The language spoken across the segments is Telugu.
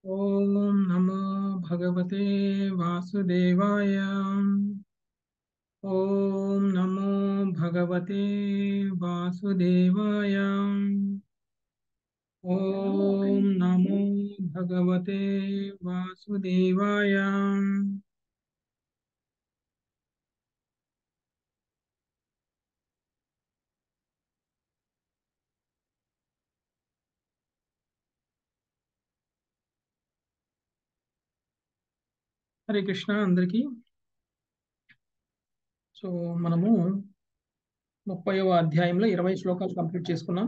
ॐ नमो भगवते वासुदेवाय ॐ नमो भगवते वासुदेवाय ॐ नमो भगवते वासुदेवाय హరే కృష్ణ అందరికీ సో మనము ముప్పైవ అధ్యాయంలో ఇరవై శ్లోకాలు కంప్లీట్ చేసుకున్నాం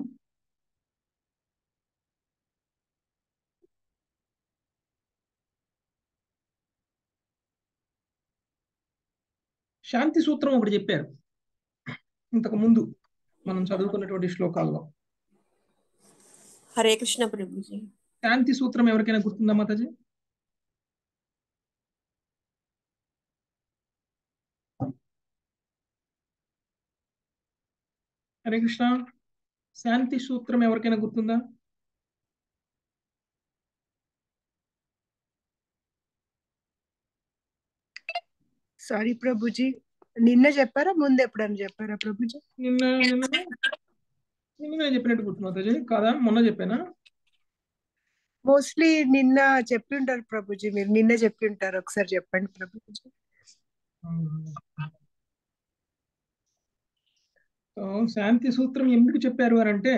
శాంతి సూత్రం ఒకటి చెప్పారు ఇంతకు ముందు మనం చదువుకున్నటువంటి శ్లోకాల్లో హరే కృష్ణ ప్రభుజీ శాంతి సూత్రం ఎవరికైనా గుర్తుందా మాతాజీ హరే కృష్ణ శాంతి సూత్రం ఎవరికైనా గుర్తుందా సారీ ప్రభుజీ నిన్న చెప్పారా ముందు ఎప్పుడైనా చెప్పారా ప్రభుజీ నిన్న నిన్న నిన్న నేను చెప్పినట్టు గుర్తు మాతాజీ కాదా మొన్న చెప్పానా మోస్ట్లీ నిన్న చెప్పి ఉంటారు ప్రభుజీ మీరు నిన్న చెప్పి ఉంటారు ఒకసారి చెప్పండి ప్రభుజీ సో శాంతి సూత్రం ఎందుకు చెప్పారు అని అంటే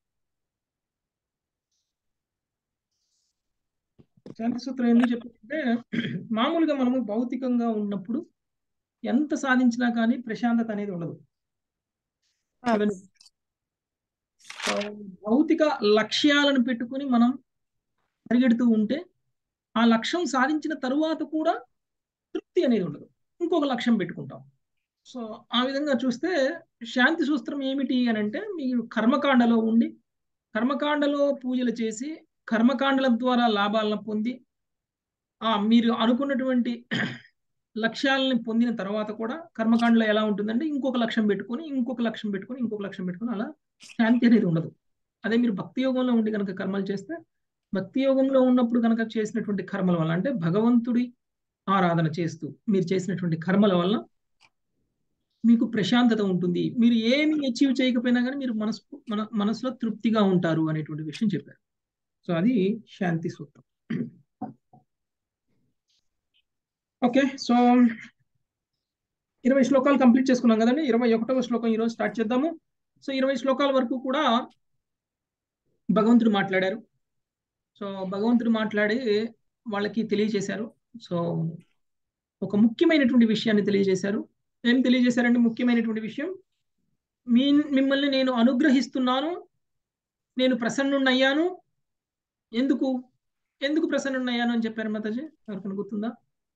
శాంతి సూత్రం ఎందుకు చెప్పారంటే మామూలుగా మనము భౌతికంగా ఉన్నప్పుడు ఎంత సాధించినా కానీ ప్రశాంతత అనేది ఉండదు కదండి? సో భౌతిక లక్ష్యాలను పెట్టుకుని మనం పరిగెడుతూ ఉంటే ఆ లక్ష్యం సాధించిన తరువాత కూడా తృప్తి అనేది ఉండదు ఇంకొక లక్ష్యం పెట్టుకుంటాం సో ఆ విధంగా చూస్తే శాంతి సూత్రం ఏమిటి అని అంటే మీరు కర్మకాండలో ఉండి కర్మకాండలో పూజలు చేసి కర్మకాండల ద్వారా లాభాలను పొంది ఆ మీరు అనుకున్నటువంటి లక్ష్యాలని పొందిన తర్వాత కూడా కర్మకాండలో ఎలా ఉంటుందంటే ఇంకొక లక్ష్యం పెట్టుకొని ఇంకొక లక్ష్యం పెట్టుకొని ఇంకొక లక్ష్యం పెట్టుకొని అలా శాంతి అనేది ఉండదు అదే మీరు భక్తి యోగంలో ఉండి కనుక కర్మలు చేస్తే భక్తి యోగంలో ఉన్నప్పుడు కనుక చేసినటువంటి కర్మల వల్ల అంటే భగవంతుడి ఆరాధన చేస్తూ మీరు చేసినటువంటి కర్మల వల్ల మీకు ప్రశాంతత ఉంటుంది మీరు ఏమి అచీవ్ చేయకపోయినా కానీ మీరు మనసు మన మనసులో తృప్తిగా ఉంటారు అనేటువంటి విషయం చెప్పారు సో అది శాంతి సూత్రం ఓకే సో ఇరవై శ్లోకాలు కంప్లీట్ చేసుకున్నాం కదండి ఇరవై ఒకటవ శ్లోకం ఈరోజు స్టార్ట్ చేద్దాము సో ఇరవై శ్లోకాల వరకు కూడా భగవంతుడు మాట్లాడారు సో భగవంతుడు మాట్లాడి వాళ్ళకి తెలియజేశారు సో ఒక ముఖ్యమైనటువంటి విషయాన్ని తెలియజేశారు ఏం తెలియజేశారంటే ముఖ్యమైనటువంటి విషయం మీ మిమ్మల్ని నేను అనుగ్రహిస్తున్నాను నేను ప్రసన్నున్నయ్యాను ఎందుకు ఎందుకు ప్రసన్నున్నయ్యాను అని చెప్పారు మాతాజీ ఎవరికైనా గుర్తుందా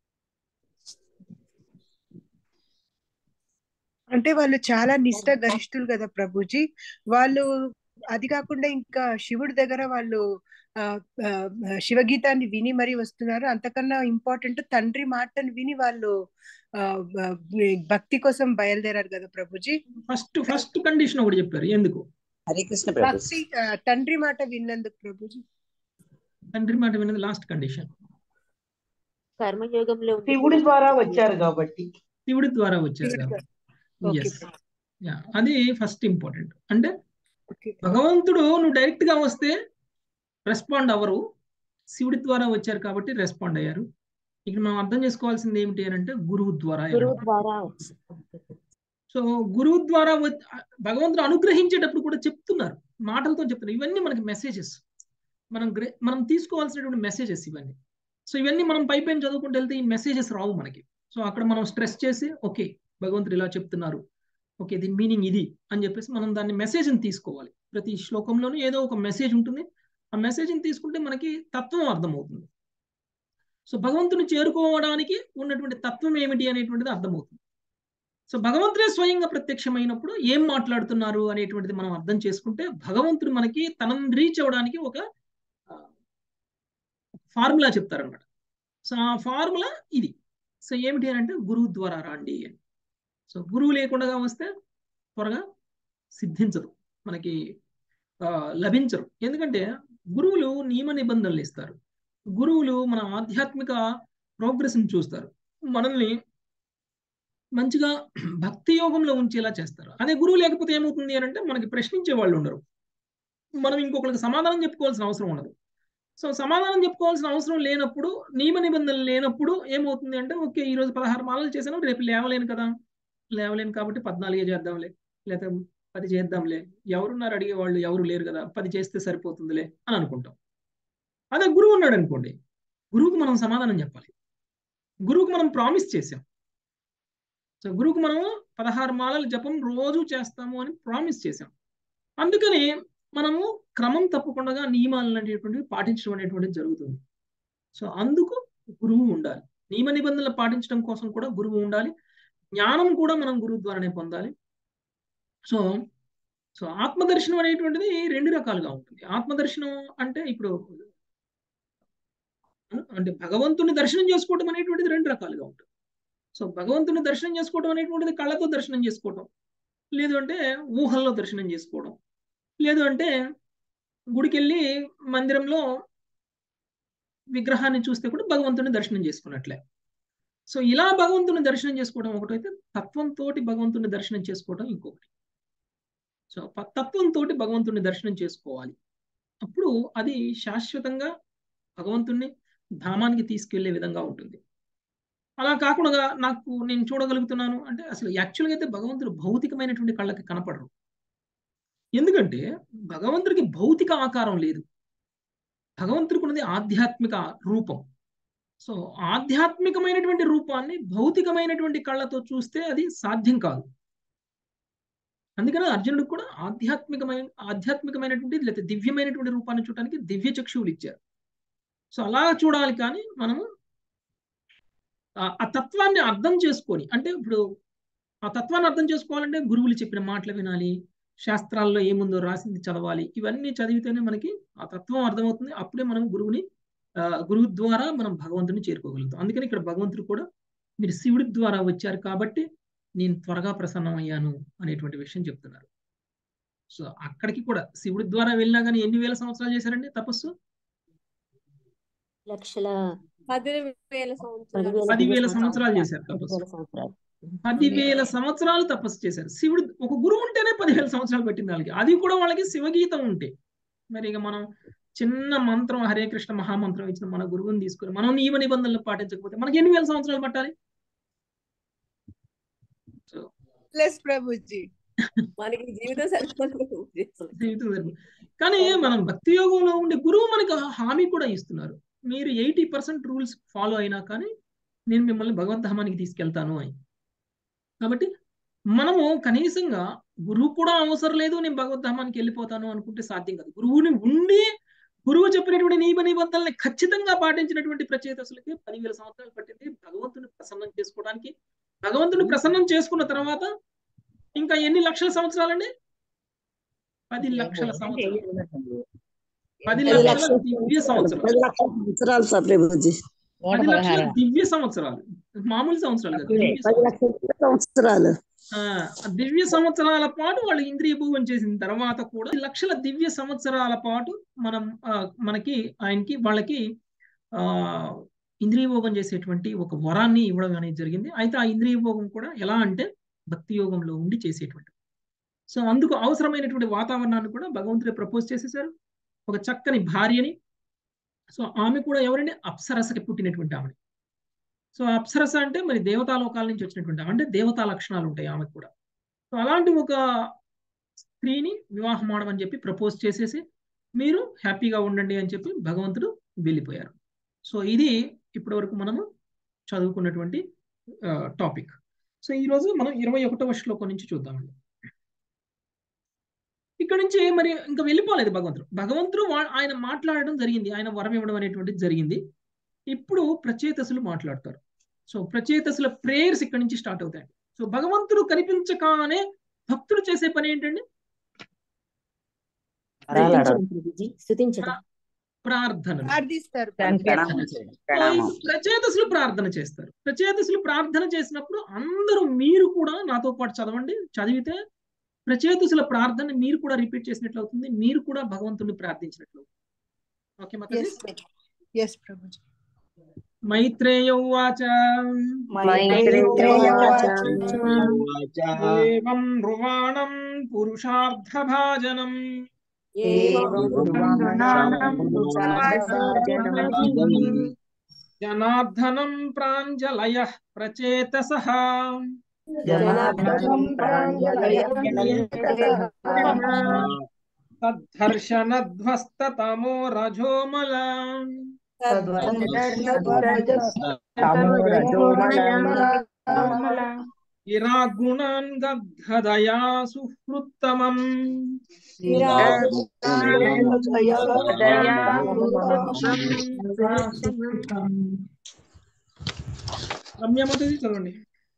అంటే వాళ్ళు చాలా నిష్ట గరిష్ఠులు కదా ప్రభుజీ వాళ్ళు అది కాకుండా ఇంకా శివుడి దగ్గర వాళ్ళు ఆ, ఆ, శివగీతాన్ని విని మరీ వస్తున్నారు అంతకన్నా ఇంపార్టెంట్ తండ్రి మాటను విని వాళ్ళు ఆ, ఆ, భక్తి కోసం బయలుదేరారు కదా ప్రభుజీ ఫస్ట్ ఫస్ట్ కండిషన్ ఒకటి చెప్పారు ఎందుకు హరే కృష్ణ ప్రభు భక్తి ఆ, తండ్రి మాట విన్నందుకు ప్రభుజీ తండ్రి మాట విన్నది లాస్ట్ కండిషన్ కర్మయోగంలో ఉండి శివుడి కూడా ద్వారా భక్తి వచ్చారు యోగం- కాబట్టి శివుడి ద్వారా వచ్చారు శివుడి కాబట్టి ఓకే ఎస్ యా అది ఫస్ట్ ఇంపార్టెంట్ అంటే ఓకే భగవంతుడు నువ్వు డైరెక్ట్ గా వస్తే రెస్పాండ్ అవ్వరు శివుడి ద్వారా వచ్చారు కాబట్టి రెస్పాండ్ అయ్యారు ఇక్కడ మనం అర్థం చేసుకోవాల్సింది ఏమిటి అని అంటే గురువు ద్వారా గురువు ఎవరు ద్వారా సో గురువు ద్వారా వ- భగవంతుడు అనుగ్రహించేటప్పుడు కూడా చెప్తున్నారు మాటలతో చెప్తున్నారు ఇవన్నీ మనకి మెసేజెస్ మనం గ్రే మనం తీసుకోవాల్సినటువంటి మెసేజెస్ ఇవన్నీ సో ఇవన్నీ మనం పై పైన చదువుకుంటూ వెళ్తే ఈ మెసేజెస్ రావు మనకి సో అక్కడ మనం స్ట్రెస్ చేసి ఓకే భగవంతుడు ఇలా చెప్తున్నారు ఓకే దీని మీనింగ్ ఇది అని చెప్పేసి మనం దాన్ని మెసేజ్ని తీసుకోవాలి ప్రతి శ్లోకంలోనూ ఏదో ఒక మెసేజ్ ఉంటుంది ఆ మెసేజ్ని తీసుకుంటే మనకి తత్వం అర్థమవుతుంది సో భగవంతుని చేరుకోవడానికి ఉన్నటువంటి తత్వం ఏమిటి అనేటువంటిది అర్థమవుతుంది సో భగవంతుడే స్వయంగా ప్రత్యక్షమైనప్పుడు ఏం మాట్లాడుతున్నారు అనేటువంటిది మనం అర్థం చేసుకుంటే భగవంతుడు మనకి తనని రీచ్ అవ్వడానికి ఒక ఫార్ములా చెప్తారనమాట సో ఆ ఫార్ములా ఇది సో ఏమిటి అని అంటే గురువు ద్వారా రాండి అని సో గురువు లేకుండా వస్తే త్వరగా సిద్ధించదు మనకి ఆ, లభించరు ఎందుకంటే గురువులు నియమ నిబంధనలు ఇస్తారు గురువులు మన ఆధ్యాత్మిక ప్రోగ్రెస్ని చూస్తారు మనల్ని మంచిగా భక్తి యోగంలో ఉంచేలా చేస్తారు అదే గురువు లేకపోతే ఏమవుతుంది అని అంటే మనకి ప్రశ్నించే వాళ్ళు ఉండరు మనం ఇంకొకరికి సమాధానం చెప్పుకోవాల్సిన అవసరం ఉండదు సో సమాధానం చెప్పుకోవాల్సిన అవసరం లేనప్పుడు నియమ నిబంధనలు లేనప్పుడు ఏమవుతుంది అంటే ఓకే ఈ రోజు పదహారు మాలలు చేశాను రేపు లేవలేను కదా లేవలేను కాబట్టి పద్నాలుగే చేద్దాంలే లేదా పది చేద్దాంలే ఎవరున్నారు అడిగే వాళ్ళు ఎవరు లేరు కదా పది చేస్తే సరిపోతుందిలే అని అనుకుంటాం అదే గురువు ఉన్నాడు అనుకోండి గురువుకు మనం సమాధానం చెప్పాలి గురువుకు మనం ప్రామిస్ చేసాం సో గురువుకు మనం పదహారు మాలల జపం రోజు చేస్తాము అని ప్రామిస్ చేసాం అందుకని మనము క్రమం తప్పకుండా నియమాలు అనేటువంటివి పాటించడం అనేటువంటిది జరుగుతుంది సో అందుకు గురువు ఉండాలి నియమ నిబంధనలు పాటించడం కోసం కూడా గురువు ఉండాలి జ్ఞానం కూడా మనం గురువు ద్వారానే పొందాలి సో సో ఆత్మదర్శనం అనేటువంటిది రెండు రకాలుగా ఉంటుంది ఆత్మదర్శనం అంటే ఇప్పుడు అంటే భగవంతుని దర్శనం చేసుకోవటం అనేటువంటిది రెండు రకాలుగా ఉంటుంది సో భగవంతుని దర్శనం చేసుకోవడం అనేటువంటిది కళ్ళతో దర్శనం చేసుకోవటం లేదు అంటే ఊహల్లో దర్శనం చేసుకోవడం లేదు అంటే గుడికి వెళ్ళి మందిరంలో విగ్రహాన్ని చూస్తే కూడా భగవంతుని దర్శనం చేసుకున్నట్లే సో ఇలా భగవంతుని దర్శనం చేసుకోవడం ఒకటైతే తత్వంతో భగవంతుని దర్శనం చేసుకోవడం ఇంకొకటి సో తత్వంతో భగవంతుని దర్శనం చేసుకోవాలి అప్పుడు అది శాశ్వతంగా భగవంతుణ్ణి ధామానికి తీసుకెళ్లే విధంగా ఉంటుంది అలా కాకుండా నాకు నేను చూడగలుగుతున్నాను అంటే అసలు యాక్చువల్గా అయితే భగవంతుడు భౌతికమైనటువంటి కళ్ళకి కనపడరు ఎందుకంటే భగవంతుడికి భౌతిక ఆకారం లేదు భగవంతుడికి ఉన్నది ఆధ్యాత్మిక రూపం సో ఆధ్యాత్మికమైనటువంటి రూపాన్ని భౌతికమైనటువంటి కళ్ళతో చూస్తే అది సాధ్యం కాదు అందుకని అర్జునుడికి కూడా ఆధ్యాత్మికమైన ఆధ్యాత్మికమైనటువంటి లేదా దివ్యమైనటువంటి రూపాన్ని చూడడానికి దివ్య చక్షువులు ఇచ్చారు సో అలా చూడాలి కానీ మనము ఆ తత్వాన్ని అర్థం చేసుకొని అంటే ఇప్పుడు ఆ తత్వాన్ని అర్థం చేసుకోవాలంటే గురువులు చెప్పిన మాటలు వినాలి శాస్త్రాల్లో ఏముందో రాసింది చదవాలి ఇవన్నీ చదివితేనే మనకి ఆ తత్వం అర్థమవుతుంది అప్పుడే మనం గురువుని గురువు ద్వారా మనం భగవంతుని చేరుకోగలుగుతాం అందుకని ఇక్కడ భగవంతుడు కూడా మీరు శివుడి ద్వారా వచ్చారు కాబట్టి నేను త్వరగా ప్రసన్నం అయ్యాను అనేటువంటి విషయం చెప్తున్నారు సో అక్కడికి కూడా శివుడి ద్వారా వెళ్ళినా కానీ ఎన్ని వేల సంవత్సరాలు చేశారండి తపస్సు లక్షల పదివేల సంవత్సరాలు పదివేల సంవత్సరాలు చేశారు తపస్సు సంవత్సరాలు పదివేల సంవత్సరాలు తపస్సు చేశారు శివుడు ఒక గురువు ఉంటేనే పదివేల సంవత్సరాలు పెట్టింది వాళ్ళకి అది కూడా వాళ్ళకి శివగీతం ఉంటే మరి ఇక మనం చిన్న మంత్రం హరే కృష్ణ మహామంత్రం ఇచ్చిన మన గురువుని తీసుకుని మనం నియమ నిబంధనలు పాటించకపోతే మనకి ఎన్ని వేల సంవత్సరాలు పట్టాలి ప్లస్ ప్రభుజీ మనకి జీవితం సరిపోతుంది జీవితం సరిపోదు. కానీ మనం భక్తి యోగంలో ఉండే గురువు మనకు హామీ కూడా ఇస్తున్నారు మీరు ఎయిటీ పర్సెంట్ రూల్స్ ఫాలో అయినా కానీ నేను మిమ్మల్ని భగవద్ధామానికి తీసుకెళ్తాను అని కాబట్టి మనము కనీసంగా గురువు కూడా అవసరం లేదు నేను భగవద్ధామానికి వెళ్ళిపోతాను అనుకుంటే సాధ్యం కాదు గురువుని ఉండి గురువు చెప్పినటువంటి నియమ నిబంధనల్ని ఖచ్చితంగా పాటించినటువంటి ప్రచేతసులకి పదివేల సంవత్సరాలు పట్టింది భగవంతుని ప్రసన్నం చేసుకోవడానికి భగవంతుని ప్రసన్నం చేసుకున్న తర్వాత ఇంకా ఎన్ని లక్షల సంవత్సరాలండి పది లక్షల సంవత్సరాలు పది పది లక్షల లక్షల దివ్య సంవత్సరాలు పది లక్షల సంవత్సరాలు సార్ ప్రభుజీ నూట పది లక్షల పదహారు దివ్య సంవత్సరాలు మామూలు సంవత్సరాలు కాదు దివ్య పది సంవత్సరాలు. లక్షల సంవత్సరాలు ఆ దివ్య సంవత్సరాల పాటు వాళ్ళు ఇంద్రియ భోగం చేసిన తర్వాత కూడా లక్షల దివ్య సంవత్సరాల పాటు మనం ఆ, మనకి ఆయనకి వాళ్ళకి ఆ ఇంద్రియ భోగం చేసేటువంటి ఒక వరాన్ని ఇవ్వడం అనేది జరిగింది అయితే ఆ ఇంద్రియ భోగం కూడా ఎలా అంటే భక్తి యోగంలో ఉండి చేసేటువంటి సో అందుకు అవసరమైనటువంటి వాతావరణాన్ని కూడా భగవంతుడే ప్రపోజ్ చేసేసారు ఒక చక్కని భార్యని సో ఆమె కూడా ఎవరండి అప్సరసకి పుట్టినటువంటి ఆమె సో అప్సరస అంటే మరి దేవతాలోకాల నుంచి వచ్చినటువంటి ఆమె. అంటే దేవతా లక్షణాలు ఉంటాయి ఆమెకు కూడా సో అలాంటి ఒక స్త్రీని వివాహం ఆడమని చెప్పి ప్రపోజ్ చేసేసి మీరు హ్యాపీగా ఉండండి అని చెప్పి భగవంతుడు వెళ్ళిపోయారు సో ఇది ఇప్పటి వరకు మనము చదువుకున్నటువంటి టాపిక్ సో ఈరోజు మనం ఇరవై ఒకటవ శ్లోకం నుంచి చూద్దామండి ఇక్కడ నుంచి మరి ఇంకా వెళ్ళిపోలేదు భగవంతుడు భగవంతుడు వా- ఆయన మాట్లాడడం జరిగింది ఆయన వరం ఇవ్వడం అనేటువంటిది జరిగింది ఇప్పుడు ప్రచేతసులు మాట్లాడతారు సో ప్రచేతసుల ప్రేయర్స్ ఇక్కడ నుంచి స్టార్ట్ అవుతాయి సో భగవంతుడు కనిపించగానే భక్తుడు చేసే పని ఏంటండి స్తుతించడం ప్రభుజీ స్తుతించడం ప్రార్థన ప్రార్థిస్తారు ప్రణామం చేయండి ప్రణామం ప్రచేతసులు ప్రార్థన చేస్తారు ప్రచేతసులు ప్రార్థన చేసినప్పుడు అందరూ మీరు కూడా నాతో పాటు చదవండి చదివితే ప్రచేతసుల ప్రార్థన మీరు కూడా రిపీట్ చేసినట్లు అవుతుంది మీరు కూడా భగవంతుడిని ప్రార్థించినట్లు అవుతుంది ఓకే మాతాజీ Yes, ఎస్ ప్రభుజీ మైత్రేయ ఉవాచ ఏవం నృవాణం పురుషార్థభాజనం జనార్దనం ప్రాంజలయ ప్రచేతస తద్ధర్షణధ్వస్తమో రజోమల ఇరాగుణాన్ గద్గదయా సుహృత్తమం రమ్యమతి చదవండి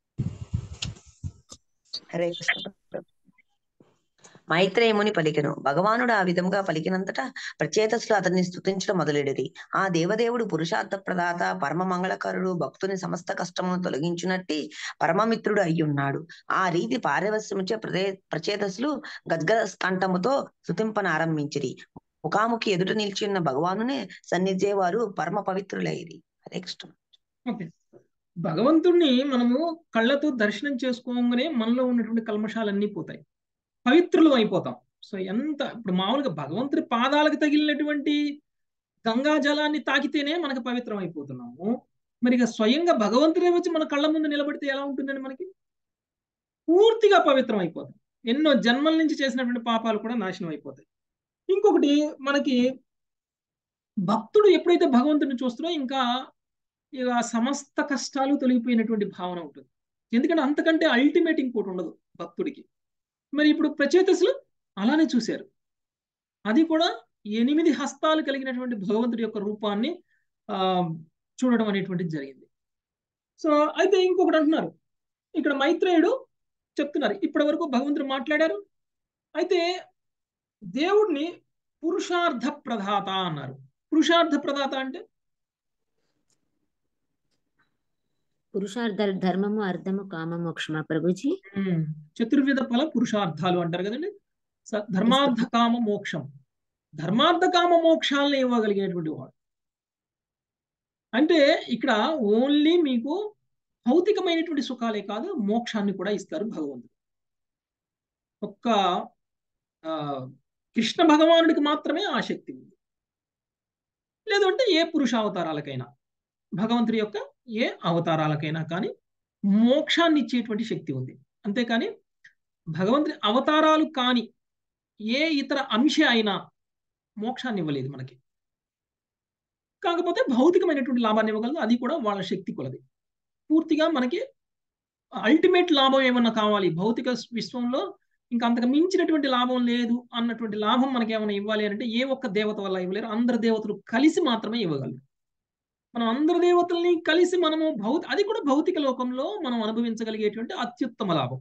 హరే కృష్ణ మైత్రేయముని పలికెను భగవానుడు ఆ విధంగా పలికినంతటా ప్రచేతసులు అతన్ని స్తుతించడం మొదలెడిరి ఆ దేవదేవుడు పురుషార్థ ప్రదాత పరమ మంగళకరుడు భక్తుని సమస్త కష్టమును తొలగించునట్టి పరమమిత్రుడు అయ్యున్నాడు ఆ రీతి పారవస్యముచే ప్రదే ప్రచేతసులు గద్గద కంఠముతో స్తుతింపనారంభించిరి ముఖాముఖి ఎదుట నిలిచి ఉన్న భగవానునే సన్నిధే వారు పరమ పవిత్రులైరి హరే కృష్ణ ఓకే భగవంతుణ్ణి మనము కళ్ళతో దర్శనం చేసుకోగానే మనలో ఉన్నటువంటి కల్మషాలన్నీ పోతాయి పవిత్రులు అయిపోతాం సో ఎంత ఇప్పుడు మామూలుగా భగవంతుడి పాదాలకు తగిలినటువంటి గంగా జలాన్ని తాకితేనే మనకు పవిత్రం అయిపోతున్నాము మరి ఇక స్వయంగా భగవంతుడే వచ్చి మన కళ్ళ ముందు నిలబడితే ఎలా ఉంటుందండి మనకి పూర్తిగా పవిత్రం అయిపోతాం ఎన్నో జన్మల నుంచి చేసినటువంటి పాపాలు కూడా నాశనం అయిపోతాయి ఇంకొకటి మనకి భక్తుడు ఎప్పుడైతే భగవంతుడిని చూస్తాడో ఇంకా ఇక సమస్త కష్టాలు తొలగిపోయినటువంటి భావన ఉంటుంది ఎందుకంటే అంతకంటే అల్టిమేట్ ఇంకోటి ఉండదు భక్తుడికి మరి ఇప్పుడు ప్రచేతసులు అలానే చూశారు అది కూడా ఎనిమిది హస్తాలు కలిగినటువంటి భగవంతుడి యొక్క రూపాన్ని ఆ చూడడం అనేటువంటిది జరిగింది సో అయితే ఇంకొకటి అంటున్నారు ఇక్కడ మైత్రేయుడు చెప్తున్నారు ఇప్పటి వరకు భగవంతుడు మాట్లాడారు అయితే దేవుడిని పురుషార్థ ప్రదాత అన్నారు పురుషార్థ ప్రదాత అంటే పురుషార్థ ధర్మము అర్థము కామ మోక్షమా ప్రభుజీ చతుర్విధ ఫల పురుషార్థాలు అంటారు కదండి స- ధర్మార్థ కామ మోక్షం ధర్మార్థ కామ మోక్షాలను ఇవ్వగలిగినటువంటి వాడు అంటే ఇక్కడ ఓన్లీ మీకు భౌతికమైనటువంటి సుఖాలే కాదు మోక్షాన్ని కూడా ఇస్తారు భగవంతుడు ఒక్క ఆ, కృష్ణ భగవానుడికి మాత్రమే ఆ శక్తి ఉంది లేదు అంటే ఏ పురుషావతారాలకైనా భగవంతుడి యొక్క ఏ అవతారాలకైనా కానీ మోక్షాన్ని ఇచ్చేటువంటి శక్తి ఉంది అంతేకాని భగవంతుడి అవతారాలు కాని ఏ ఇతర అంశ అయినా మోక్షాన్ని ఇవ్వలేదు మనకి కాకపోతే భౌతికమైనటువంటి లాభాన్ని ఇవ్వగలదు అది కూడా వాళ్ళ శక్తి కొలది పూర్తిగా మనకి అల్టిమేట్ లాభం ఏమన్నా కావాలి భౌతిక విశ్వంలో ఇంకా అంతకు మించినటువంటి లాభం లేదు అన్నటువంటి లాభం మనకి ఏమైనా ఇవ్వాలి అంటే ఏ ఒక్క దేవత వల్ల ఇవ్వలేరు అందరు దేవతలు కలిసి మాత్రమే ఇవ్వగలరు మనం అందరు దేవతల్ని కలిసి మనము భౌత అది కూడా భౌతిక లోకంలో మనం అనుభవించగలిగేటువంటి అత్యుత్తమ లాభం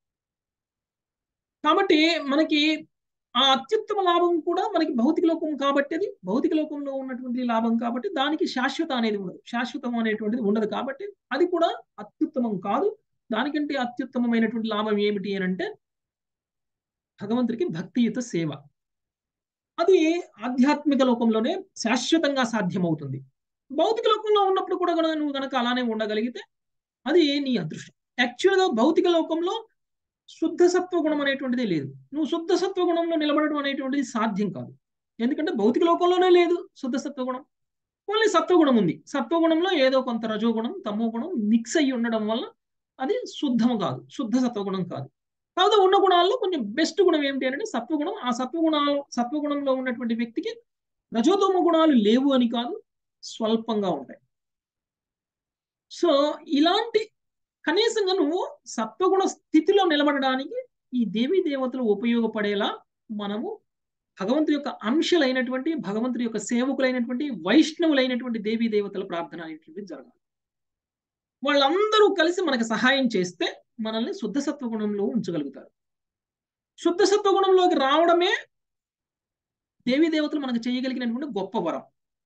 కాబట్టి మనకి ఆ అత్యుత్తమ లాభం కూడా మనకి భౌతిక లోకం కాబట్టి అది భౌతిక లోకంలో ఉన్నటువంటి లాభం కాబట్టి దానికి శాశ్వత అనేది ఉండదు శాశ్వతం అనేటువంటిది ఉండదు కాబట్టి అది కూడా అత్యుత్తమం కాదు దానికంటే అత్యుత్తమమైనటువంటి లాభం ఏమిటి అని అంటే భగవంతుడికి భక్తియుత సేవ అది ఆధ్యాత్మిక లోకంలోనే శాశ్వతంగా సాధ్యమవుతుంది భౌతిక లోకంలో ఉన్నప్పుడు కూడా గనుక నువ్వు గనక అలానే ఉండగలిగితే అది నీ అదృష్టం యాక్చువల్గా భౌతిక లోకంలో శుద్ధ సత్వగుణం అనేటువంటిది లేదు నువ్వు శుద్ధ సత్వగుణంలో నిలబడడం అనేటువంటిది సాధ్యం కాదు ఎందుకంటే భౌతిక లోకంలోనే లేదు శుద్ధ సత్వగుణం ఓన్లీ సత్వగుణం ఉంది సత్వగుణంలో ఏదో కొంత రజోగుణం తమో గుణం మిక్స్ అయ్యి ఉండడం వల్ల అది శుద్ధము కాదు శుద్ధ సత్వగుణం కాదు కాకపోతే ఉన్న గుణాల్లో కొంచెం బెస్ట్ గుణం ఏమిటి అంటే సత్వగుణం ఆ సత్వగుణాలు సత్వగుణంలో ఉన్నటువంటి వ్యక్తికి రజోతమ గుణాలు లేవు అని కాదు స్వల్పంగా ఉంటాయి సో ఇలాంటి కనీసంగా నువ్వు సత్వగుణ స్థితిలో నిలబడడానికి ఈ దేవీ దేవతలు ఉపయోగపడేలా మనము భగవంతుడి యొక్క అంశలైనటువంటి భగవంతుడి యొక్క సేవకులైనటువంటి వైష్ణవులైనటువంటి దేవీ దేవతల ప్రార్థన అనేటువంటిది జరగాలి వాళ్ళందరూ కలిసి మనకు సహాయం చేస్తే మనల్ని శుద్ధ సత్వగుణంలో ఉంచగలుగుతారు శుద్ధ సత్వగుణంలోకి రావడమే దేవీ దేవతలు మనకు చేయగలిగినటువంటి గొప్ప వరం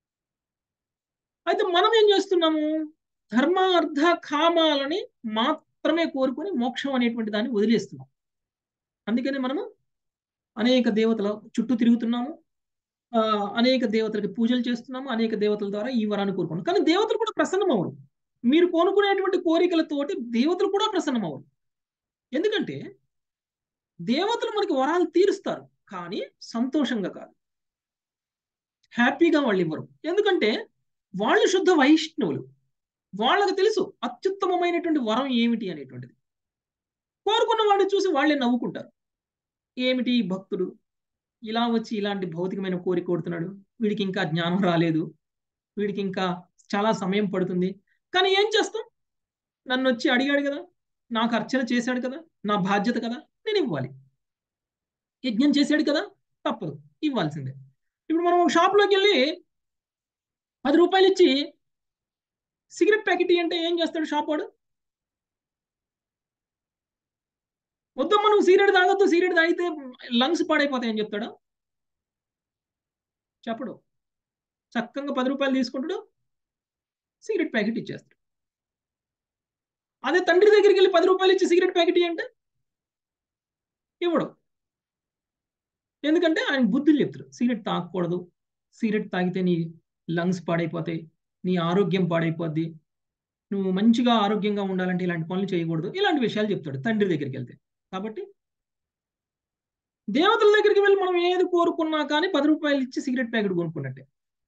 అయితే మనం ఏం చేస్తున్నాము ధర్మ అర్థ కామాలని మాత్రమే కోరుకొని మోక్షం అనేటువంటి దాన్ని వదిలేస్తున్నాం అందుకని మనము అనేక దేవతల చుట్టూ తిరుగుతున్నాము ఆ, అనేక దేవతలకి పూజలు చేస్తున్నాము అనేక దేవతల ద్వారా ఈ వరాన్ని కోరుకున్నాం కానీ దేవతలు కూడా ప్రసన్నం అవరు మీరు కోరుకునేటువంటి కోరికలతోటి దేవతలు కూడా ప్రసన్నం అవరు ఎందుకంటే దేవతలు మనకి వరాలు తీరుస్తారు కానీ సంతోషంగా కాదు హ్యాపీగా వాళ్ళు ఇవ్వరు ఎందుకంటే వాళ్ళు శుద్ధ వైష్ణవులు వాళ్ళకి తెలుసు అత్యుత్తమమైనటువంటి వరం ఏమిటి అనేటువంటిది కోరుకున్న వాడిని చూసి వాళ్ళే నవ్వుకుంటారు ఏమిటి ఈ భక్తుడు ఇలా వచ్చి ఇలాంటి భౌతికమైన కోరిక కోరుతున్నాడు వీడికి ఇంకా జ్ఞానం రాలేదు వీడికి ఇంకా చాలా సమయం పడుతుంది కానీ ఏం చేస్తాం నన్ను వచ్చి అడిగాడు కదా నాకు అర్చన చేశాడు కదా నా బాధ్యత కదా నేను ఇవ్వాలి యజ్ఞం చేశాడు కదా తప్పదు ఇవ్వాల్సిందే ఇప్పుడు మనం ఒక షాప్లోకి వెళ్ళి పది రూపాయలు ఇచ్చి సిగరెట్ ప్యాకెట్ అంటే ఏం చేస్తాడు షాప్ వాడు వద్దమ్మా నువ్వు సిగరెట్ తాగొద్దు సిగరెట్ తాగితే లంగ్స్ పాడైపోతాయని చెప్తాడా చెప్పడు చక్కగా పది రూపాయలు తీసుకుంటాడు సిగరెట్ ప్యాకెట్ ఇచ్చేస్తాడు అదే తండ్రి దగ్గరికి వెళ్ళి పది రూపాయలు ఇచ్చి సిగరెట్ ప్యాకెట్ అంటే ఇవ్వడు ఎందుకంటే ఆయన బుద్ధులు చెప్తారు సిగరెట్ తాగకూడదు సిగరెట్ తాగితే నీ లంగ్స్ పాడైపోతాయి నీ ఆరోగ్యం పాడైపోద్ది నువ్వు మంచిగా ఆరోగ్యంగా ఉండాలంటే ఇలాంటి పనులు చేయకూడదు ఇలాంటి విషయాలు చెప్తాడు తండ్రి దగ్గరికి వెళ్తే కాబట్టి దేవతల దగ్గరికి వెళ్ళి మనం ఏది కోరుకున్నా కానీ పది రూపాయలు ఇచ్చి సిగరెట్ ప్యాకెట్ కొనుక్కున్నట్టే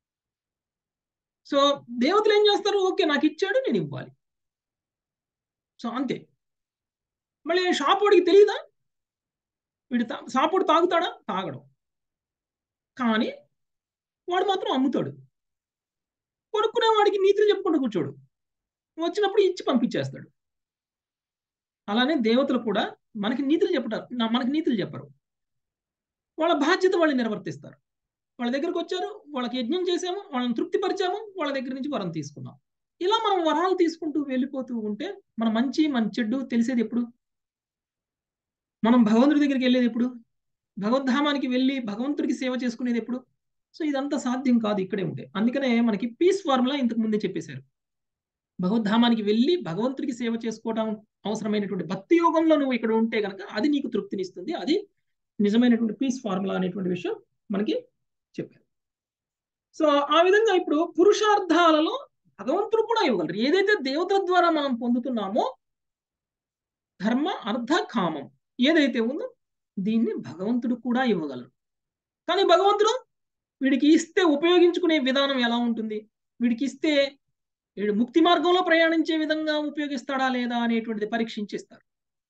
సో దేవతలు ఏం చేస్తారు ఓకే నాకు ఇచ్చాడు నేను ఇవ్వాలి సో అంతే మళ్ళీ షాప్ వాడికి తెలియదా వీడు తా షాప్ వాడు తాగుతాడా తాగడం కానీ వాడు మాత్రం అమ్ముతాడు కొనుక్కునే వాడికి నీతులు చెప్పుకుంటూ కూర్చోడు వచ్చినప్పుడు ఇచ్చి పంపించేస్తాడు అలానే దేవతలు కూడా మనకి నీతులు చెప్పటారు నా- మనకి నీతులు చెప్పరు వాళ్ళ బాధ్యత వాళ్ళు నిర్వర్తిస్తారు వాళ్ళ దగ్గరకు వచ్చారు వాళ్ళకి యజ్ఞం చేసాము వాళ్ళని తృప్తిపరిచాము వాళ్ళ దగ్గర నుంచి వరం తీసుకున్నాం ఇలా మనం వరాలు తీసుకుంటూ వెళ్ళిపోతూ ఉంటే మన మంచి మన చెడ్డు తెలిసేది ఎప్పుడు మనం భగవంతుడి దగ్గరికి వెళ్ళేది ఎప్పుడు భగవద్ధామానికి వెళ్ళి భగవంతుడికి సేవ చేసుకునేది ఎప్పుడు సో ఇదంతా సాధ్యం కాదు ఇక్కడే ఉంటే అందుకనే మనకి పీస్ ఫార్ములా ఇంతకు ముందే చెప్పేశారు భగవద్ధామానికి వెళ్ళి భగవంతుడికి సేవ చేసుకోవడం అవసరమైనటువంటి భక్తి యోగంలో నువ్వు ఇక్కడ ఉంటే కనుక అది నీకు తృప్తినిస్తుంది అది నిజమైనటువంటి పీస్ ఫార్ములా అనేటువంటి విషయం మనకి చెప్పారు సో ఆ విధంగా ఇప్పుడు పురుషార్థాలలో భగవంతుడు కూడా ఇవ్వగలరు ఏదైతే దేవతల ద్వారా మనం పొందుతున్నామో ధర్మ అర్థ కామం ఏదైతే ఉందో దీన్ని భగవంతుడు కూడా ఇవ్వగలరు కానీ భగవంతుడు వీడికి ఇస్తే ఉపయోగించుకునే విధానం ఎలా ఉంటుంది వీడికి ఇస్తే వీడు ముక్తి మార్గంలో ప్రయాణించే విధంగా ఉపయోగిస్తాడా లేదా అనేటువంటిది పరీక్షించిస్తారు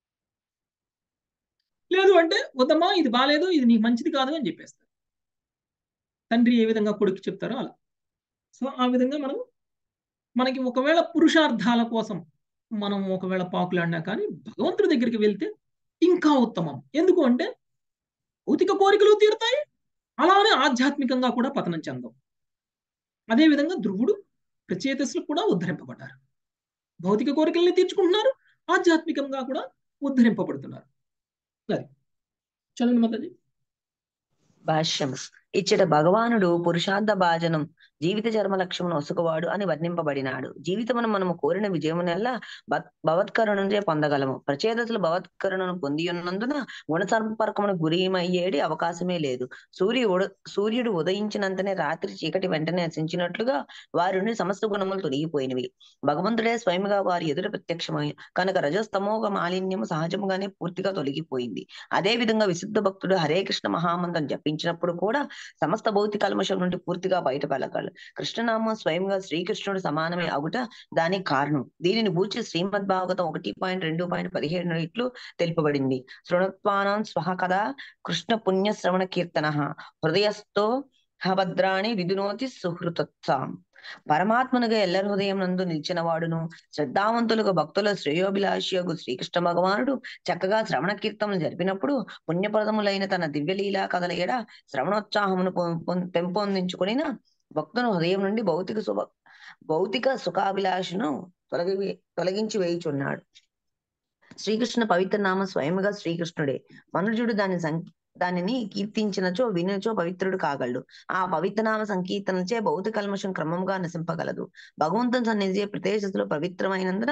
లేదు అంటే వద్దమ్మా ఇది బాగాలేదు ఇది నీకు మంచిది కాదు అని చెప్పేస్తారు తండ్రి ఏ విధంగా కొడుకు చెప్తారో అలా సో ఆ విధంగా మనం మనకి ఒకవేళ పురుషార్థాల కోసం మనం ఒకవేళ పాకులాడినా కానీ భగవంతుడి దగ్గరికి వెళ్తే ఇంకా ఉత్తమం ఎందుకు అంటే భౌతిక కోరికలు తీరుతాయి అలానే ఆధ్యాత్మికంగా కూడా పతనం చెందవు అదేవిధంగా ధ్రువుడు ప్రచేతస్సులు కూడా ఉద్ధరింపబడ్డారు భౌతిక కోరికల్ని తీర్చుకుంటున్నారు ఆధ్యాత్మికంగా కూడా ఉద్ధరింపబడుతున్నారు అది చలండి మాతాజీ భాష్యం ఇచ్చట భగవానుడు పురుషార్థ భాజనం జీవిత చర్మ లక్ష్యమును ఒసుకువాడు అని వర్ణింపబడినాడు జీవితమును మనము కోరిన విజయమునెల్లా భ- భవత్కరుణే పొందగలము ప్రచేతసులు భవత్కరుణను పొంది ఉన్నందున గుణ సంపర్కమును గురియమయ్యేది అవకాశమే లేదు సూర్యు ఉడ సూర్యుడు ఉదయించినంతనే రాత్రి చీకటి వెంటనే నశించినట్లుగా వారి నుండి సమస్త గుణములు తొలగిపోయినవి భగవంతుడే స్వయముగా వారి ఎదుట ప్రత్యక్షమై కనుక రజస్తమోగ మాలిన్యము సహజముగానే పూర్తిగా తొలగిపోయింది అదే విధంగా విశుద్ధ భక్తుడు హరే కృష్ణ మహామంత్రం జపించినప్పుడు కూడా సమస్త భౌతిక కల్మషం నుండి పూర్తిగా బయటపడగలరు కృష్ణనామం స్వయంగా శ్రీకృష్ణుడు సమానమే అవుట దానికి కారణం దీనిని బూచి శ్రీమద్ భాగవతం ఒకటి పాయింట్ రెండు పాయింట్ పదిహేడు ఇట్లు తెలుపబడింది శృణత్వానం స్వహ కదా కృష్ణ పుణ్య శ్రవణ కీర్తన హృదయస్థో హభద్రాణి విధునోతి సుహృతత్సాం పరమాత్మనుగా ఎల్లరి హృదయం నందు నిలిచిన వాడును శ్రద్ధావంతులుగా భక్తుల శ్రేయోభిలాషియగు శ్రీకృష్ణ భగవానుడు చక్కగా శ్రవణ కీర్తనలు జరిపినప్పుడు పుణ్యప్రదములైన తన దివ్యలీలా కథల ఎడ శ్రవణోత్సాహమును పొం- పొం- పెంపొందించుకునిన భక్తుని హృదయం నుండి భౌతిక శుభ భౌతిక సుఖాభిలాషను తొలగి తొలగించి వేయుచున్నాడు శ్రీకృష్ణ పవిత్ర నామ స్వయముగా శ్రీకృష్ణుడే మనుజుడు దాని సం దానిని కీర్తించినచో వినచో పవిత్రుడు కాగలడు ఆ పవిత్ర నామ సంకీర్తనచే భౌతిక కల్మషం క్రమంగా నశింపగలదు భగవంతుని సన్నిధి ప్రదేశంలో పవిత్రమైనందున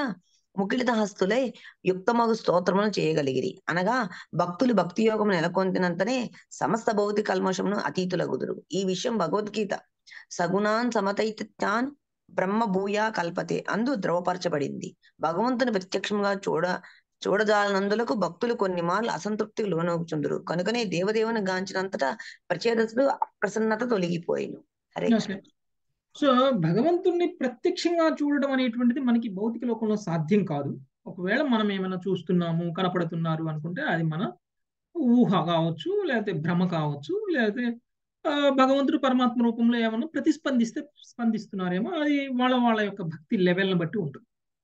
ముకిలిత హస్తులై యుక్తమగు స్తోత్రమును చేయగలిగిరి అనగా భక్తులు భక్తి యోగము నెలకొంటినంతనే సమస్త భౌతిక కల్మషమును అతీతులగుదురు ఈ విషయం భగవద్గీత సగుణాన్ సమతైతాన్ బ్రహ్మ భూయా కల్పతే అందు ద్రవపరచబడింది భగవంతుని ప్రత్యక్షంగా చూడ చూడజాలనందులకు భక్తులు కొన్ని మార్లు అసంతృప్తికి లోనవుచుందురు కనుకనే దేవదేవుని గాంచినంతటా ప్రచేదసులు అప్రసన్నత తొలగిపోయిను హరే కృష్ణ ఓకే సో భగవంతుణ్ణి ప్రత్యక్షంగా చూడడం అనేటువంటిది మనకి భౌతిక లోకంలో సాధ్యం కాదు ఒకవేళ మనం ఏమైనా చూస్తున్నాము కనపడుతున్నారు అనుకుంటే అది మన ఊహ కావచ్చు లేకపోతే భ్రమ కావచ్చు లేకపోతే ఆ, భగవంతుడు పరమాత్మ రూపంలో ఏమన్నా ప్రతిస్పందిస్తే స్పందిస్తున్నారేమో అది వాళ్ళ వాళ్ళ యొక్క భక్తి లెవెల్ని బట్టి ఉంటుంది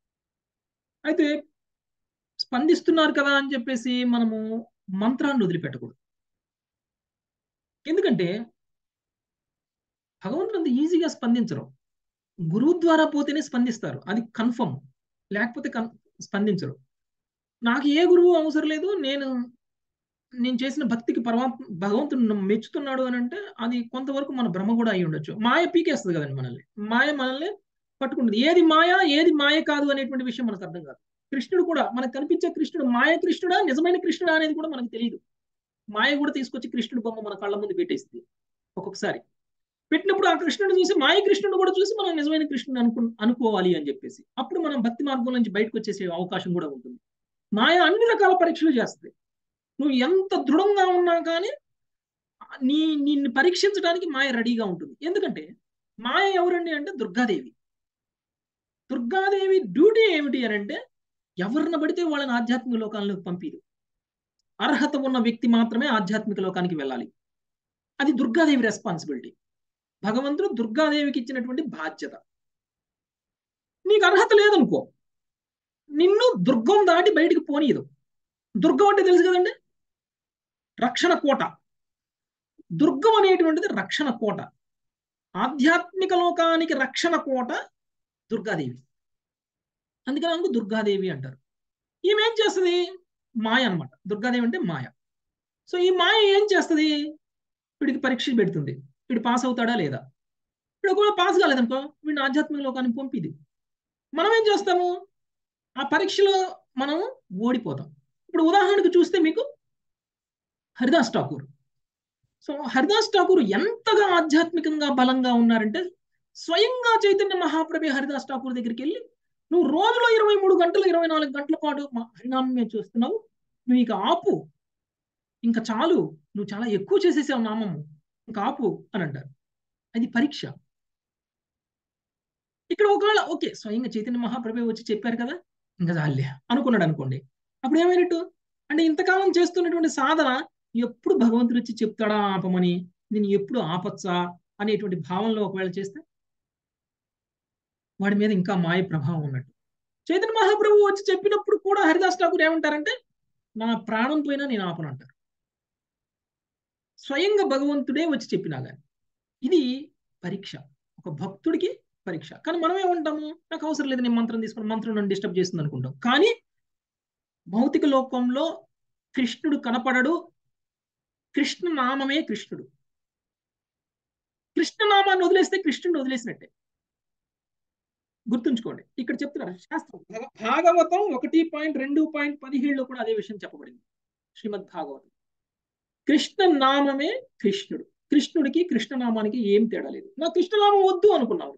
అయితే స్పందిస్తున్నారు కదా అని చెప్పేసి మనము మంత్రాన్ని వదిలిపెట్టకూడదు ఎందుకంటే భగవంతుడు అంత ఈజీగా స్పందించరు గురువు ద్వారా పోతేనే స్పందిస్తారు అది కన్ఫర్మ్ లేకపోతే కన్ స్పందించరు నాకు ఏ గురువు అవసరం లేదు నేను నేను చేసిన భక్తికి పరమాత్మ భగవంతుడు నన్ను మెచ్చుతున్నాడు అని అంటే అది కొంతవరకు మన భ్రమ కూడా అయి ఉండొచ్చు మాయ పీకేస్తుంది కదండి మనల్ని మాయ మనల్ని పట్టుకుంటుంది ఏది మాయ ఏది మాయ కాదు అనేటువంటి విషయం మనకు అర్థం కాదు కృష్ణుడు కూడా మనకు కనిపించే కృష్ణుడు మాయ కృష్ణుడా నిజమైన కృష్ణుడా అనేది కూడా మనకు తెలియదు మాయ కూడా తీసుకొచ్చి కృష్ణుడు బొమ్మ మన కళ్ళ ముందు పెట్టేస్తుంది ఒక్కొక్కసారి పెట్టినప్పుడు ఆ కృష్ణుడు చూసి మాయ కృష్ణుడు కూడా చూసి మనం నిజమైన కృష్ణుడు అనుకు అనుకోవాలి అని చెప్పేసి అప్పుడు మనం భక్తి మార్గం నుంచి బయటకు వచ్చేసే అవకాశం కూడా ఉంటుంది మాయ అన్ని రకాల పరీక్షలు చేస్తుంది నువ్వు ఎంత దృఢంగా ఉన్నా కానీ నీ నిన్ను పరీక్షించడానికి మాయ రెడీగా ఉంటుంది ఎందుకంటే మాయ ఎవరండి అంటే దుర్గాదేవి దుర్గాదేవి డ్యూటీ ఏమిటి అని అంటే ఎవరిని పడితే వాళ్ళని ఆధ్యాత్మిక లోకాలకు పంపిదు అర్హత ఉన్న వ్యక్తి మాత్రమే ఆధ్యాత్మిక లోకానికి వెళ్ళాలి అది దుర్గాదేవి రెస్పాన్సిబిలిటీ భగవంతుడు దుర్గాదేవికి ఇచ్చినటువంటి బాధ్యత నీకు అర్హత లేదనుకో నిన్ను దుర్గం దాటి బయటికి పోనీయదు దుర్గం అంటే తెలుసు కదండి రక్షణ కోట దుర్గం అనేటువంటిది రక్షణ కోట ఆధ్యాత్మిక లోకానికి రక్షణ కోట దుర్గాదేవి అందుకని అందుకు దుర్గాదేవి అంటారు ఈమె ఏం చేస్తుంది మాయ అనమాట దుర్గాదేవి అంటే మాయ సో ఈ మాయ ఏం చేస్తుంది వీడికి పరీక్షలు పెడుతుంది వీడు పాస్ అవుతాడా లేదా వీడు ఒకవేళ పాస్ కాలేదనుకో వీడిని ఆధ్యాత్మిక లోకానికి పంపిది మనం ఏం చేస్తాము ఆ పరీక్షలో మనం ఓడిపోతాం ఇప్పుడు ఉదాహరణకు చూస్తే మీకు హరిదాస్ ఠాకూర్ సో హరిదాస్ ఠాకూర్ ఎంతగా ఆధ్యాత్మికంగా బలంగా ఉన్నారంటే స్వయంగా చైతన్య మహాప్రభు హరిదాస్ ఠాకూర్ దగ్గరికి వెళ్ళి నువ్వు రోజులో ఇరవై మూడు గంటలు ఇరవై నాలుగు గంటల పాటు మా హరినామే చూస్తున్నావు నువ్వు ఇక ఆపు ఇంకా చాలు నువ్వు చాలా ఎక్కువ చేసేసావు నామము ఇంకా ఆపు అని అంటారు అది పరీక్ష ఇక్కడ ఒకవేళ ఓకే స్వయంగా చైతన్య మహాప్రభు వచ్చి చెప్పారు కదా ఇంకా చాలే అనుకున్నాడు అనుకోండి అప్పుడు ఏమైనట్టు అంటే ఇంతకాలం చేస్తున్నటువంటి సాధన ఎప్పుడు భగవంతుడు వచ్చి చెప్తాడా ఆపమని నేను ఎప్పుడు ఆపచ్చా అనేటువంటి భావంలో ఒకవేళ చేస్తే వాడి మీద ఇంకా మాయ ప్రభావం ఉన్నట్టు చైతన్య మహాప్రభు వచ్చి చెప్పినప్పుడు కూడా హరిదాస్ ఠాకూర్ ఏమంటారంటే నా ప్రాణం పోయినా నేను ఆపను అంటారు స్వయంగా భగవంతుడే వచ్చి చెప్పినా కానీ ఇది పరీక్ష ఒక భక్తుడికి పరీక్ష కానీ మనం ఏమంటాము నాకు అవసరం లేదు నేను మంత్రం తీసుకుని మంత్రం నన్ను డిస్టర్బ్ చేస్తుంది అనుకుంటాం కానీ భౌతిక లోకంలో కృష్ణుడు కనపడడు కృష్ణ నామమే కృష్ణుడు కృష్ణనామాన్ని వదిలేస్తే కృష్ణుడు వదిలేసినట్టే గుర్తుంచుకోండి ఇక్కడ చెప్తున్నారు శాస్త్రం భగ- భాగవతం ఒకటి పాయింట్ రెండు పాయింట్ పదిహేడులో కూడా అదే విషయం చెప్పబడింది శ్రీమద్ భాగవతం కృష్ణ నామమే కృష్ణుడు కృష్ణుడికి కృష్ణనామానికి ఏం తేడా లేదు నా కృష్ణనామం వద్దు అనుకున్నావు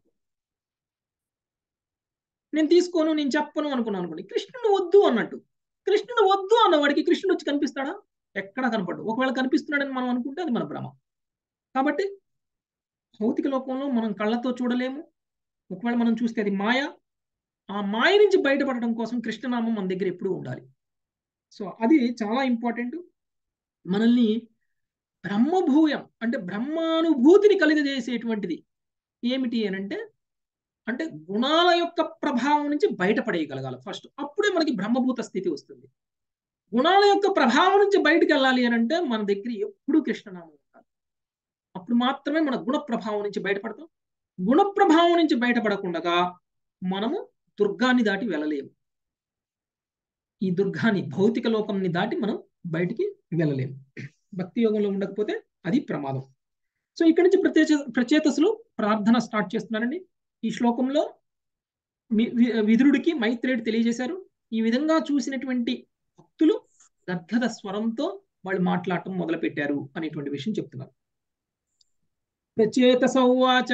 నేను తీసుకోను నేను చెప్పను అనుకున్నాను అనుకోండి కృష్ణుడు వద్దు అన్నట్టు కృష్ణుడు వద్దు అన్నవాడికి కృష్ణుడు వచ్చి కనిపిస్తాడా ఎక్కడా కనపడ్డు ఒకవేళ కనిపిస్తున్నాడని మనం అనుకుంటే అది మన భ్రమ కాబట్టి భౌతిక లోకంలో మనం కళ్ళతో చూడలేము ఒకవేళ మనం చూస్తే అది మాయ ఆ మాయ నుంచి బయటపడడం కోసం కృష్ణనామం మన దగ్గర ఎప్పుడూ ఉండాలి సో అది చాలా ఇంపార్టెంట్ మనల్ని బ్రహ్మభూయం అంటే బ్రహ్మానుభూతిని కలిగజేసేటువంటిది ఏమిటి అని అంటే అంటే గుణాల యొక్క ప్రభావం నుంచి బయటపడేయగలగాలి ఫస్ట్ అప్పుడే మనకి బ్రహ్మభూత స్థితి వస్తుంది గుణాల యొక్క ప్రభావం నుంచి బయటకు వెళ్ళాలి అని అంటే మన దగ్గర ఎప్పుడూ కృష్ణనామం ఉండాలి అప్పుడు మాత్రమే మన గుణ ప్రభావం నుంచి బయటపడతాం గుణ ప్రభావం నుంచి బయటపడకుండా మనము దుర్గాన్ని దాటి వెళ్ళలేము ఈ దుర్గాన్ని భౌతిక లోకంని దాటి మనం బయటికి వెళ్ళలేము భక్తి యోగంలో ఉండకపోతే అది ప్రమాదం సో ఇక్కడి నుంచి ప్రత్యేక ప్రచేతసులు ప్రార్థన స్టార్ట్ చేస్తున్నారండి ఈ శ్లోకంలో మి- వి- విదురుడికి మైత్రేయుడు తెలియజేశారు ఈ విధంగా చూసినటువంటి భక్తులు గద్గద స్వరంతో వాళ్ళు మాట్లాడటం మొదలు పెట్టారు అనేటువంటి విషయం చెప్తున్నారు ప్రచేత సౌవాచ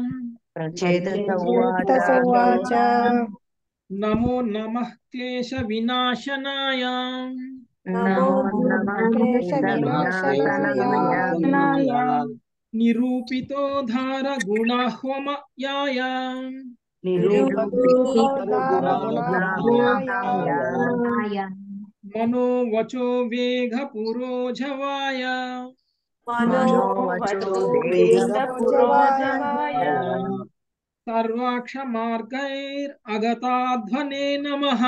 తసోవాచ నమో నమ క్లేశ వినాశనాయ నమో నమః క్లేశ వినాశనాయ నిరూపితో ధార గుణాహ్వమయాయ మనో వచో వేగ పురోజవాయ సర్వాక్ష మార్గైర్ అగతాధ్వనే నమః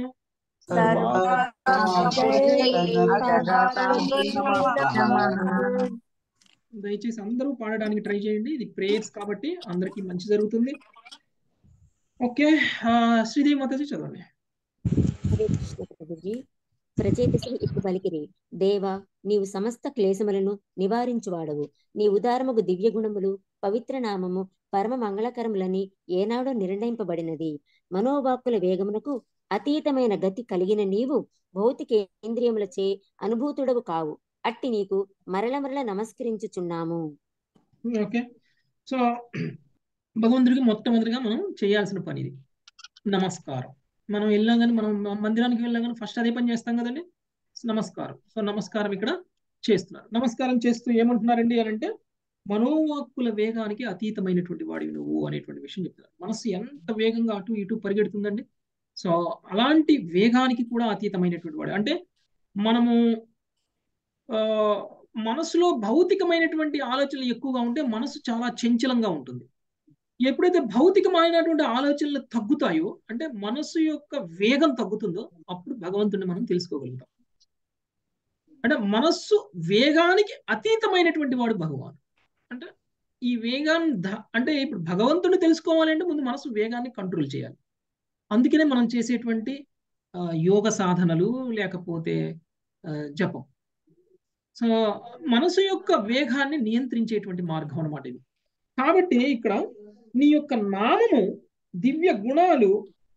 దయచేసి అందరూ పాడడానికి ట్రై చేయండి ఇది ప్రేయర్స్ కాబట్టి అందరికీ మంచి జరుగుతుంది ఓకే ఆ, శ్రీదేవి మాతాజీ చదవండి హరే కృష్ణ ప్రభుజీ ప్రచేతసి ఇప్పుడు పలికిరి దేవా నీవు సమస్త క్లేశములను నివారించువాడవు నీ ఉదారముగు దివ్య గుణములు పవిత్ర నామము పరమ మంగళకరములని ఏనాడో నిర్ణయింపబడినది మనోవాక్కుల వేగమునకు అతీతమైన గతి కలిగిన నీవు భౌతికేంద్రియములచే అనుభూతుడవు కావు అట్టి నీకు మరల మరల నమస్కరించుచున్నాము ఓకే సో భగవంతుడికి మొట్టమొదటిగా మనం చేయాల్సిన పని ఇది నమస్కారం మనం వెళ్ళాం కానీ మనం మందిరానికి వెళ్ళాం కానీ ఫస్ట్ అదే పని చేస్తాం కదండి నమస్కారం సో నమస్కారం ఇక్కడ చేస్తున్నారు నమస్కారం చేస్తూ ఏమంటున్నారండి అని అంటే మనోవాక్కుల వేగానికి అతీతమైనటువంటి వాడివి నువ్వు అనేటువంటి విషయం చెప్తున్నారు మనసు ఎంత వేగంగా అటు ఇటు పరిగెడుతుందండి సో అలాంటి వేగానికి కూడా అతీతమైనటువంటి వాడు అంటే మనము ఆ, మనసులో భౌతికమైనటువంటి ఆలోచనలు ఎక్కువగా ఉంటే మనసు చాలా చంచలంగా ఉంటుంది ఎప్పుడైతే భౌతికమైనటువంటి ఆలోచనలు తగ్గుతాయో అంటే మనసు యొక్క వేగం తగ్గుతుందో అప్పుడు భగవంతుడిని మనం తెలుసుకోగలుగుతాం అంటే మనస్సు వేగానికి అతీతమైనటువంటి వాడు భగవాన్ అంటే ఈ వేగాన్ని ద- అంటే ఇప్పుడు భగవంతుడిని తెలుసుకోవాలంటే ముందు మనసు వేగాన్ని కంట్రోల్ చేయాలి అందుకనే మనం చేసేటువంటి ఆ, యోగ సాధనలు లేకపోతే ఆ, జపం సో మనసు యొక్క వేగాన్ని నియంత్రించేటువంటి మార్గం అన్నమాట ఇది కాబట్టి ఇక్కడ నీ యొక్క నామము దివ్య గుణాలు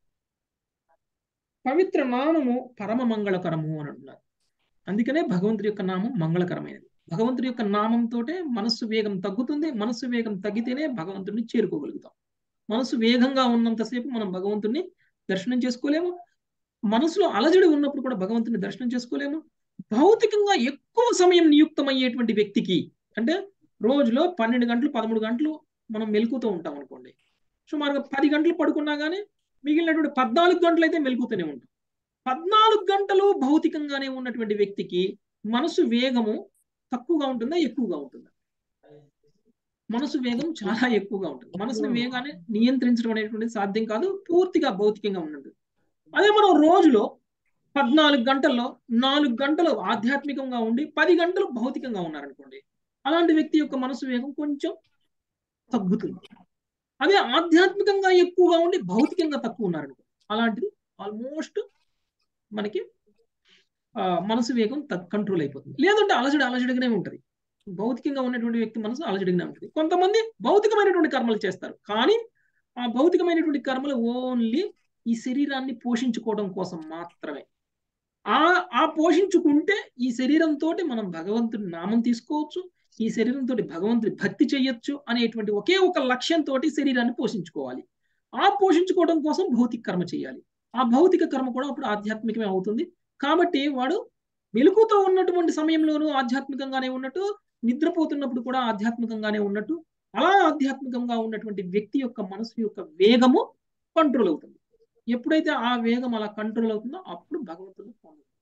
పవిత్ర నామము పరమ మంగళకరము అని అంటున్నారు అందుకనే భగవంతుడి యొక్క నామం మంగళకరమైనది భగవంతుడి యొక్క నామంతోటే మనస్సు వేగం తగ్గుతుంది మనస్సు వేగం తగ్గితేనే భగవంతుడిని చేరుకోగలుగుతాం మనసు వేగంగా ఉన్నంతసేపు మనం భగవంతుడిని దర్శనం చేసుకోలేము మనసులో అలజడి ఉన్నప్పుడు కూడా భగవంతుని దర్శనం చేసుకోలేము భౌతికంగా ఎక్కువ సమయం నియుక్తమయ్యేటువంటి వ్యక్తికి అంటే రోజులో పన్నెండు గంటలు పదమూడు గంటలు మనం మెలుకుతూ ఉంటాం అనుకోండి సుమారుగా పది గంటలు పడుకున్నా కానీ మిగిలినటువంటి పద్నాలుగు గంటలు అయితే మెలుకుతూనే ఉంటాం పద్నాలుగు గంటలు భౌతికంగానే ఉన్నటువంటి వ్యక్తికి మనసు వేగము తక్కువగా ఉంటుందా ఎక్కువగా ఉంటుందా మనసు వేగం చాలా ఎక్కువగా ఉంటుంది మనసుని వేగాన్ని నియంత్రించడం అనేటువంటిది సాధ్యం కాదు పూర్తిగా భౌతికంగా ఉన్నది అదే మనం రోజులో పద్నాలుగు గంటల్లో నాలుగు గంటలు ఆధ్యాత్మికంగా ఉండి పది గంటలు భౌతికంగా ఉన్నారనుకోండి అలాంటి వ్యక్తి యొక్క మనసు వేగం కొంచెం తగ్గుతుంది అదే ఆధ్యాత్మికంగా ఎక్కువగా ఉండి భౌతికంగా తక్కువ ఉన్నారనుకో అలాంటిది ఆల్మోస్ట్ మనకి ఆ, మనసు వేగం కంట్రోల్ అయిపోతుంది లేదంటే అలజడి అలజడిగానే ఉంటుంది భౌతికంగా ఉన్నటువంటి వ్యక్తి మనసు అలజడిగానే ఉంటుంది కొంతమంది భౌతికమైనటువంటి కర్మలు చేస్తారు కానీ ఆ భౌతికమైనటువంటి కర్మలు ఓన్లీ ఈ శరీరాన్ని పోషించుకోవడం కోసం మాత్రమే ఆ ఆ పోషించుకుంటే ఈ శరీరంతో మనం భగవంతుడి నామం తీసుకోవచ్చు ఈ శరీరంతో భగవంతుడి భక్తి చేయొచ్చు అనేటువంటి ఒకే ఒక లక్ష్యంతో శరీరాన్ని పోషించుకోవాలి ఆ పోషించుకోవడం కోసం భౌతిక కర్మ చేయాలి ఆ భౌతిక కర్మ కూడా అప్పుడు ఆధ్యాత్మికమే అవుతుంది కాబట్టి వాడు మెలకుతో ఉన్నటువంటి సమయంలోనూ ఆధ్యాత్మికంగానే ఉన్నట్టు నిద్రపోతున్నప్పుడు కూడా ఆధ్యాత్మికంగానే ఉన్నట్టు అలా ఆధ్యాత్మికంగా ఉన్నటువంటి వ్యక్తి యొక్క మనసు యొక్క వేగము కంట్రోల్ అవుతుంది ఎప్పుడైతే ఆ వేగం అలా కంట్రోల్ అవుతుందో అప్పుడు భగవంతుడు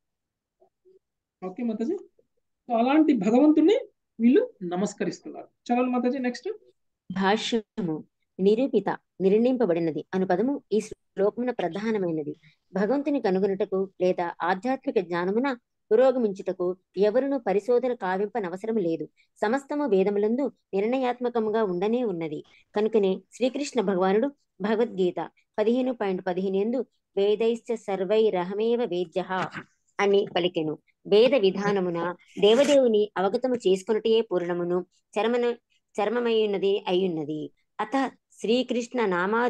ఓకే మాతాజీ సో అలాంటి భగవంతుని వీళ్ళు నమస్కరిస్తున్నారు చదవండి మాతాజీ నెక్స్ట్ భాష్యము నిరూపిత నిర్ణయింపబడినది అను పదము ఈ శ్లోకమున ప్రధానమైనది భగవంతుని కనుగొనుటకు లేదా ఆధ్యాత్మిక జ్ఞానమున పురోగమించుటకు ఎవరును పరిశోధన కావింపనవసరం లేదు సమస్తము వేదములందు నిర్ణయాత్మకముగా ఉండనే ఉన్నది కనుకనే శ్రీకృష్ణ భగవానుడు భగవద్గీత పదిహేను పాయింట్ పదిహేను ఎందు వేదైశ్చ సర్వైరహమేవ వేద్య అని పలికెను వేద విధానమున దేవదేవుని అవగతము చేసుకొనుటే పూర్ణమును చరమన చర్మమైయున్నది అయ్యున్నది అత శ్రీకృష్ణ నామాది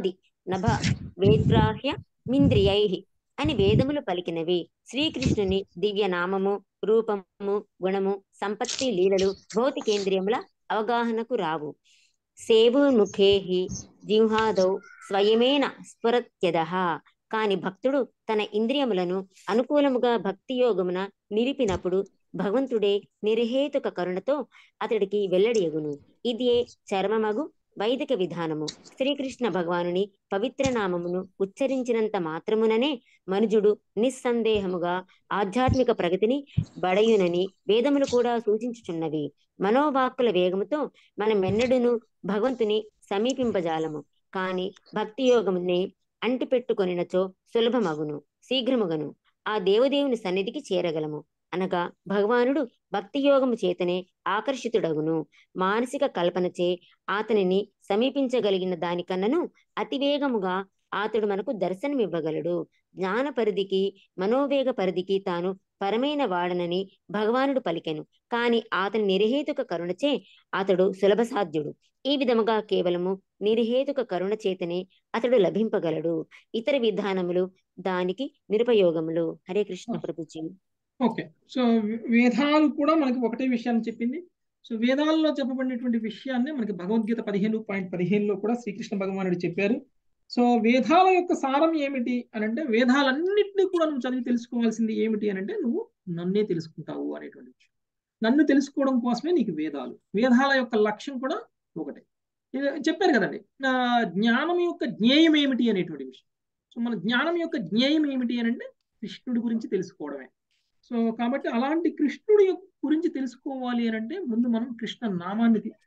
నభ వేద్గ్రాహ్య మింద్రియై అని వేదములు పలికినవి శ్రీకృష్ణుని దివ్య నామము రూపము గుణము సంపత్తి లీలలు భౌతికేంద్రియముల అవగాహనకు రావు సేవుముఖేహి జిహ్వాదౌ స్వయమేన స్ఫురత్యద కాని భక్తుడు తన ఇంద్రియములను అనుకూలముగా భక్తి యోగమున నిలిపినప్పుడు భగవంతుడే నిర్హేతుక కరుణతో అతడికి వెల్లడియగును ఇదియే చర్మమగు వైదిక విధానము శ్రీకృష్ణ భగవానుని పవిత్ర నామమును ఉచ్చరించినంత మాత్రముననే మనుజుడు నిస్సందేహముగా ఆధ్యాత్మిక ప్రగతిని బడయునని వేదములు కూడా సూచించుచున్నవి మనోవాక్కుల వేగముతో మనం ఎన్నడూను భగవంతుని సమీపింపజాలము కాని భక్తి యోగముని అంటిపెట్టుకొనినచో సులభమగును శీఘ్రముగను ఆ దేవదేవుని సన్నిధికి చేరగలము అనగా భగవానుడు భక్తి యోగము చేతనే ఆకర్షితుడగును మానసిక కల్పనచే అతనిని సమీపించగలిగిన దానికన్నను అతివేగముగా అతడు మనకు దర్శనమివ్వగలడు జ్ఞాన పరిధికి మనోవేగ పరిధికి తాను పరమైన వాడనని భగవానుడు పలికెను కాని అతని నిర్హేతుక కరుణచే అతడు సులభ సాధ్యుడు ఈ విధముగా కేవలము నిర్హేతుక కరుణ చేతనే అతడు లభింపగలడు ఇతర విధానములు దానికి నిరుపయోగములు హరే కృష్ణ ప్రభుజీ ఓకే సో వేదాలు కూడా మనకి ఒకటే విషయాన్ని చెప్పింది సో వేదాల్లో చెప్పబడినటువంటి విషయాన్ని మనకి భగవద్గీత పదిహేను పాయింట్ పదిహేనులో కూడా శ్రీకృష్ణ భగవానుడు చెప్పారు సో వేదాల యొక్క సారం ఏమిటి అని అంటే వేదాలన్నింటినీ కూడా నువ్వు చదివి తెలుసుకోవాల్సింది ఏమిటి అని అంటే నువ్వు నన్నే తెలుసుకుంటావు అనేటువంటి విషయం నన్ను తెలుసుకోవడం కోసమే నీకు వేదాలు వేదాల యొక్క లక్ష్యం కూడా ఒకటే ఇది చెప్పారు కదండి నా జ్ఞానం యొక్క జ్ఞేయం ఏమిటి అనేటువంటి విషయం సో మన జ్ఞానం యొక్క జ్ఞేయం ఏమిటి అని అంటే కృష్ణుడి గురించి తెలుసుకోవడమే సో కాబట్టి అలాంటి కృష్ణుడి యొక్క గురించి తెలుసుకోవాలి అని అంటే ముందు మనం కృష్ణ నామాన్ని తీ-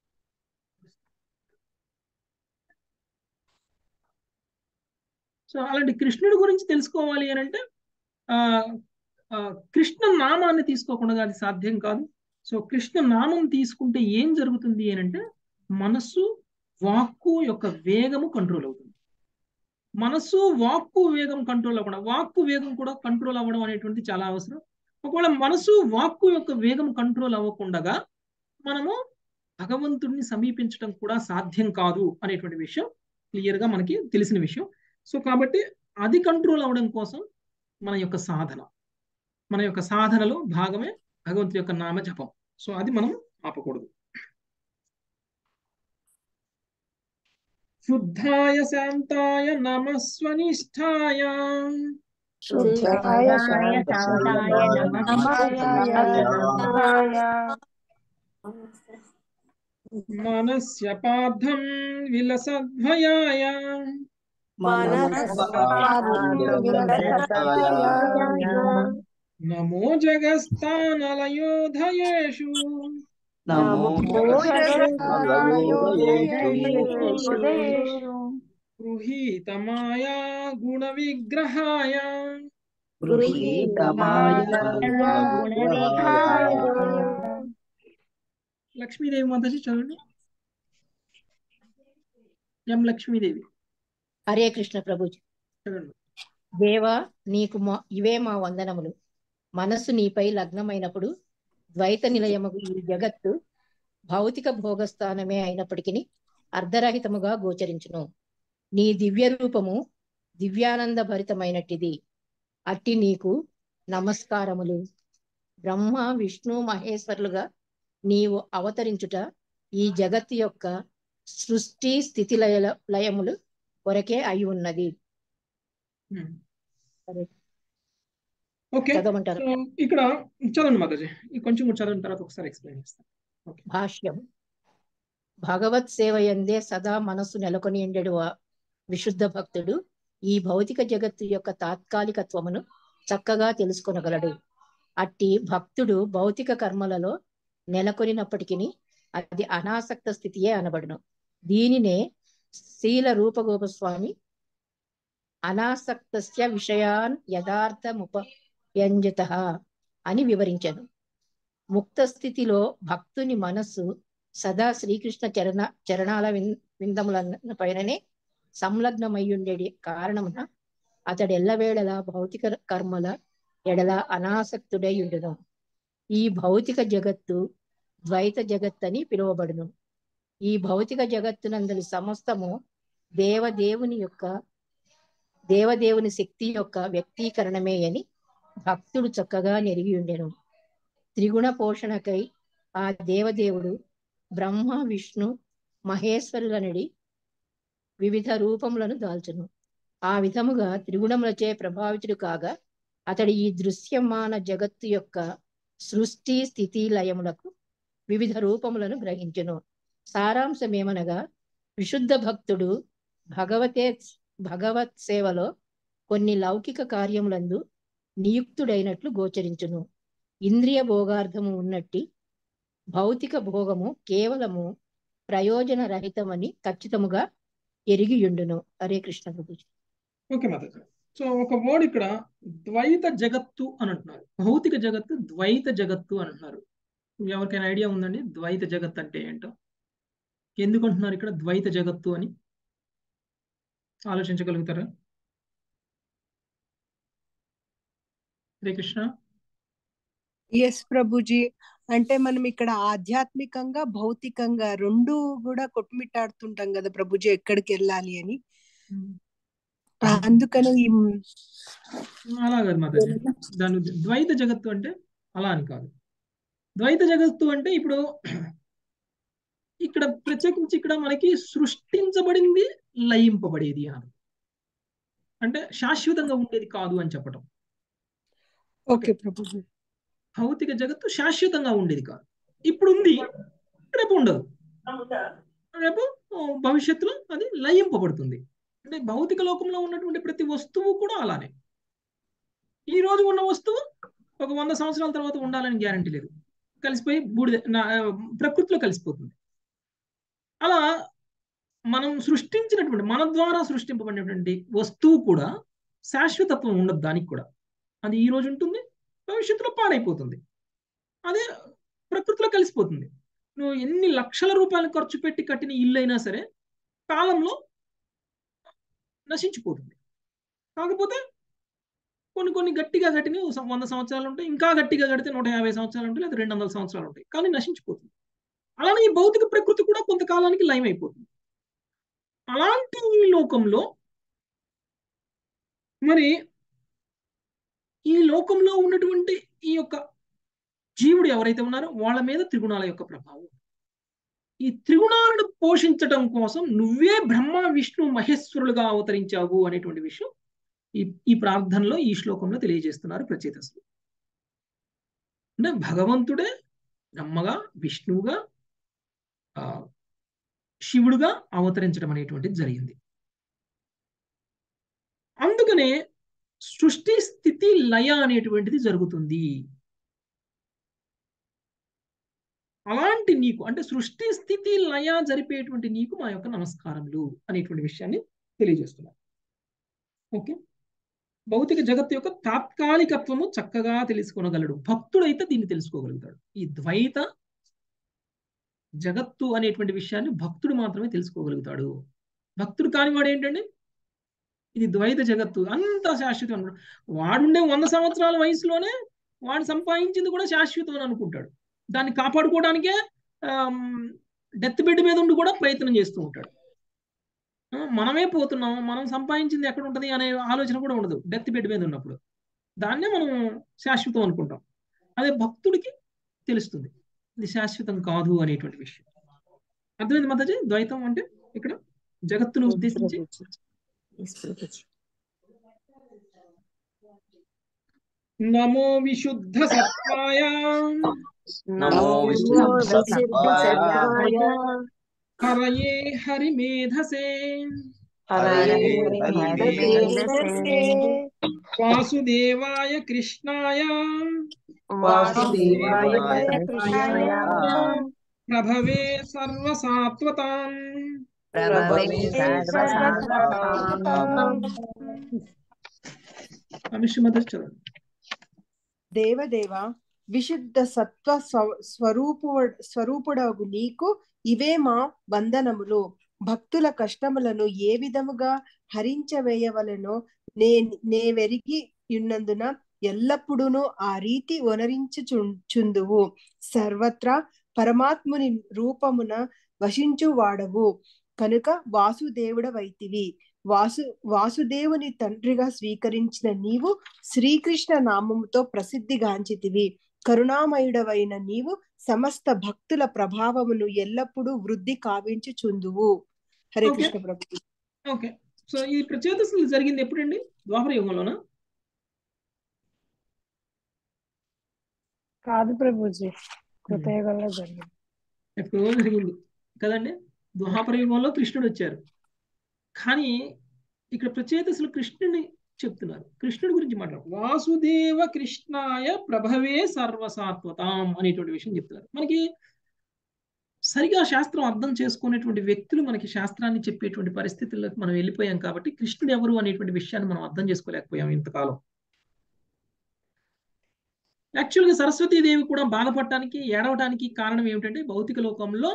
సో అలాంటి కృష్ణుడి గురించి తెలుసుకోవాలి అని అంటే ఆ ఆ, కృష్ణ నామాన్ని తీసుకోకుండా అది సాధ్యం కాదు సో కృష్ణ నామం తీసుకుంటే ఏం జరుగుతుంది అని అంటే మనస్సు వాక్కు యొక్క వేగము కంట్రోల్ అవుతుంది మనస్సు వాక్కు వేగం కంట్రోల్ అవ్వడం వాక్కు వేగం కూడా కంట్రోల్ అవ్వడం అనేటువంటి చాలా అవసరం ఒకవేళ మనసు వాక్కు యొక్క వేగం కంట్రోల్ అవ్వకుండా మనము భగవంతుడిని సమీపించడం కూడా సాధ్యం కాదు అనేటువంటి విషయం క్లియర్ గా మనకి తెలిసిన విషయం సో కాబట్టి అది కంట్రోల్ అవ్వడం కోసం మన యొక్క సాధన మన యొక్క సాధనలో భాగమే భగవంతుడి యొక్క నామ జపం సో అది మనం ఆపకూడదు శుద్ధాయ శాంతాయ నమస్వనిష్టాయ శుద్ధాయ శాంతాయ మనస్య పార్థం విలసద్వయాయ నమో జగస్థానలయోధయేషు గృహీతమాయా గుణ విగ్రహాయ లక్ష్మీదేవి మాతాజీ చదవండి ఎం లక్ష్మీదేవి హరే కృష్ణ ప్రభుజీ చదవండి దేవా నీకు మా ఇవే మా వందనములు మనస్సు నీపై లగ్నమైనప్పుడు ద్వైత నిలయముగు ఈ జగత్తు భౌతిక భోగస్థానమే అయినప్పటికీ అర్ధరహితముగా గోచరించును నీ దివ్య రూపము దివ్యానంద భరితమైనట్టిది అట్టి నీకు నమస్కారములు బ్రహ్మ విష్ణు మహేశ్వరులుగా నీవు అవతరించుట ఈ జగత్తు యొక్క సృష్టి స్థితి లయ లయములు కొరకే అయి ఉన్నది Hmm. సరే ఓకే చదవమంటారు సో ఇక్కడ చదవండి మాతాజీ ఈ కొంచెం కూడా చదివిన తర్వాత ఒకసారి ఎక్స్ప్లెయిన్ చేస్తాను ఓకే భాష్యం భగవత్ సేవయందే సదా మనస్సు నెలకొని ఉండెడు ఆ విశుద్ధ భక్తుడు ఈ భౌతిక జగత్తు యొక్క తాత్కాలికత్వమును చక్కగా తెలుసుకొనగలడు అట్టి భక్తుడు భౌతిక కర్మలలో నెలకొనినప్పటికీ అది అనాసక్త స్థితియే అనబడును దీనినే శీల రూపగోపస్వామి అనాసక్తస్య విషయాన్ యథార్థముపయంజత అని వివరించను ముక్త స్థితిలో భక్తుని మనస్సు సదా శ్రీకృష్ణ చరణ చరణాల విన్ విందముల పైననే సంలగ్నమయ్యుండేది కారణమున అతడు ఎల్లవేళలా భౌతిక కర్మల ఎడల అనాసక్తుడై ఉండును ఈ భౌతిక జగత్తు ద్వైత జగత్ అని పిలువబడును ఈ భౌతిక జగత్తునందలి సమస్తము దేవదేవుని యొక్క దేవదేవుని శక్తి యొక్క వ్యక్తీకరణమే అని భక్తుడు చక్కగా నెరిగి ఉండెను త్రిగుణ పోషణకై ఆ దేవదేవుడు బ్రహ్మ విష్ణు మహేశ్వరులనడి వివిధ రూపములను దాల్చును ఆ విధముగా త్రిగుణములచే ప్రభావితుడు కాగా అతడి ఈ దృశ్యమాన జగత్తు యొక్క సృష్టి స్థితి లయములకు వివిధ రూపములను గ్రహించును సారాంశమేమనగా విశుద్ధ భక్తుడు భగవతే భగవత్ సేవలో కొన్ని లౌకిక కార్యములందు నియుక్తుడైనట్లు గోచరించును ఇంద్రియ భోగార్థము ఉన్నట్టి భౌతిక భోగము కేవలము ప్రయోజన రహితమని ఖచ్చితముగా ఎరిగియుండును హరే కృష్ణ ప్రభుజీ ఓకే మాతాజీ సో ఒక వర్డ్ ఇక్కడ ద్వైత జగత్తు అని అంటున్నారు భౌతిక జగత్తు ద్వైత జగత్తు అని అంటున్నారు ఎవరికైనా ఐడియా ఉందండి ద్వైత జగత్ అంటే ఏంటో ఎందుకు అంటున్నారు ఇక్కడ ద్వైత జగత్తు అని ఆలోచించగలుగుతారా హరే కృష్ణ ఎస్ ప్రభుజీ అంటే మనం ఇక్కడ ఆధ్యాత్మికంగా భౌతికంగా రెండు కూడా కొట్టుమిట్టాడుతుంటాం కదా ప్రభుజీ ఎక్కడికి వెళ్ళాలి అని అందుకని ఈ అలా కాదు మాతాజీ దాని ద్వైత జగత్తు అంటే అలా అని కాదు ద్వైత జగత్తు అంటే ఇప్పుడు ఇక్కడ ప్రత్యేకించి ఇక్కడ మనకి సృష్టించబడింది లయింపబడేది అని అంటే శాశ్వతంగా ఉండేది కాదు అని చెప్పటం ఓకే ప్రభుజీ భౌతిక జగత్తు శాశ్వతంగా ఉండేది కాదు ఇప్పుడు ఉంది రేపు ఉండదు రేపు భవిష్యత్తులో అది లయింపబడుతుంది అంటే భౌతిక లోకంలో ఉన్నటువంటి ప్రతి వస్తువు కూడా అలానే ఈ రోజు ఉన్న వస్తువు ఒక వంద సంవత్సరాల తర్వాత ఉండాలని గ్యారంటీ లేదు కలిసిపోయి బూడిద ప్రకృతిలో కలిసిపోతుంది అలా మనం సృష్టించినటువంటి మన ద్వారా సృష్టింపబడినటువంటి వస్తువు కూడా శాశ్వతత్వం ఉండదు దానికి కూడా అది ఈ రోజు ఉంటుంది భవిష్యత్తులో పాడైపోతుంది అదే ప్రకృతిలో కలిసిపోతుంది నువ్వు ఎన్ని లక్షల రూపాయలు ఖర్చు పెట్టి కట్టిన ఇల్లు అయినా సరే కాలంలో నశించిపోతుంది కాకపోతే కొన్ని కొన్ని గట్టిగా కట్టిన వంద సంవత్సరాలు ఉంటాయి ఇంకా గట్టిగా కడితే నూట యాభై సంవత్సరాలు ఉంటాయి లేదా రెండు వందల సంవత్సరాలు ఉంటాయి కానీ నశించిపోతుంది అలానే ఈ భౌతిక ప్రకృతి కూడా కొంతకాలానికి లయం అయిపోతుంది అలాంటి ఈ లోకంలో మరి ఈ లోకంలో ఉన్నటువంటి ఈ యొక్క జీవుడు ఎవరైతే ఉన్నారో వాళ్ళ మీద త్రిగుణాల యొక్క ప్రభావం ఈ త్రిగుణాలను పోషించటం కోసం నువ్వే బ్రహ్మ విష్ణు మహేశ్వరులుగా అవతరించావు అనేటువంటి విషయం ఈ ఈ ప్రార్థనలో ఈ శ్లోకంలో తెలియజేస్తున్నారు ప్రచేతసులు అంటే భగవంతుడే బ్రహ్మగా విష్ణువుగా ఆ శివుడుగా అవతరించడం అనేటువంటిది జరిగింది అందుకనే సృష్టి స్థితి లయ అనేటువంటిది జరుగుతుంది అలాంటి నీకు అంటే సృష్టి స్థితి లయ జరిపేటువంటి నీకు మా యొక్క నమస్కారములు అనేటువంటి విషయాన్ని తెలియజేస్తున్నారు ఓకే భౌతిక జగత్తు యొక్క తాత్కాలికత్వము చక్కగా తెలుసుకోగలడు భక్తుడైతే దీన్ని తెలుసుకోగలుగుతాడు ఈ ద్వైత జగత్తు అనేటువంటి విషయాన్ని భక్తుడు మాత్రమే తెలుసుకోగలుగుతాడు భక్తుడు కానివాడు ఏంటండి ఇది ద్వైత జగత్తు అంత శాశ్వతం అనుకుంటాడు వాడుండే వంద సంవత్సరాల వయసులోనే వాడు సంపాదించింది కూడా శాశ్వతం అని అనుకుంటాడు దాన్ని కాపాడుకోవడానికే డెత్ బెడ్ మీద ఉండి కూడా ప్రయత్నం చేస్తూ ఉంటాడు మనమే పోతున్నాం మనం సంపాదించింది ఎక్కడ ఉంటుంది అనే ఆలోచన కూడా ఉండదు డెత్ బెడ్ మీద ఉన్నప్పుడు దాన్నే మనం శాశ్వతం అనుకుంటాం అదే భక్తుడికి తెలుస్తుంది ఇది శాశ్వతం కాదు అనేటువంటి విషయం అర్థమైంది మాతాజీ ద్వైతం అంటే ఇక్కడ జగత్తును ఉద్దేశించి నమో విశుద్ధ సత్వాయ నమో హరయే హరిమేధసే వాసుదేవాయ కృష్ణాయ ప్రభవే సర్వసాత్వతాం అమిషమత చదవండి దేవదేవ విశుద్ధ సత్వ స్వరూపు స్వరూపుడగు నీకు ఇవే మా వందనములు భక్తుల కష్టములను ఏ విధముగా హరించవేయవలనో నే నేవెరిగి ఉన్నందున ఎల్లప్పుడూను ఆ రీతి వనరించుచుందువు సర్వత్రా పరమాత్ముని రూపమున వశించు వాడవు కనుక వాసుదేవుడవైతివి వాసు వాసుదేవుని తండ్రిగా స్వీకరించిన నీవు శ్రీకృష్ణ నామముతో ప్రసిద్ధిగాంచితివి కరుణామయుడవైన నీవు సమస్త భక్తుల ప్రభావమును ఎల్లప్పుడూ వృద్ధి కావించుచుందువు Hare Okay. Krishna Prabhu okay so ఈ ప్రచేతసులు జరిగింది ఎప్పుడండి ద్వాపర యుగంలోనా కాదు ప్రభుజీ కృతయుగంలో జరిగింది ఎప్పుడో జరిగింది కదండి ద్వాపర యుగంలో కృష్ణుడు వచ్చారు కానీ ఇక్కడ ప్రచేతసులు కృష్ణుని చెప్తున్నారు కృష్ణుడి గురించి మాట్లాడు వాసుదేవ కృష్ణాయ ప్రభవే సర్వసాత్వతాం అనేటువంటి విషయం చెప్తున్నారు మనకి సరిగా శాస్త్రం అర్థం చేసుకునేటువంటి వ్యక్తులు మనకి శాస్త్రాన్ని చెప్పేటువంటి పరిస్థితుల్లోకి మనం వెళ్ళిపోయాం కాబట్టి కృష్ణుడు ఎవరు అనేటువంటి విషయాన్ని మనం అర్థం చేసుకోలేకపోయాం ఇంతకాలం యాక్చువల్గా సరస్వతీదేవి కూడా బాధపడటానికి ఏడవటానికి కారణం ఏమిటంటే భౌతిక లోకంలో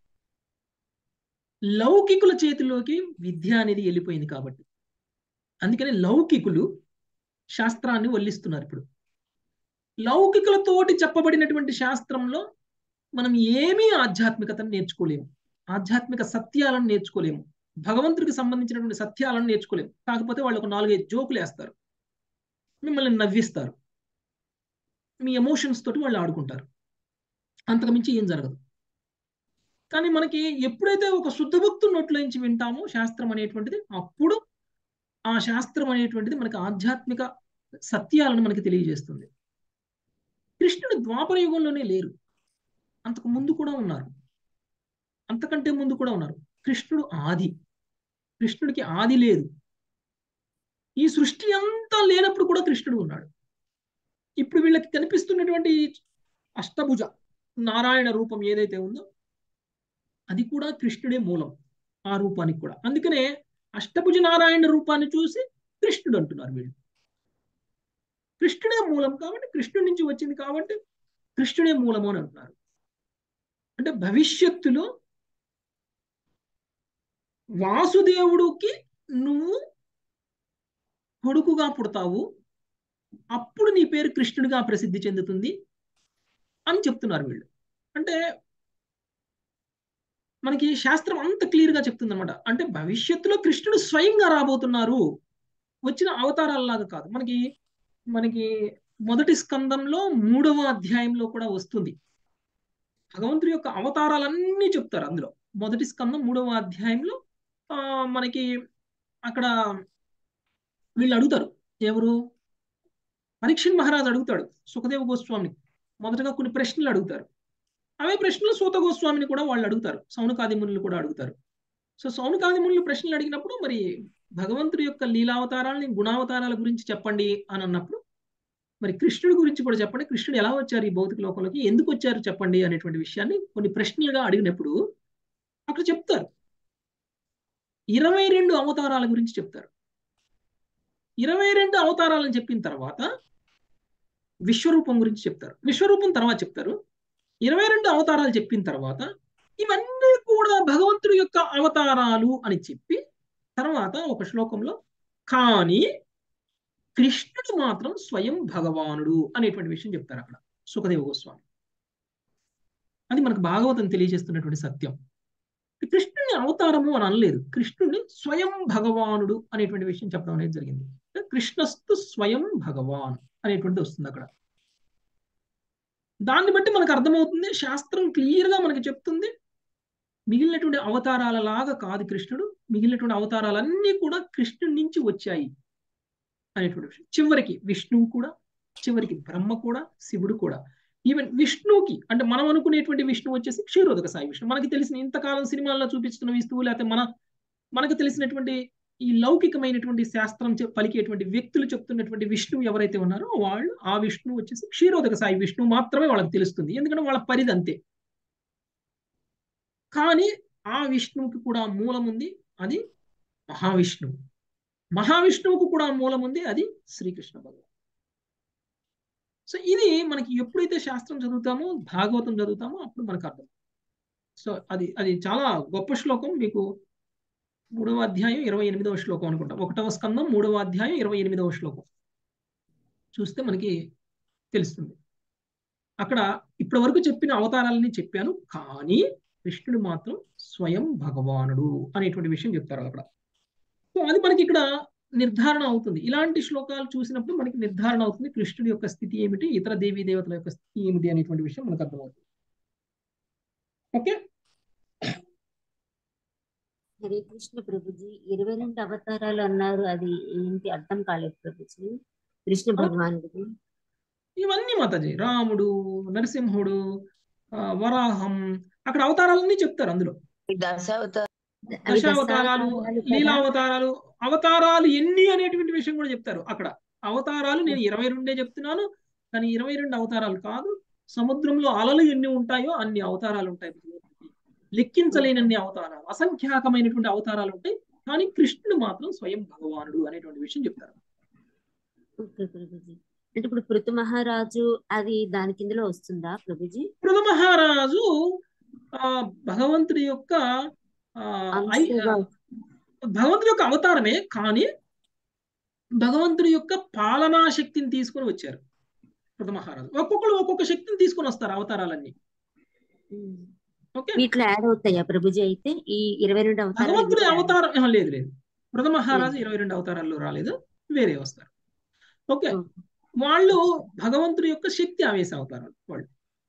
లౌకికుల చేతిలోకి విద్య అనేది వెళ్ళిపోయింది కాబట్టి అందుకని లౌకికులు శాస్త్రాన్ని వల్లిస్తున్నారు ఇప్పుడు లౌకికులతోటి చెప్పబడినటువంటి శాస్త్రంలో మనం ఏమీ ఆధ్యాత్మికతను నేర్చుకోలేము ఆధ్యాత్మిక సత్యాలను నేర్చుకోలేము భగవంతుడికి సంబంధించినటువంటి సత్యాలను నేర్చుకోలేము కాకపోతే వాళ్ళు ఒక నాలుగైదు జోకులు వేస్తారు మిమ్మల్ని నవ్విస్తారు మీ ఎమోషన్స్ తోటి వాళ్ళు ఆడుకుంటారు అంతకు మించి ఏం జరగదు కానీ మనకి ఎప్పుడైతే ఒక శుద్ధ భక్తు నోట్లో నుంచి వింటామో శాస్త్రం అనేటువంటిది అప్పుడు ఆ శాస్త్రం అనేటువంటిది మనకి ఆధ్యాత్మిక సత్యాలను మనకి తెలియజేస్తుంది కృష్ణుడు ద్వాపర యుగంలోనే లేరు అంతకు ముందు కూడా ఉన్నారు అంతకంటే ముందు కూడా ఉన్నారు కృష్ణుడు ఆది కృష్ణుడికి ఆది లేదు ఈ సృష్టి అంతా లేనప్పుడు కూడా కృష్ణుడు ఉన్నాడు ఇప్పుడు వీళ్ళకి కనిపిస్తున్నటువంటి ఈ అష్టభుజ నారాయణ రూపం ఏదైతే ఉందో అది కూడా కృష్ణుడే మూలం ఆ రూపానికి కూడా అందుకనే అష్టభుజ నారాయణ రూపాన్ని చూసి కృష్ణుడు అంటున్నారు వీళ్ళు కృష్ణుడే మూలం కాబట్టి కృష్ణుడి నుంచి వచ్చింది కాబట్టి కృష్ణుడే మూలము అని అంటున్నారు అంటే భవిష్యత్తులో వాసుదేవుడికి నువ్వు కొడుకుగా పుడతావు అప్పుడు నీ పేరు కృష్ణుడిగా ప్రసిద్ధి చెందుతుంది అని చెప్తున్నారు వీళ్ళు అంటే మనకి శాస్త్రం అంత క్లియర్ గా చెప్తుంది అనమాట అంటే భవిష్యత్తులో కృష్ణుడు స్వయంగా రాబోతున్నారు వచ్చిన అవతారాలలాగా కాదు మనకి మనకి మొదటి స్కందంలో మూడవ అధ్యాయంలో కూడా వస్తుంది భగవంతుడి యొక్క అవతారాలన్నీ చెప్తారు అందులో మొదటి స్కందం మూడవ అధ్యాయంలో ఆ మనకి అక్కడ వీళ్ళు అడుగుతారు ఎవరు పరీక్షణ్ మహారాజ్ అడుగుతాడు సుఖదేవ గోస్వామిని మొదటగా కొన్ని ప్రశ్నలు అడుగుతారు అవే ప్రశ్నలు సూత గోస్వామిని కూడా వాళ్ళు అడుగుతారు సౌనకాది మునులు కూడా అడుగుతారు సో సౌనకాది మునులు ప్రశ్నలు అడిగినప్పుడు మరి భగవంతుడి యొక్క లీలావతారాలని గుణావతారాల గురించి చెప్పండి అని అన్నప్పుడు మరి కృష్ణుడి గురించి కూడా చెప్పండి కృష్ణుడు ఎలా వచ్చారు ఈ భౌతిక లోకంలోకి ఎందుకు వచ్చారు చెప్పండి అనేటువంటి విషయాన్ని కొన్ని ప్రశ్నలుగా అడిగినప్పుడు అక్కడ చెప్తారు ఇరవై రెండు అవతారాల గురించి చెప్తారు ఇరవై రెండు అవతారాలను చెప్పిన తర్వాత విశ్వరూపం గురించి చెప్తారు విశ్వరూపం తర్వాత చెప్తారు ఇరవై రెండు అవతారాలు చెప్పిన తర్వాత ఇవన్నీ కూడా భగవంతుడి యొక్క అవతారాలు అని చెప్పి తర్వాత ఒక శ్లోకంలో కానీ కృష్ణుడు మాత్రం స్వయం భగవానుడు అనేటువంటి విషయం చెప్తారు అక్కడ సుఖదేవ గోస్వామి అది మనకు భాగవతం తెలియజేస్తున్నటువంటి సత్యం కృష్ణుని అవతారము అని అనలేదు కృష్ణుడిని స్వయం భగవానుడు అనేటువంటి విషయం చెప్పడం అనేది జరిగింది కృష్ణస్తు స్వయం భగవాన్ అనేటువంటిది వస్తుంది అక్కడ దాన్ని బట్టి మనకు అర్థమవుతుంది శాస్త్రం క్లియర్ గా మనకి చెప్తుంది మిగిలినటువంటి అవతారాల లాగా కాదు కృష్ణుడు మిగిలినటువంటి అవతారాలన్నీ కూడా కృష్ణుడి నుంచి వచ్చాయి అనేటువంటి విషయం చివరికి విష్ణువు కూడా చివరికి బ్రహ్మ కూడా శివుడు కూడా ఈవెన్ విష్ణువుకి అంటే మనం అనుకునేటువంటి విష్ణువు వచ్చేసి క్షీరోదక సాయి విష్ణు మనకి తెలిసిన ఇంతకాలం సినిమాల్లో చూపిస్తున్న విష్ణువు లేకపోతే మన మనకు తెలిసినటువంటి ఈ లౌకికమైనటువంటి శాస్త్రం పలికేటువంటి వ్యక్తులు చెప్తున్నటువంటి విష్ణువు ఎవరైతే ఉన్నారో వాళ్ళు ఆ విష్ణువు వచ్చేసి క్షీరోదక సాయి విష్ణువు మాత్రమే వాళ్ళకి తెలుస్తుంది ఎందుకంటే వాళ్ళ పరిధి అంతే కానీ ఆ విష్ణువుకి కూడా మూలం ఉంది అది మహావిష్ణువు మహావిష్ణువుకు కూడా మూలం ఉంది అది శ్రీకృష్ణ భగవాన్ సో ఇది మనకి ఎప్పుడైతే శాస్త్రం చదువుతామో భాగవతం చదువుతామో అప్పుడు మనకు అర్థం సో అది అది చాలా గొప్ప శ్లోకం మీకు మూడవ అధ్యాయం ఇరవై ఎనిమిదవ శ్లోకం అనుకుంటా ఒకటవ స్కందం మూడవ అధ్యాయం ఇరవై ఎనిమిదవ శ్లోకం చూస్తే మనకి తెలుస్తుంది అక్కడ ఇప్పటి వరకు చెప్పిన అవతారాలని చెప్పాను కానీ కృష్ణుడు మాత్రం స్వయం భగవానుడు అనేటువంటి విషయం చెప్తారు అక్కడ సో అది మనకి ఇక్కడ నిర్ధారణ అవుతుంది ఇలాంటి శ్లోకాలు చూసినప్పుడు మనకి నిర్ధారణ అవుతుంది కృష్ణుడి యొక్క స్థితి ఏమిటి ఇతర దేవీ దేవతల యొక్క స్థితి ఏమిటి అనేటువంటి విషయం మనకు అర్థమవుతుంది ఓకే హరే కృష్ణ ప్రభుజీ ఇరవై రెండు అవతారాలు అన్నారు అది ఏంటి అర్థం కాలేదు ప్రభుజీ కృష్ణ భగవానుడిది ఇవన్నీ మాతాజీ రాముడు నరసింహుడు ఆ, వరాహం అక్కడ అవతారాలన్నీ చెప్తారు అందులో ఈ దశావతార అవి దశావతారాలు దశావతారాలు కదా లీలావతారాలు అవతారాలు ఎన్ని అనేటువంటి విషయం కూడా చెప్తారు అక్కడ అవతారాలు నేను ఇరవై రెండే చెప్తున్నాను కానీ ఇరవై రెండు అవతారాలు కాదు సముద్రంలో అలలు ఎన్ని ఉంటాయో అన్ని అవతారాలు ఉంటాయి లెక్కించలేనన్ని అవతారాలు అసంఖ్యాకమైనటువంటి అవతారాలు ఉంటాయి కానీ కృష్ణుడు మాత్రం స్వయం భగవానుడు అనేటువంటి విషయం చెప్తారు ఓకే ప్రభుజీ అంటే ఇప్పుడు పృథు మహారాజు అది దాని కిందలో వస్తుందా ప్రభుజీ పృథ మహారాజు ఆ భగవంతుడి యొక్క ఆ, ఐ- అంశగా భగవంతుడి యొక్క అవతారమే కానీ భగవంతుడి యొక్క పాలనా శక్తిని తీసుకొని వచ్చారు పృథ మహారాజు ఒక్కొక్కరు ఒక్కొక్క శక్తిని తీసుకొని వస్తారు అవతారాలన్నీ ఉమ్. ఓకే వీటిలో యాడ్ అవుతాయా ప్రభుజీ అయితే ఈ ఇరవై రెండు అవతారాలు భగవంతుడి ఇందులో యాడ్ అవతారం ఆహా, లేదు లేదు పృథ మహారాజు లేదు. ఇరవై రెండు అవతారాల్లో రాలేదు వేరే వస్తారు ఓకే ఓకే. వాళ్ళు భగవంతుడి యొక్క శక్తి ఆవేశ అవతారాలు వాళ్ళు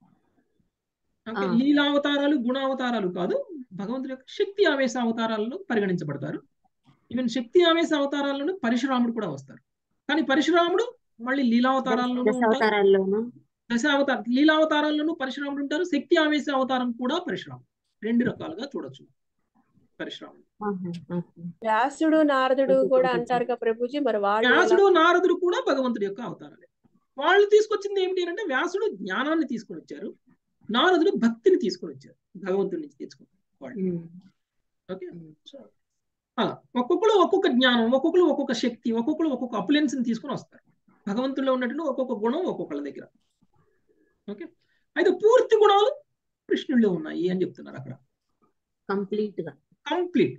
ఓకే ఆ. లీలావతారాలు గుణావతారాలు కాదు భగవంతుడి యొక్క శక్తి ఆవేశ అవతారాలను పరిగణించబడతారు ఈవెన్ శక్తి ఆవేశ అవతారాలను పరశురాముడు కూడా వస్తారు కానీ పరశురాముడు మళ్ళీ లీలావతారాల్లోనూ ఉంటారు దశావతారాల్లోనూ దశావతార లీలావతారాల్లోనూ పరశురాముడు ఉంటారు శక్తి ఆవేశ అవతారం కూడా పరశురాముడు రెండు రకాలుగా చూడొచ్చు పరశురాముడు ఆహా, ఆహా. వ్యాసుడు నారదుడు ఓకే, కూడా ఓకే. అంటారు కదా ప్రభుజీ మరి వాళ్ళు ఎలా వ్యాసుడు నారదుడు కూడా భగవంతుడి యొక్క అవతారాలే వాళ్ళు తీసుకొచ్చింది ఏమిటి అంటే వ్యాసుడు జ్ఞానాన్ని తీసుకొని వచ్చారు నారదుడు భక్తిని తీసుకొని వచ్చారు భగవంతుడి నుంచి తీసుకున్నారు వాళ్ళు ఉమ్. ఓకే ఉమ్. సో అలా ఒక్కొక్కరు ఒక్కొక్క జ్ఞానం ఒక్కొక్కరు ఒక్కొక్క శక్తి ఒక్కొక్కరు ఒక్కొక్క అపులెన్స్ ని తీసుకొని వస్తారు భగవంతుల్లో ఉన్నటువంటి ఒక్కొక్క గుణం ఒక్కొక్కళ్ళ దగ్గర ఓకే అయితే పూర్తి గుణాలు కృష్ణుల్లో ఉన్నాయి అని చెప్తున్నారు అక్కడ కంప్లీట్ గా కంప్లీట్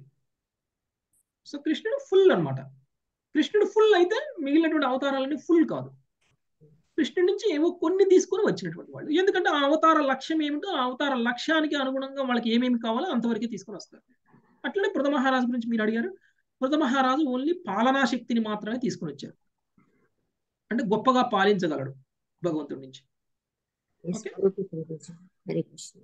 సో కృష్ణుడు ఫుల్ అన్నమాట కృష్ణుడు ఫుల్ అయితే మిగిలినటువంటి అవతారాలన్నీ ఫుల్ కాదు కృష్ణుడి నుంచి ఏవో కొన్ని తీసుకొని వచ్చినటువంటి వాళ్ళు ఎందుకంటే ఆ అవతార లక్ష్యం ఏమిటో ఆ అవతార లక్ష్యానికి అనుగుణంగా వాళ్ళకి ఏమేమి కావాలో అంతవరకే తీసుకొని వస్తారు అట్లనే పృథ మహారాజు గురించి మీరు అడిగారు పృథ మహారాజు ఓన్లీ పాలనా శక్తిని మాత్రమే తీసుకొని వచ్చారు అంటే గొప్పగా పాలించగలడు భగవంతుడి నుంచి Yes, ఓకే ఓకే ప్రభుజీ హరే కృష్ణ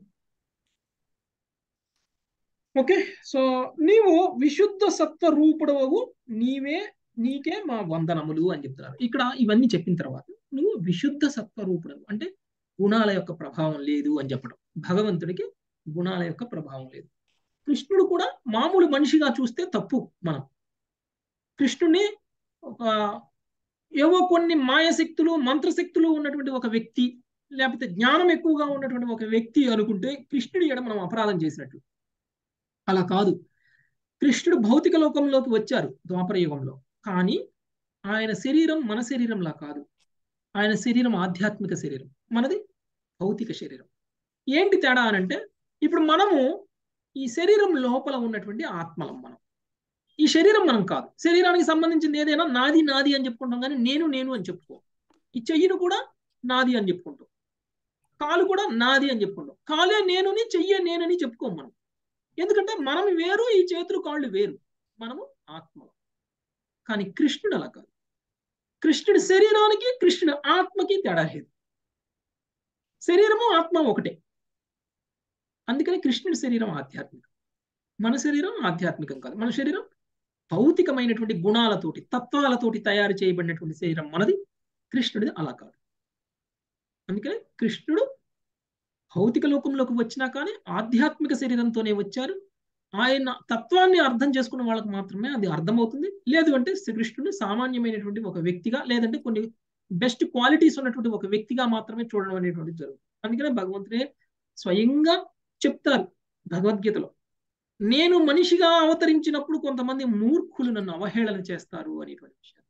ఓకే సో నీవు విశుద్ధ సత్వ రూపుడవగు నీవే నీకే మా వందనములు అని చెప్తున్నారు ఇక్కడ ఇవన్నీ చెప్పిన తర్వాత నువ్వు విశుద్ధ సత్వ రూపుడవు అంటే గుణాల యొక్క ప్రభావం లేదు అని చెప్పడం భగవంతుడికి గుణాల యొక్క ప్రభావం లేదు కృష్ణుడు కూడా మామూలు మనిషిగా చూస్తే తప్పు మనం కృష్ణుడిని ఒక ఏవో కొన్ని మాయశక్తులు మంత్రశక్తులు ఉన్నటువంటి ఒక వ్యక్తి లేకపోతే జ్ఞానం ఎక్కువగా ఉన్నటువంటి ఒక వ్యక్తి అనుకుంటే కృష్ణుడి ఎడ మనం అపరాధం చేసినట్లు అలా కాదు కృష్ణుడు భౌతిక లోకంలోకి వచ్చారు ద్వాపర యుగంలో కానీ ఆయన శరీరం మన శరీరంలా కాదు ఆయన శరీరం ఆధ్యాత్మిక శరీరం మనది భౌతిక శరీరం ఏంటి తేడా అనంటే ఇప్పుడు మనము ఈ శరీరం లోపల ఉన్నటువంటి ఆత్మలం మనం ఈ శరీరం మనం కాదు శరీరానికి సంబంధించింది ఏదైనా నాది నాది అని చెప్పుకుంటాం కానీ నేను నేను అని చెప్పుకో ఈ చెయ్యిని కూడా నాది అని చెప్పుకుంటాం కాలు కూడా నాది అని చెప్పుకుంటాం కాలే నేనుని చెయ్యే నేనని చెప్పుకోం మనం ఎందుకంటే మనం వేరు ఈ చేతులు కాళ్ళు వేరు మనము ఆత్మ కానీ కృష్ణుడు అలా కాదు కృష్ణుడి శరీరానికి కృష్ణుడి ఆత్మకి తేడా లేదు శరీరము ఆత్మ ఒకటే అందుకని కృష్ణుడి శరీరం ఆధ్యాత్మికం మన శరీరం ఆధ్యాత్మికం కాదు మన శరీరం భౌతికమైనటువంటి గుణాలతోటి తత్వాలతోటి తయారు చేయబడినటువంటి శరీరం మనది కృష్ణుడిది అలా కాదు అందుకని కృష్ణుడు భౌతిక లోకంలోకి వచ్చినా కానీ ఆధ్యాత్మిక శరీరంతోనే వచ్చారు ఆయన తత్వాన్ని అర్థం చేసుకున్న వాళ్ళకి మాత్రమే అది అర్థమవుతుంది లేదు అంటే శ్రీకృష్ణుడు సామాన్యమైనటువంటి ఒక వ్యక్తిగా లేదంటే కొన్ని బెస్ట్ క్వాలిటీస్ ఉన్నటువంటి ఒక వ్యక్తిగా మాత్రమే చూడడం అనేటువంటి జరుగుతుంది అందుకనే భగవంతుడే స్వయంగా చెప్తారు భగవద్గీతలో నేను మనిషిగా అవతరించినప్పుడు కొంతమంది మూర్ఖులు నన్ను అవహేళన చేస్తారు అనేటువంటి విషయం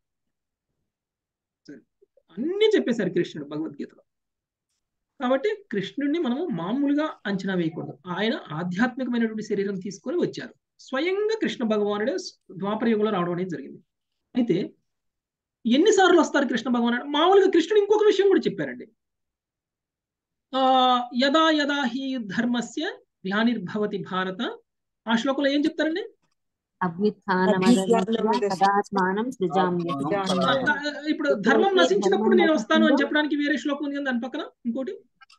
అన్ని చెప్పేశారు కృష్ణుడు భగవద్గీతలో కాబట్టి కృష్ణుడిని మనము మామూలుగా అంచనా వేయకూడదు ఆయన ఆధ్యాత్మికమైనటువంటి శరీరం తీసుకొని వచ్చారు స్వయంగా కృష్ణ భగవానుడే ద్వాపర యుగంలో రావడం అనేది జరిగింది అయితే ఎన్నిసార్లు వస్తారు కృష్ణ భగవానుడు మామూలుగా కృష్ణుడు ఇంకొక విషయం కూడా చెప్పారండి ఆ యదా యదా హి ధర్మస్య గ్లానిర్భవతి భారత ఆ శ్లోకంలో ఏం చెప్తారండి అభ్యుత్థానమదనం సృజామ్యహం ఆ, ఆ, ఇప్పుడు ధర్మం నశించినప్పుడు నేను వస్తాను అని చెప్పడానికి వేరే శ్లోకం ఉంది కదా దాని పక్కన ఇంకోటి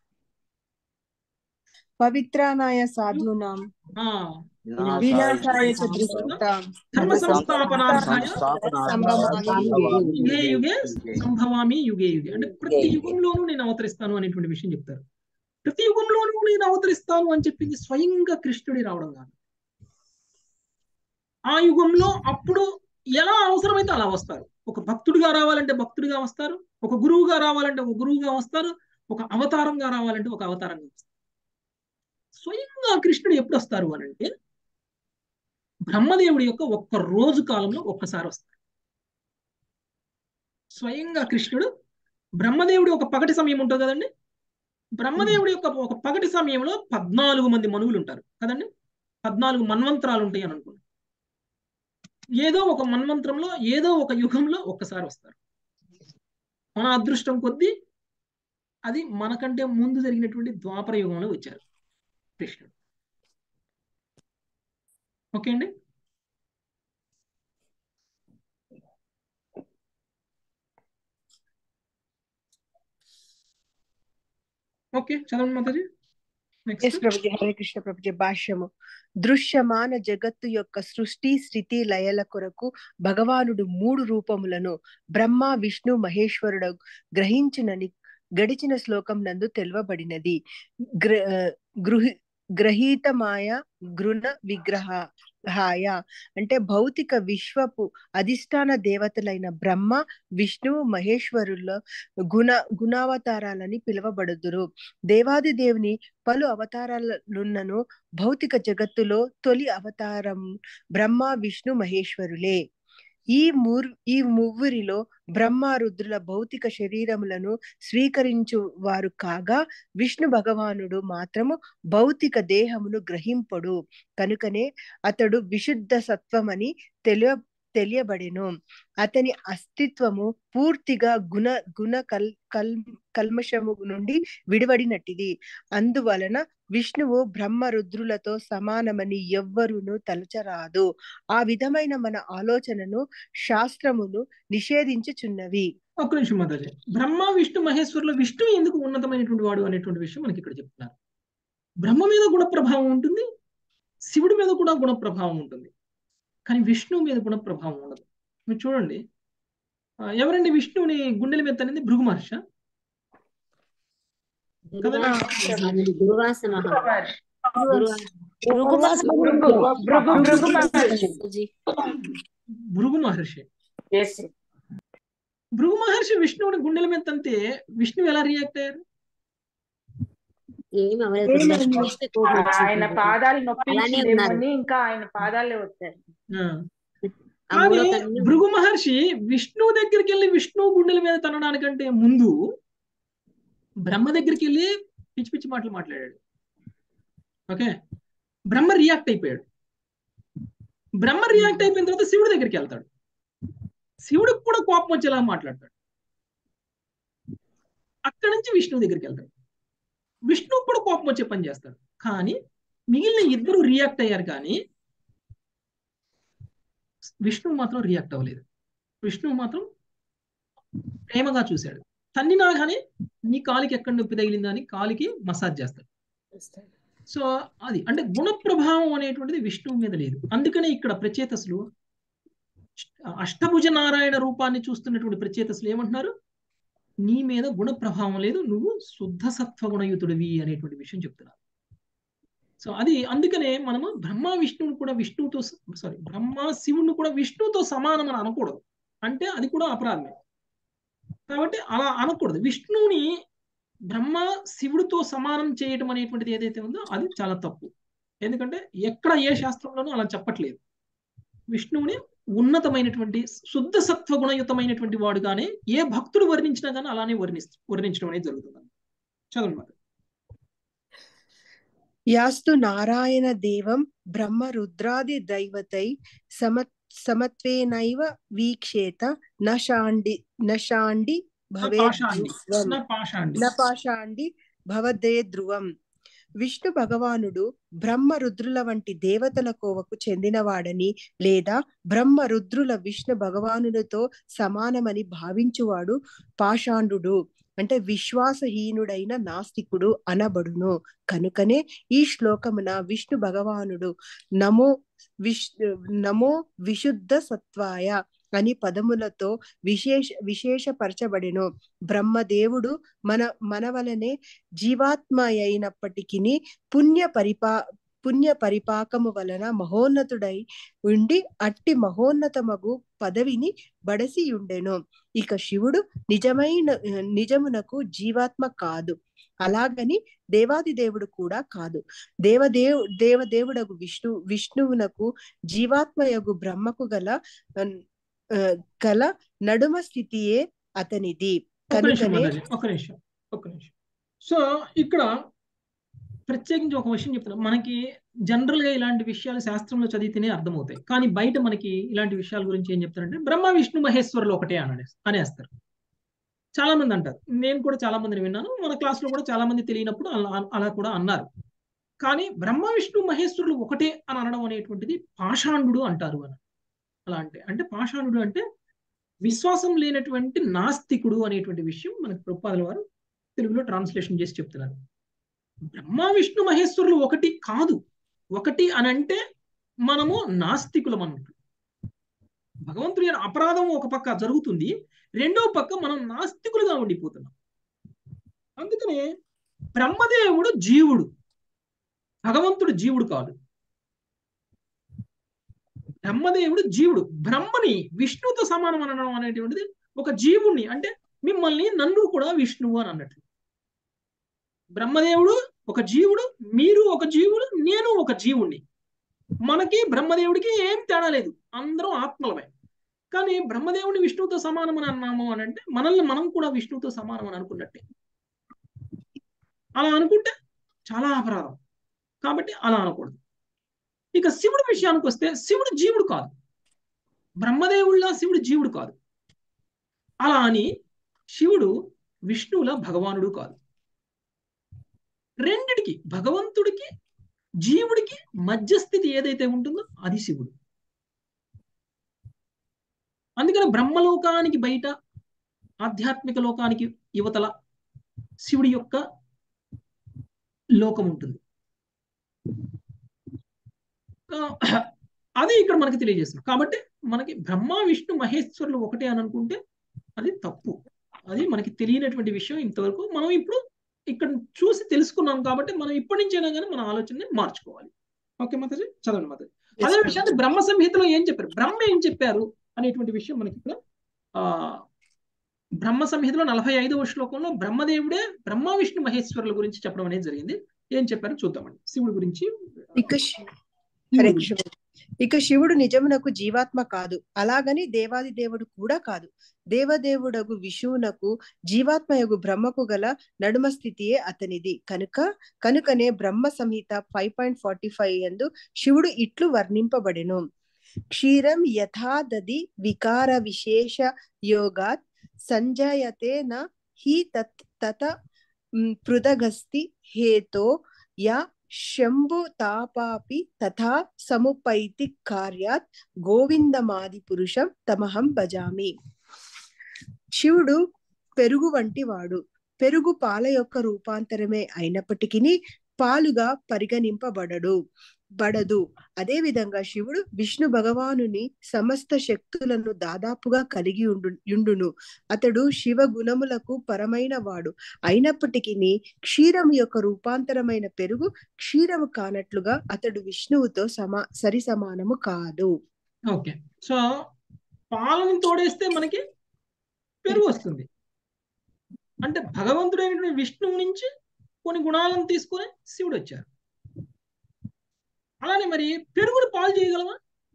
పవిత్రానాయ సాధూనాం ఆ వినాశాయ చ దుష్కృతాం ధర్మ సంస్థాపనార్థాయ యుగే యుగే సంభవామి యుగే యుగే అంటే ప్రతి యుగంలోనూ నేను అవతరిస్తాను అనేటువంటి విషయం చెప్తారు ప్రతి యుగంలోనూ నేను అవతరిస్తాను అని చెప్పింది స్వయంగా కృష్ణుడి రావడం కాదు ఆ యుగంలో అప్పుడు ఎలా అవసరమైతే అలా వస్తారు ఒక భక్తుడిగా రావాలంటే భక్తుడిగా వస్తారు ఒక గురువుగా రావాలంటే ఒక గురువుగా వస్తారు ఒక అవతారంగా రావాలంటే ఒక అవతారంగా వస్తారు స్వయంగా కృష్ణుడు ఎప్పుడు వస్తారు అని అంటే బ్రహ్మదేవుడి యొక్క ఒక్క రోజు కాలంలో ఒక్కసారి వస్తారు స్వయంగా కృష్ణుడు బ్రహ్మదేవుడి ఒక పగటి సమయం ఉంటుంది కదండి బ్రహ్మదేవుడి యొక్క ఒక పగటి సమయంలో పద్నాలుగు మంది మనువులు ఉంటారు కదండి పద్నాలుగు మన్వంతరాలు ఉంటాయి అని అనుకున్నాం ఏదో ఒక మన్వంతరంలో ఏదో ఒక యుగంలో ఒక్కసారి వస్తారు మన అదృష్టం కొద్దీ అది మనకంటే ముందు జరిగినటువంటి ద్వాపర యుగంలో వచ్చారు కృష్ణుడు ఓకే అండి ఓకే చదవండి మాతాజీ ఎస్ నెక్స్ట్ ప్రభుజీ హరే కృష్ణ ప్రభుజీ భాష్యము దృశ్యమాన జగత్తు యొక్క సృష్టి స్థితి లయల కొరకు భగవానుడు మూడు రూపములను బ్రహ్మ విష్ణు మహేశ్వరుడు గ్రహించినని గడిచిన శ్లోకం నందు తెలువబడినది గ్ర గృహి గ్రహీతమాయ గృణ విగ్రహ హాయ అంటే భౌతిక విశ్వపు అధిష్టాన దేవతలైన బ్రహ్మ విష్ణువు మహేశ్వరుల గుణ గుణావతారాలని పిలువబడుదురు దేవాది దేవుని పలు అవతారాలున్నను భౌతిక జగత్తులో తొలి అవతారం బ్రహ్మ విష్ణు మహేశ్వరులే ఈ మూర్ ఈ మువ్వురిలో బ్రహ్మ రుద్రుల భౌతిక శరీరములను స్వీకరించు వారు కాగా విష్ణు భగవానుడు మాత్రము భౌతిక దేహమును గ్రహింపడు కనుకనే అతడు విశుద్ధ సత్వమని తెలియ తెలియబడెను అతని అస్తిత్వము పూర్తిగా గుణ గుణ కల్ కల్ కల్మషము నుండి విడివడినట్టిది అందువలన విష్ణువు బ్రహ్మ రుద్రులతో సమానమని ఎవ్వరును తలచరాదు ఆ విధమైన మన ఆలోచనను శాస్త్రములు నిషేధించుచున్నవి ఒక్క నిమిషం మాతాజీ బ్రహ్మ విష్ణు మహేశ్వరులు విష్ణు ఎందుకు ఉన్నతమైనటువంటి వాడు అనేటువంటి విషయం మనకి ఇక్కడ చెప్తున్నారు బ్రహ్మ మీద గుణ ప్రభావం ఉంటుంది శివుడి మీద కూడా గుణ ప్రభావం ఉంటుంది కానీ విష్ణువు మీద గుణ ప్రభావం ఉండదు మీరు చూడండి ఆ, ఎవరండి విష్ణువుని గుండెల మీద తనింది భృగు మహర్ష కదండి దుర్వాస మహా భృగు మహర్షి భృగు మహర్షి విష్ణువుని గుండెల మీద తంతే విష్ణువు ఎలా రియాక్ట్ అయ్యారు ఏం అవ్వలేదు చూస్తే కోపం ఆయన వచ్చింది. పాదాలు అలానే ఉన్నారు నొప్పించిందేమోని ఇంకా ఆయన పాదాలే వచ్చారు ఆ. ఆ కానీ మూడో కన్ను భృగు మహర్షి విష్ణువు దగ్గరికి వెళ్ళి విష్ణువు గుండెల మీద తనడానికంటే ముందు బ్రహ్మ దగ్గరికి వెళ్ళి పిచ్చి పిచ్చి మాటలు మాట్లాడాడు ఓకే బ్రహ్మ రియాక్ట్ అయిపోయాడు బ్రహ్మ రియాక్ట్ అయిపోయిన తర్వాత శివుడి దగ్గరికి వెళ్తాడు శివుడికి కూడా కోపం వచ్చేలా మాట్లాడతాడు అక్కడి నుంచి విష్ణువు దగ్గరికి వెళ్తాడు విష్ణువు కూడా కోపం వచ్చే పని చేస్తాడు కానీ మిగిలిన ఇద్దరు రియాక్ట్ అయ్యారు కానీ విష్ణువు మాత్రం రియాక్ట్ అవ్వలేదు విష్ణువు మాత్రం ప్రేమగా చూశాడు తన్నినా కానీ నీ కాలికి ఎక్కడ నొప్పి తగిలిందా అని కాలికి మసాజ్ చేస్తాడు సో అది అంటే గుణ ప్రభావం అనేటువంటిది విష్ణువు మీద లేదు అందుకనే ఇక్కడ ప్రచేతసులు అష్టభుజ నారాయణ రూపాన్ని చూస్తున్నటువంటి ప్రచేతసులు ఏమంటున్నారు నీ మీద గుణ ప్రభావం లేదు నువ్వు శుద్ధ సత్వ గుణయుతుడివి అనేటువంటి విషయం చెప్తున్నారు సో అది అందుకనే మనము బ్రహ్మ విష్ణువుని కూడా విష్ణువుతో సారీ బ్రహ్మ శివుని కూడా విష్ణువుతో సమానం అని అనకూడదు అంటే అది కూడా అపరాధమే కాబట్టి అలా అనకూడదు విష్ణువుని బ్రహ్మ శివుడితో సమానం చేయటం అనేటువంటిది ఏదైతే ఉందో అది చాలా తప్పు ఎందుకంటే ఎక్కడ ఏ శాస్త్రంలోనూ అలా చెప్పట్లేదు విష్ణువుని ఉన్నతమైనటువంటి శుద్ధ సత్వ గుణయుతమైనటువంటి వాడుగానే ఏ భక్తుడు వర్ణించినా కానీ అలానే వర్ణి వర్ణించడం అనేది జరుగుతుంది చదవండి మరి యాస్తు నారాయణ దేవం బ్రహ్మ రుద్రాది దైవతై సమ సమత్వేనైవ వీక్షేత నశాండి నశాండి భవే పాషాండి ధ్రువం నా పాషాండి న పాషాండి భవదే ధ్రువం విష్ణు భగవానుడు బ్రహ్మ రుద్రుల వంటి దేవతల కోవకు చెందినవాడని లేదా బ్రహ్మ రుద్రుల విష్ణు భగవానుడితో సమానమని భావించువాడు పాషాండు అంటే విశ్వాసహీనుడైన నాస్తికుడు అనబడును కనుకనే ఈ శ్లోకమున విష్ణు భగవానుడు నమో విష్ నమో విశుద్ధ సత్వాయ అని పదములతో విశేష విశేషపరచబడెను బ్రహ్మదేవుడు మన మన వలనే జీవాత్మ అయినప్పటికీ పుణ్య పరిపా పుణ్య పరిపాకము వలన మహోన్నతుడై ఉండి అట్టి మహోన్నతమగు పదవిని బడసి ఉండెను ఇక శివుడు నిజమైన నిజమునకు జీవాత్మ కాదు అలాగని దేవాది దేవుడు కూడా కాదు దేవదేవు దేవదేవుడగు విష్ణు విష్ణువునకు జీవాత్మయగు బ్రహ్మకు గల గల నడుమ స్థితియే అతనిది ఒక నిమిషం కనుకనే మాతాజీ ఒక నిమిషం ఒక నిమిషం సో ఇక్కడ ప్రత్యేకించి ఒక విషయం చెప్తున్నా మనకి జనరల్ గా ఇలాంటి విషయాలు శాస్త్రంలో చదివితేనే అర్థమవుతాయి కానీ బయట మనకి ఇలాంటి విషయాల గురించి ఏం చెప్తారంటే బ్రహ్మ విష్ణు మహేశ్వరులు ఒకటే అని అనేస్తారు చాలా మంది అంటారు నేను కూడా చాలా మందిని విన్నాను మన క్లాస్ లో కూడా చాలా మంది తెలియనప్పుడు అలా అలా కూడా అన్నారు కానీ బ్రహ్మ విష్ణు మహేశ్వరులు ఒకటే అని అనడం అనేటువంటిది పాషాండు అంటారు అని అలా అంటే అంటే పాషాణుడు అంటే విశ్వాసం లేనటువంటి నాస్తికుడు అనేటువంటి విషయం మనకి ప్రభుపాదుల వారు తెలుగులో ట్రాన్స్లేషన్ చేసి చెప్తున్నారు బ్రహ్మ విష్ణు మహేశ్వరులు ఒకటి కాదు ఒకటి అని అంటే మనము నాస్తికులం అన్నట్టు భగవంతుడి అపరాధం ఒక పక్క జరుగుతుంది రెండో పక్క మనం నాస్తికులుగా ఉండిపోతున్నాం అందుకనే బ్రహ్మదేవుడు జీవుడు భగవంతుడు జీవుడు కాదు బ్రహ్మదేవుడు జీవుడు బ్రహ్మని విష్ణువుతో సమానం అనడం అనేటువంటిది ఒక జీవుణ్ణి అంటే మిమ్మల్ని నన్ను కూడా విష్ణువు అని అన్నట్లు బ్రహ్మదేవుడు ఒక జీవుడు మీరు ఒక జీవుడు నేను ఒక జీవుణ్ణి మనకి బ్రహ్మదేవుడికి ఏం తేడా లేదు అందరం ఆత్మలమే కానీ బ్రహ్మదేవుని విష్ణువుతో సమానం అని అన్నాము అని అంటే మనల్ని మనం కూడా విష్ణువుతో సమానం అని అనుకున్నట్టే అలా అనుకుంటే చాలా అపరాధం కాబట్టి అలా అనకూడదు ఇక శివుడి విషయానికి వస్తే శివుడు జీవుడు కాదు బ్రహ్మదేవుళ్ళ శివుడు జీవుడు కాదు అలా అని శివుడు విష్ణువుల భగవానుడు కాదు రెండిటికి భగవంతుడికి జీవుడికి మధ్యస్థితి ఏదైతే ఉంటుందో అది శివుడు అందుకని బ్రహ్మలోకానికి బయట ఆధ్యాత్మిక లోకానికి యువతల శివుడి యొక్క లోకం ఉంటుంది అది ఇక్కడ మనకి తెలియజేస్తుంది కాబట్టి మనకి బ్రహ్మ విష్ణు మహేశ్వరులు ఒకటే అని అనుకుంటే అది తప్పు అది మనకి తెలియనటువంటి విషయం ఇంతవరకు మనం ఇప్పుడు ఇక్కడ చూసి తెలుసుకున్నాం కాబట్టి మనం ఇప్పటి నుంచైనా కానీ మన ఆలోచనని మార్చుకోవాలి ఓకే మాతాజీ చదవండి మాతాజీ అదే విషయాన్ని బ్రహ్మ సంహితలో ఏం చెప్పారు బ్రహ్మ ఏం చెప్పారు అనేటువంటి విషయం మనకి ఇక్కడ ఆ బ్రహ్మ సంహితలో నలభై ఐదవ శ్లోకంలో బ్రహ్మదేవుడే బ్రహ్మ విష్ణు మహేశ్వరుల గురించి చెప్పడం అనేది జరిగింది ఏం చెప్పారో చూద్దామండి శివుడి గురించి ఇక హరే కృష్ణ ఇక శివుడు నిజమునకు జీవాత్మ కాదు అలాగని దేవాది దేవుడు కూడా కాదు దేవదేవుడగు విషువునకు జీవాత్మయగు బ్రహ్మకు గల నడుమ స్థితియే అతనిది కనుక కనుకనే Brahma Samhita five point forty five ఎందు శివుడు ఇట్లు వర్ణింపబడెను క్షీరం యథాదది వికార విశేష యోగాత్ సంజాయతే న హి తత్ తత పృథగస్తి హేతో యా శంభు తాపాపి తథా సముపైతి కార్యాత్ గోవిందమాది పురుషం తమహం భజామి శివుడు పెరుగు వంటి వాడు పెరుగు పాల యొక్క రూపాంతరమే అయినప్పటికీ పాలుగా పరిగణింపబడడు బడదు అదే విధంగా శివుడు విష్ణు భగవానుని సమస్త శక్తులను దాదాపుగా కలిగి ఉండు యుండును అతడు శివ గుణములకు పరమైన వాడు అయినప్పటికీ క్షీరము యొక్క రూపాంతరమైన పెరుగు క్షీరము కానట్లుగా అతడు విష్ణువుతో సమా సరి సమానము కాదు ఓకే సో పాలను తోడేస్తే మనకి పెరుగు వస్తుంది అంటే భగవంతుడైనటువంటి విష్ణువు నుంచి కొన్ని గుణాలను తీసుకొని శివుడు వచ్చారు అలానే మరి పెరుగుని పాలు చేయగలమా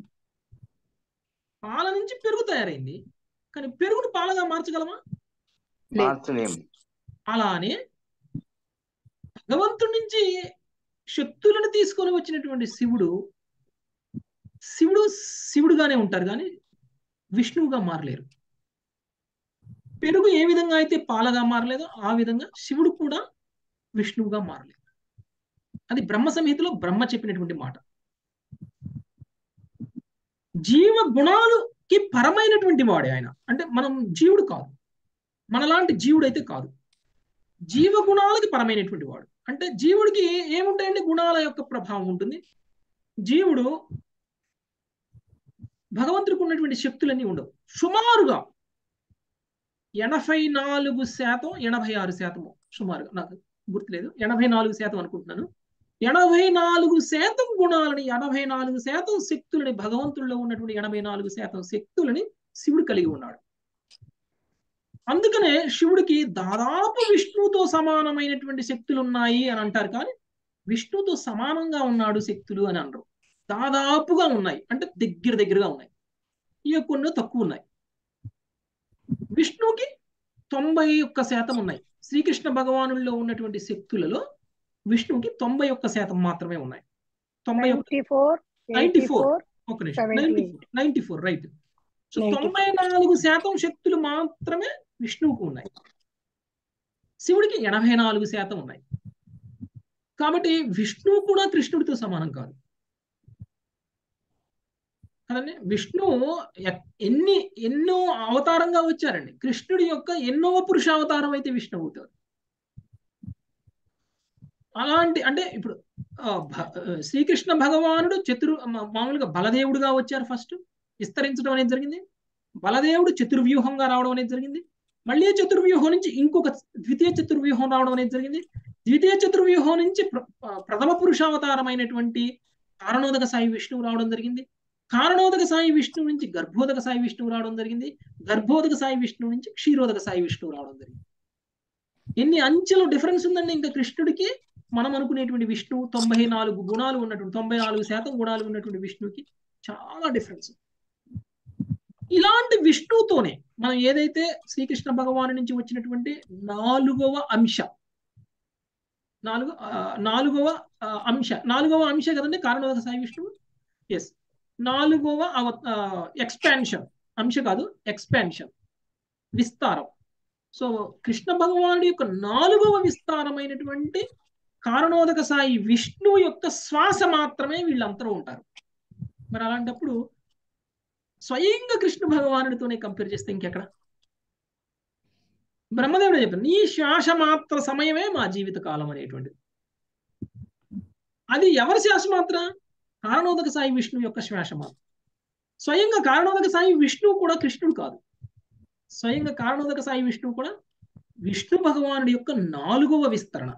పాల నుంచి పెరుగు తయారైంది కానీ పెరుగుని పాలగా మార్చగలమా మార్చలేము అలానే భగవంతుడి నుంచి శక్తులను తీసుకొని వచ్చినటువంటి శివుడు శివుడు శివుడుగానే ఉంటారు కానీ విష్ణువుగా మారలేరు పెరుగు ఏ విధంగా అయితే పాలగా మారలేదో ఆ విధంగా శివుడు కూడా విష్ణువుగా మారలేదు అది బ్రహ్మ సంహితలో బ్రహ్మ చెప్పినటువంటి మాట జీవ గుణాలుకి పరమైనటువంటి వాడే ఆయన అంటే మనం జీవుడు కాదు మనలాంటి జీవుడు అయితే కాదు జీవ గుణాలకి పరమైనటువంటి వాడు అంటే జీవుడికి ఏముంటాయండి గుణాల యొక్క ప్రభావం ఉంటుంది జీవుడు భగవంతుడికి ఉన్నటువంటి శక్తులన్నీ ఉండవు సుమారుగా ఎనభై నాలుగు శాతం ఎనభై ఆరు శాతము సుమారుగా నాకు గుర్తులేదు ఎనభై నాలుగు శాతం అనుకుంటున్నాను ఎనభై నాలుగు శాతం గుణాలని ఎనభై నాలుగు శాతం శక్తులని భగవంతుల్లో ఉన్నటువంటి ఎనభై నాలుగు శాతం శక్తులని శివుడు కలిగి ఉన్నాడు అందుకనే శివుడికి దాదాపు విష్ణువుతో సమానమైనటువంటి శక్తులు ఉన్నాయి అని అంటారు కానీ విష్ణువుతో సమానంగా ఉన్నాడు శక్తులు అని అనరు దాదాపుగా ఉన్నాయి అంటే దగ్గర దగ్గరగా ఉన్నాయి ఇక కొన్ని తక్కువ ఉన్నాయి విష్ణువుకి తొంభై ఒక్క శాతం ఉన్నాయి శ్రీకృష్ణ భగవానుల్లో ఉన్నటువంటి శక్తులలో విష్ణువుకి తొంభై ఒక్క శాతం మాత్రమే ఉన్నాయి తొంభై ఒక్క ninety four ninety eighty four four ఒక నిమిషం seventy ninety eight four ninety four right so 94. తొంభై నాలుగు శాతం శక్తులు మాత్రమే విష్ణువుకు ఉన్నాయి శివుడికి ఎనభై నాలుగు శాతం ఉన్నాయి కాబట్టి విష్ణువు కూడా కృష్ణుడితో సమానం కాదు కదండి విష్ణువు ఎ- ఎన్ని ఎన్నో అవతారంగా వచ్చారండి కృష్ణుడి యొక్క ఎన్నో పురుష అవతారం అయితే విష్ణువు అవుతారు అలాంటి అంటే ఇప్పుడు ఆ, భ- ఆ, శ్రీకృష్ణ భగవానుడు చతుర్ మా- మామూలుగా బలదేవుడుగా వచ్చారు ఫస్ట్ విస్తరించడం అనేది జరిగింది బలదేవుడు చతుర్వ్యూహంగా రావడం అనేది జరిగింది మళ్ళీ చతుర్వ్యూహం నుంచి ఇంకొక ద్వితీయ చతుర్వ్యూహం రావడం అనేది జరిగింది ద్వితీయ చతుర్వ్యూహం నుంచి ప్ర- ఆ, ప్రథమ పురుషావతారమైనటువంటి కారణోదక సాయి విష్ణువు రావడం జరిగింది కారణోదక సాయి విష్ణువు నుంచి గర్భోదక సాయి విష్ణువు రావడం జరిగింది గర్భోదక సాయి విష్ణువు నుంచి క్షీరోదక సాయి విష్ణువు రావడం జరిగింది ఎన్ని అంచెల డిఫరెన్స్ ఉందండి ఇంకా కృష్ణుడికి మనం అనుకునేటువంటి విష్ణువు తొంభై నాలుగు గుణాలు ఉన్నటువంటి తొంభై నాలుగు శాతం గుణాలు ఉన్నటువంటి విష్ణువుకి చాలా డిఫరెన్స్ ఇలాంటి విష్ణువుతోనే మనం ఏదైతే శ్రీకృష్ణ భగవాను నుంచి వచ్చినటువంటి నాలుగవ అంశ నాలుగు ఆ, నాలుగవ ఆ, అంశ నాలుగవ అంశ కదండి కారణోదక సాయి విష్ణువు ఎస్ నాలుగవ అవ ఎక్స్పాన్షన్ అంశ కాదు ఎక్స్పాన్షన్ విస్తారం సో కృష్ణ భగవానుడి యొక్క నాలుగవ విస్తారమైనటువంటి కారణోదక సాయి విష్ణువు యొక్క శ్వాస మాత్రమే వీళ్ళందరూ ఉంటారు మరి అలాంటప్పుడు స్వయంగా కృష్ణ భగవానుడితోనే కంపేర్ చేస్తే ఇంకెక్కడ బ్రహ్మదేవుడు చెప్పారు నీ శ్వాస మాత్ర సమయమే మా జీవిత కాలం అనేటువంటిది అది ఎవరి శ్వాస మాత్ర కారణోదక సాయి విష్ణువు యొక్క శ్వాస మాత్ర స్వయంగా కారణోదక సాయి విష్ణువు కూడా కృష్ణుడు కాదు స్వయంగా కారణోదక సాయి విష్ణువు కూడా విష్ణు భగవానుడి యొక్క నాలుగవ విస్తరణ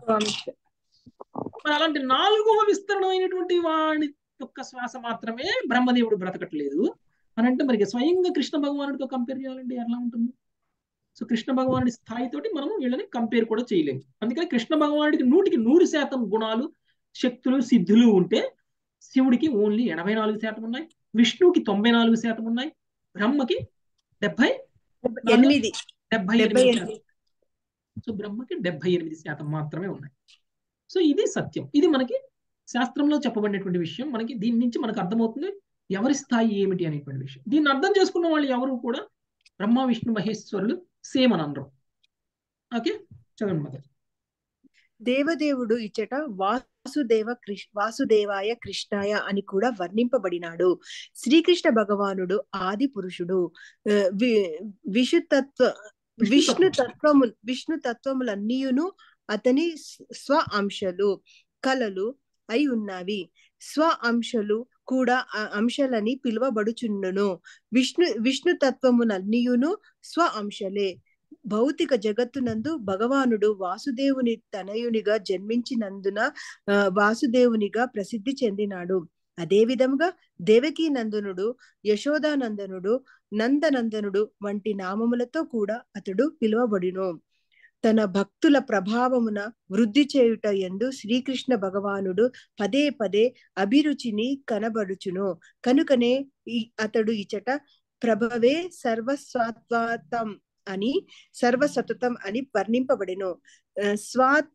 మరి అలాంటి నాలుగవ విస్తరణమైనటువంటి వాడి యొక్క శ్వాస మాత్రమే బ్రహ్మదేవుడు బ్రతకట్లేదు అని అంటే మరి స్వయంగా కృష్ణ భగవానుడితో కంపేర్ చేయాలంటే ఎలా ఉంటుంది సో కృష్ణ భగవానుడి స్థాయితోటి మనం వీళ్ళని కంపేర్ కూడా చేయలేము అందుకని కృష్ణ భగవానుడికి నూటికి నూరు శాతం గుణాలు శక్తులు సిద్ధులు ఉంటే శివుడికి ఓన్లీ ఎనభై నాలుగు శాతం ఉన్నాయి విష్ణువుకి తొంభై నాలుగు శాతం ఉన్నాయి బ్రహ్మకి డెబ్బై ఎనిమిది డెబ్బై డెబ్బై ఎనిమిది ఎనిమిది. శాతం సో బ్రహ్మకి డెబ్బై ఎనిమిది శాతం మాత్రమే ఉన్నాయి సో ఇది సత్యం ఇది మనకి శాస్త్రంలో చెప్పబడినటువంటి విషయం మనకి దీని నుంచి మనకు అర్థమవుతుంది ఎవరి స్థాయి ఏమిటి అనేటువంటి విషయం దీన్ని అర్థం చేసుకున్న వాళ్ళు ఎవరు కూడా బ్రహ్మ విష్ణు మహేశ్వరులు సేమ్ అని అనరు ఓకే చదవండి మదర్ దేవదేవుడు ఇచ్చట వాసుదేవ కృష్ వాసుదేవాయ కృష్ణాయ అని కూడా వర్ణింపబడినాడు శ్రీకృష్ణ భగవానుడు ఆది పురుషుడు ఆ, వి- విషుతత్వ విష్ణు తత్వము విష్ణు తత్వములన్నీయును అతని స్వ- స్వ అంశలు కలలు అయి ఉన్నవి స్వ అంశలు కూడా ఆ అంశలని పిలువబడుచుండును విష్ణు విష్ణు తత్వములన్నీయును స్వ అంశలే భౌతిక జగత్తునందు భగవానుడు వాసుదేవుని తనయునిగా జన్మించినందున ఆ, వాసుదేవునిగా ప్రసిద్ధి చెందినాడు అదే విధముగా దేవకీ నందనుడు యశోదానందనుడు నందనందనుడు వంటి నామములతో కూడా అతడు పిలువబడిను తన భక్తుల ప్రభావమున వృద్ధి చేయుట ఎందు శ్రీకృష్ణ భగవానుడు పదే పదే అభిరుచిని కనబడుచును కనుకనే ఈ అతడు ఇచట ప్రభవే సర్వస్వాత్వాతం అని సర్వసతతం అని వర్ణింపబడెను ఆ, స్వాత్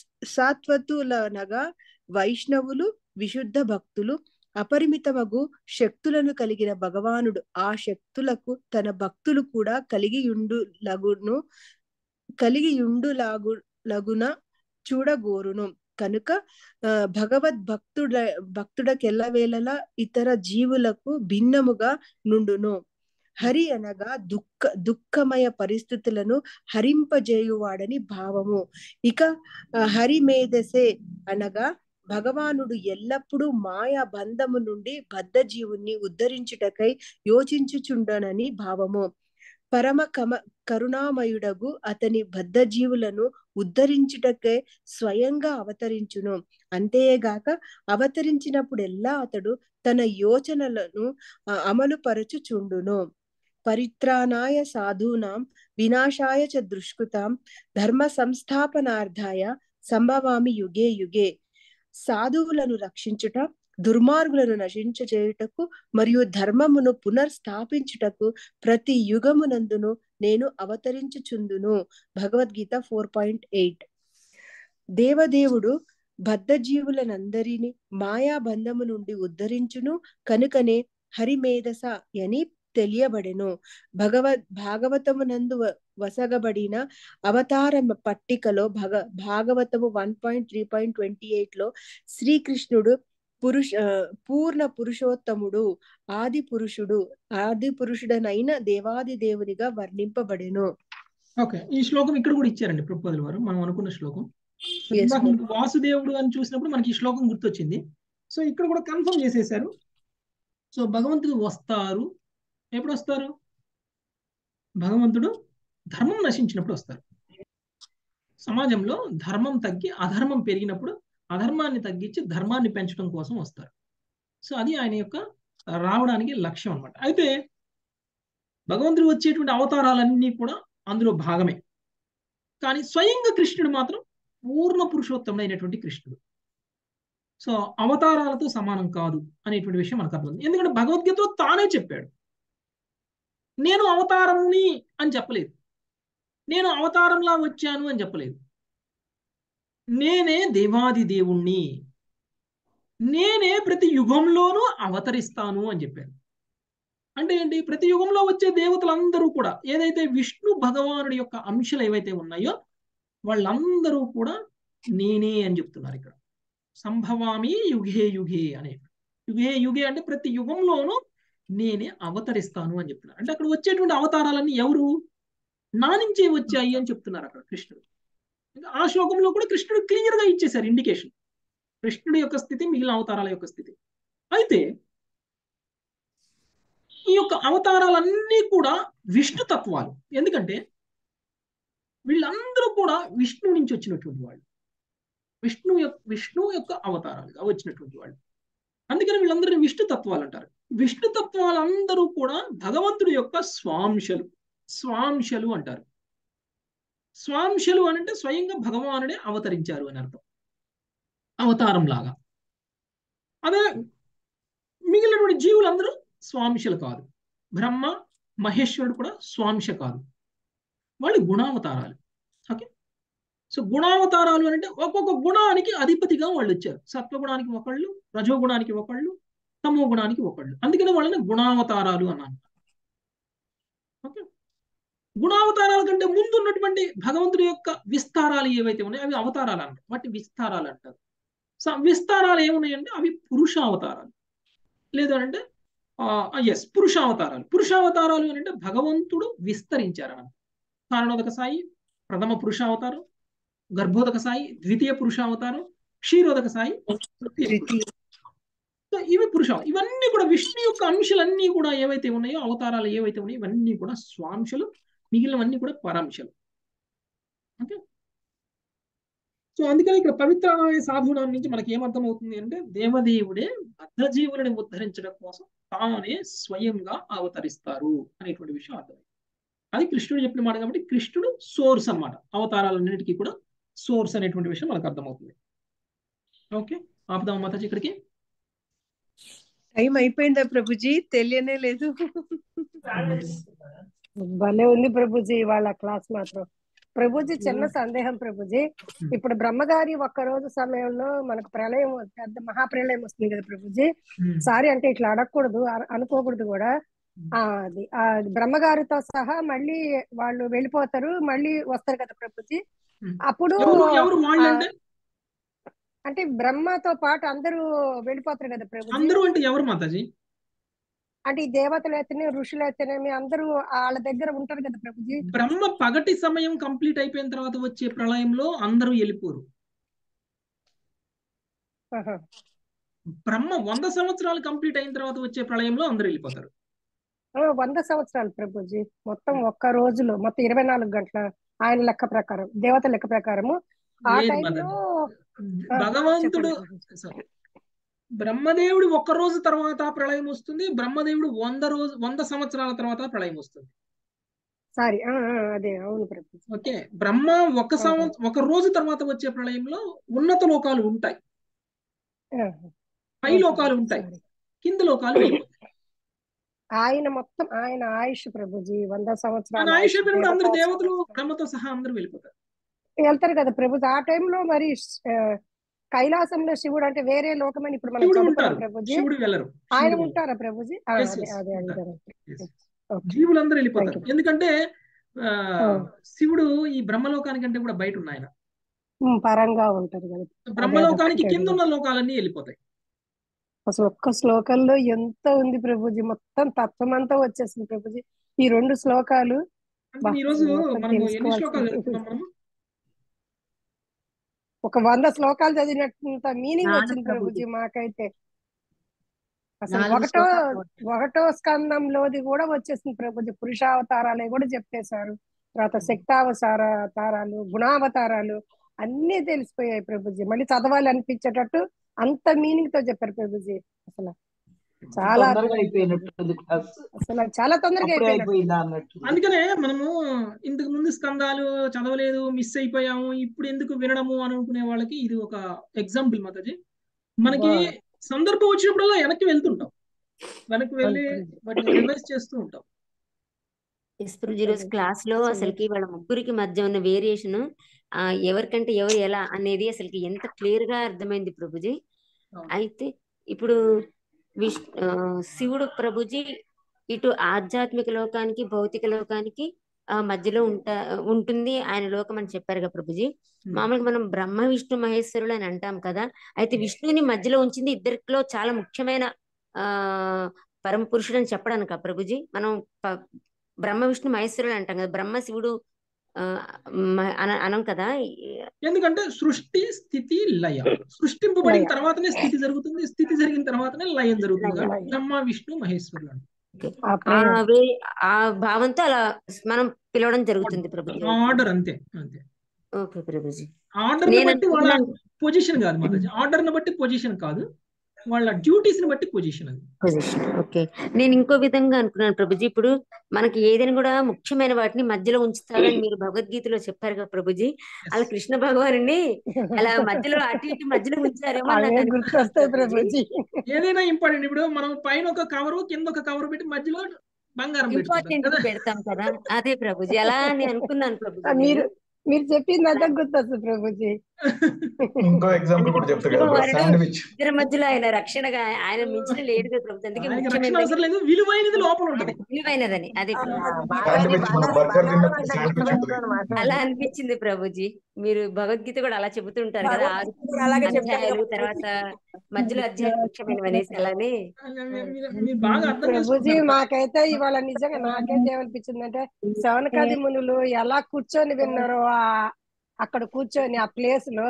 సాత్వతులనగా వైష్ణవులు విశుద్ధ భక్తులు అపరిమితమగు శక్తులను కలిగిన భగవానుడు ఆ శక్తులకు తన భక్తులు కూడా కలిగి లగును కలిగి లగు లగున చూడగోరును కనుక ఆ, భగవద్ భక్తుడ భక్తుడకెల్లవేళలా ఇతర జీవులకు భిన్నముగా నుండును హరి అనగా దుఃఖ దుఃఖమయ పరిస్థితులను హరింపజేయువాడని భావము ఇక ఆ, హరి మేధసే అనగా భగవానుడు ఎల్లప్పుడూ మాయా బంధము నుండి బద్ధ జీవుణ్ణి ఉద్ధరించుటకై యోచించుచుండనని భావము పరమ కమ కరుణామయుడగు అతని బద్ధ జీవులను ఉద్ధరించుటకే స్వయంగా అవతరించును అంతేగాక అవతరించినప్పుడెల్లా అతడు తన యోచనలను ఆ, అమలుపరచుచుండును పరిత్రాణాయ సాధూనాం వినాశాయ చ దుష్కృతాం ధర్మ సంస్థాపనార్థాయ సంభవామి యుగే యుగే సాధువులను రక్షించుట దుర్మార్గులను నశించచేయుటకు మరియు ధర్మమును పునర్స్థాపించుటకు ప్రతి యుగమునందును నేను అవతరించుచుందును భగవద్గీత ఫోర్ పాయింట్ ఎయిట్ దేవదేవుడు బద్ధ జీవులనందరినీ మాయా బంధము నుండి ఉద్ధరించును కనుకనే హరిమేధస అని తెలియబడెను భగవద్ భాగవతమునందు వ- వసగబడిన అవతార పట్టికలో భగ భాగవతము one point three point twenty eight లో శ్రీకృష్ణుడు పురుష ఆ, పూర్ణ పురుషోత్తముడు ఆది పురుషుడు ఆది పురుషుడనైన దేవాది దేవునిగా వర్ణింపబడెను ఓకే ఈ శ్లోకం ఇక్కడ కూడా ఇచ్చారండి ప్రపోజల్ వారు మనం అనుకున్న శ్లోకం సో Yes, ఇందాక ma'am. మనకు వాసుదేవుడు అని చూసినప్పుడు మనకి ఈ శ్లోకం గుర్తొచ్చింది సో ఇక్కడ కూడా కన్ఫర్మ్ చేసేసారు సో భగవంతుడు వస్తారు ఎప్పుడు వస్తారు భగవంతుడు ధర్మం నశించినప్పుడు వస్తారు సమాజంలో ధర్మం తగ్గి అధర్మం పెరిగినప్పుడు అధర్మాన్ని తగ్గించి ధర్మాన్ని పెంచడం కోసం వస్తారు సో అది ఆయన యొక్క రావడానికి లక్ష్యం అన్నమాట అయితే భగవంతుడు వచ్చేటువంటి అవతారాలన్నీ కూడా అందులో భాగమే కానీ స్వయంగా కృష్ణుడు మాత్రం పూర్ణ పురుషోత్తముడైనటువంటి కృష్ణుడు సో అవతారాలతో సమానం కాదు అనేటువంటి విషయం మనకు అర్థం ఎందుకంటే భగవద్గీతలో తానే చెప్పాడు నేను అవతారముని అని చెప్పలేదు నేను అవతారంలా వచ్చాను అని చెప్పలేదు నేనే దేవాది దేవుణ్ణి నేనే ప్రతి యుగంలోనూ అవతరిస్తాను అని చెప్పాను అంటే ఏంటి ప్రతి యుగంలో వచ్చే దేవతలందరూ కూడా ఏదైతే విష్ణు భగవానుడి యొక్క అంశాలు ఏవైతే ఉన్నాయో వాళ్ళందరూ కూడా నేనే అని చెప్తున్నారు ఇక్కడ సంభవామి యుగే యుగే అనే యుగే యుగే అంటే ప్రతి యుగంలోనూ నేనే అవతరిస్తాను అని చెప్తున్నారు అంటే అక్కడ వచ్చేటువంటి అవతారాలన్నీ ఎవరు నా నుంచే వచ్చాయి అని చెప్తున్నారు అక్కడ కృష్ణుడు ఇంకా ఆ శ్లోకంలో కూడా కృష్ణుడు క్లియర్ గా ఇచ్చేశారు ఇండికేషన్ కృష్ణుడి యొక్క స్థితి మిగిలిన అవతారాల యొక్క స్థితి అయితే ఈ యొక్క అవతారాలన్నీ కూడా విష్ణు తత్వాలు ఎందుకంటే వీళ్ళందరూ కూడా విష్ణువు నుంచి వచ్చినటువంటి వాళ్ళు విష్ణు యొక్క విష్ణువు యొక్క అవతారాలుగా వచ్చినటువంటి వాళ్ళు అందుకని వీళ్ళందరినీ విష్ణు తత్వాలు అంటారు విష్ణు తత్వాలందరూ కూడా భగవంతుడి యొక్క స్వాంశలు స్వాంశలు అంటారు స్వాంశలు అని అంటే స్వయంగా భగవానుడే అవతరించారు అని అర్థం అవతారం లాగా అదే మిగిలినటువంటి జీవులందరూ స్వాంశలు కాదు బ్రహ్మ మహేశ్వరుడు కూడా స్వాంశ కాదు వాళ్ళు గుణావతారాలు ఓకే సో గుణావతారాలు అని అంటే ఒక్కొక్క గుణానికి అధిపతిగా వాళ్ళు వచ్చారు సత్వగుణానికి ఒకళ్ళు రజోగుణానికి ఒకళ్ళు తమో గుణానికి ఒకళ్ళు అందుకని వాళ్ళని గుణావతారాలు అన్నాను ఓకే గుణావతారాల కంటే ముందు ఉన్నటువంటి భగవంతుడి యొక్క విస్తారాలు ఏవైతే ఉన్నాయో అవి అవతారాలు అంటారు వాటి విస్తారాలు అంటారు సో విస్తారాలు ఏమున్నాయంటే అవి పురుషావతారాలు లేదు అంటే ఎస్ పురుషావతారాలు పురుషావతారాలు అని అంటే భగవంతుడు విస్తరించారు అన్నమాట కారణోదక సాయి ప్రథమ పురుషావతారం గర్భోదక సాయి ద్వితీయ పురుషావతారం క్షీరోదక సాయి తృతీయ పురుష- సో ఇవి పురుష ఇవన్నీ కూడా విష్ణు యొక్క అంశాలన్నీ కూడా ఏవైతే ఉన్నాయో అవతారాలు ఏవైతే ఉన్నాయో ఇవన్నీ కూడా స్వాంశలు మిగిలినవన్నీ కూడా పరాంశలు ఓకే సో అందుకని ఇక్కడ పవిత్రమైన సాధునాం నుంచి మనకి ఏమర్థం అవుతుంది అంటే దేవదేవుడే బద్ధజీవులని ఉద్ధరించడం కోసం తానే స్వయంగా అవతరిస్తారు అనేటువంటి విషయం అర్థమైంది అది కృష్ణుడు చెప్పిన మాట కాబట్టి కృష్ణుడు సోర్స్ అన్నమాట అవతారాలన్నిటికీ కూడా సోర్స్ అనేటువంటి విషయం మనకు అర్థమవుతుంది ఓకే ఆపుదాం మాతాజీ ఇక్కడికి టైం అయిపోయిందా ప్రభుజీ తెలియనే లేదు భలే ఉంది ప్రభుజీ వాళ్ళ క్లాస్ మాత్రం ప్రభుజీ చిన్న సందేహం ప్రభుజీ ఇప్పుడు బ్రహ్మగారి ఒక్క రోజు సమయంలో మనకు ప్రళయం పెద్ద మహాప్రళయం వస్తుంది కదా ప్రభుజీ సారీ అంటే ఇట్లా అడగకూడదు అన- అనుకోకూడదు కూడా ఆ అది ఆ బ్రహ్మగారితో సహా మళ్ళీ వాళ్ళు వెళ్ళిపోతారు మళ్ళీ వస్తారు కదా ప్రభుజీ అప్పుడు ఎవరు ఎవరు వాళ్ళు ఆ, అంటే అంటే బ్రహ్మతో పాటు అందరూ వెళ్ళిపోతారు కదా ప్రభుజీ అందరూ అంటే ఎవరు మాతాజీ అంటే ఈ దేవతలు అయితేనే ఋషులు అయితేనేమి అందరూ వాళ్ళ దగ్గర ఉంటారు కదా ప్రభుజీ బ్రహ్మ పగటి సమయం కంప్లీట్ అయిపోయిన తర్వాత వచ్చే ప్రళయంలో అందరూ వెళ్ళిపోరు ఆహా. బ్రహ్మ వంద సంవత్సరాలు కంప్లీట్ అయిన తర్వాత వచ్చే ప్రళయంలో అందరూ వెళ్ళిపోతారు ఆ, వంద సంవత్సరాలు ప్రభుజీ మొత్తం ఒక్క రోజులో మొత్తం ఇరవై నాలుగు గంటల ఆయన లెక్క ప్రకారం దేవత లెక్క ప్రకారము ఆ లేదు టైంలో మాతాజీ భగవంతుడు sorry. బ్రహ్మదేవుడు ఒక్క రోజు తర్వాత ప్రళయం వస్తుంది బ్రహ్మదేవుడు వంద రోజు వంద సంవత్సరాల తర్వాత ప్రళయం వస్తుంది సారీ అదే అవును ప్రభుజీ ఓకే బ్రహ్మ ఒక సంవత్సరం ఒక రోజు తర్వాత వచ్చే ప్రళయంలో ఉన్నత లోకాలు ఉంటాయి ఆహా. పై లోకాలు ఉంటాయి సారీ. కింద లోకాలు వెళ్ళిపోతాయి ఆయన మొత్తం ఆయన ఆయుష్ ప్రభుజీ వంద ఆయన సంవత్సరాల ఆయుష్ అయిపోయినప్పుడు అందరు దేవతా దేవతలు సంవత్సరం. బ్రహ్మతో సహా అందరూ వెళ్ళిపోతారు వెళ్తారు కదా ప్రభుజీ ఆ టైంలో మరి ఆ, కైలాసంలో శివుడు అంటే వేరే లోకమని ఇప్పుడు మనం శివుడు చదువుకున్నాం ఉంటారు ప్రభుజీ శివుడు వెళ్ళరు ఆయన శివుడు వెళ్ళరు. ఉంటారా ప్రభుజీ ఆ, Yes, అదే yes, అదే ఉంటారు. అడిగారు Yes. ఓకే జీవులందరూ థ్యాంక్ వెళ్ళిపోతారు యూ ఎందుకంటే ఆ, ఆ. శివుడు ఈ బ్రహ్మలోకానికంటే కూడా బయట ఉన్న ఆయన ఉమ్, పరంగా ఉంటారు కదా అదే బ్రహ్మలోకానికి అదొక్కటే కింద అడిగారు ఉన్న లోకాలన్నీ వెళ్ళిపోతాయి అసలు ఒక్క శ్లోకంలో ఎంత ఉంది ప్రభుజీ మొత్తం తత్వం అంతా వచ్చేసింది ప్రభుజీ ఈ రెండు శ్లోకాలు బా అందుకని ఈ రోజు అసలు మొత్తం మనము ఎన్ని శ్లోకాలు తెలుసుకోవాల్సింది చదువుకున్నాం మనము ఒక వంద శ్లోకాలు చదివినంత మీనింగ్ నాలుగు వచ్చింది ప్రభుజీ ప్రభుజీ మాకైతే అసలు నాలుగు ఒకటో శ్లోకాలు ఒకటో స్కందంలోది కూడా వచ్చేసింది ప్రభుజీ పురుషావతారాలే కూడా చెప్పేశారు తర్వాత శక్తావతారాలు గుణావతారాలు అన్నీ తెలిసిపోయాయి ప్రభుజీ మళ్ళీ చదవాలి అనిపించేటట్టు అంత మీనింగ్ తో చెప్పారు ప్రభుజీ అసలు చాలా తొందరగా అద్భుతం అయిపోయినట్టుంది క్లాస్ అసలు చాలా తొందరగా అప్పుడే అయిపోయినట్టు అయిపోయిందా అన్నట్టు అందుకనే మనము ఇంతకు ముందు స్కందాలు చదవలేదు మిస్ అయిపోయాము ఇప్పుడు ఎందుకు వినడము అని అనుకునే వాళ్ళకి ఇది ఒక ఎగ్జాంపుల్ మాతాజీ మనకి వా సందర్భం వచ్చినప్పుడల్లా వెనక్కి వెళ్తుంటాం వెనక్కి అవును వెళ్ళి ప్రభుజీ వాటిని రివైజ్ చేస్తూ ఉంటాం ఎస్ ప్రభుజీ ఈరోజు ప్రభుజీ క్లాస్ లో అసలు అసలుకి వాళ్ళ ముగ్గురికి మధ్య ఉన్న వేరియేషన్ ఆ ఎవరికంటే ఎవరు ఎలా అనేది అసలుకి ఎంత క్లియర్ గా అర్థమైంది ప్రభుజీ అవును అయితే ఇప్పుడు విష్ ఆ, శివుడు ప్రభుజీ ఇటు ఆధ్యాత్మిక లోకానికి భౌతిక లోకానికి ఆ మధ్యలో ఉంటా ఉంటుంది ఆయన లోకం అని చెప్పారు కదా ప్రభుజీ ఉమ్. మామూలుగా మనం బ్రహ్మ విష్ణు మహేశ్వరులు అని అంటాం కదా అయితే విష్ణువుని మధ్యలో ఉంచింది ఇద్దరిలో చాలా ముఖ్యమైన ఆ పరమ పురుషుడు అని చెప్పడానికి ప్రభుజీ మనం ప- బ్రహ్మ విష్ణు మహేశ్వరులు అంటాం కదా బ్రహ్మ శివుడు ఆ, మ- అన- అనం కదా ఎందుకంటే సృష్టి స్థితి లయ సృష్టింపబడిన లయ తర్వాతనే స్థితి జరుగుతుంది స్థితి జరిగిన తర్వాతనే లయం జరుగుతుంది లయ కాబట్టి లయ బ్రహ్మ విష్ణు మహేశ్వరులు అంటారు. ఓకే. ఆ ఆ ప్రేమ వే ఆ భావంతో అలా మనం పిలవడం జరుగుతుంది ప్రభుజీ ఆ అయితే ఆర్డర్ అంతే అంతే ఓకే ప్రభుజీ ఆర్డర్ ని నేను బట్టి వాళ్ళ అనుకున్నాను పొజిషన్ కాదు మాతాజీ ఆర్డర్ ని బట్టి పొజిషన్ కాదు వాళ్ళ డ్యూటీస్ ని బట్టి పొజిషన్ అది పొజిషన్ ఓకే నేను ఇంకో విధంగా అనుకున్నాను ప్రభుజీ ఇప్పుడు మనకి ఏదైనా కూడా ముఖ్యమైన వాటిని మధ్యలో ఉంచుతారని మీరు భగవద్గీతలో చెప్పారు కదా ప్రభుజీ అలా ఎస్ కృష్ణ భగవానుని అలా మధ్యలో అటు ఇటు మధ్యలో ఉంచారేమో అని అవే నాకు అనిపిస్తుంది గుర్తొస్తాయి ప్రభుజీ ప్రభుజీ ఏదైనా ఇంపార్టెంట్ ఇప్పుడు మనం పైన ఒక కవర్ కింద ఒక కవర్ పెట్టి మధ్యలో బంగారం పెట్టుకుంటాం ఇంపార్టెంట్ కదా పెడతాం కదా అదే ప్రభుజీ అలా అని అనుకున్నాను ఆ, ప్రభుజీ మీరు నేను మీరు చెప్పింది అంతా గుర్తొస్తుంది ప్రభుజీ ఇంకో ఎగ్జాంపుల్ అందుకే కూడా చెప్తా కృష్ణ కదా భగవానుడు శాండ్విచ్ ఇద్దరి మధ్యలో ఆయన రక్షణగా ఆయన మించిన లేడు కదా ప్రభుజీ అందుకే ఆయనకి రక్షణ ముఖ్యమైనది అవసరం లేదు విలువైనది లోపల ఉంటది విలువైనదని అదే ఆ, ప్రభుజీ మాతాజీ శాండ్విచ్ మనం బంగారం బర్గర్ బంగారం తిన్నప్పుడు అంటే శాండ్విచ్ ఉంటుంది గుర్తుపెట్టుకోండి మాతాజీ అలా అనిపించింది ప్రభుజీ మీరు భగవద్గీత కూడా అలా చెబుతుంటారు కదా ఆరు భగవద్గీత కూడా అలాగే చెప్తారు అధ్యాయాలు కదా తర్వాత మధ్యలో అధ్యాయాలు ముఖ్యమైనవి అనేసి అలానే మీరు మీరు- మీరు బాగా అర్థం ప్రభుజీ చేసుకుంటున్నారు మాకైతే ఇవాళ నిజంగా నాకైతే ఏమనిపించింది అంటే శవనకాది మునులు ఎలా కూర్చొని విన్నారో ఆ అక్కడ కూర్చొని ఆ ప్లేస్ లో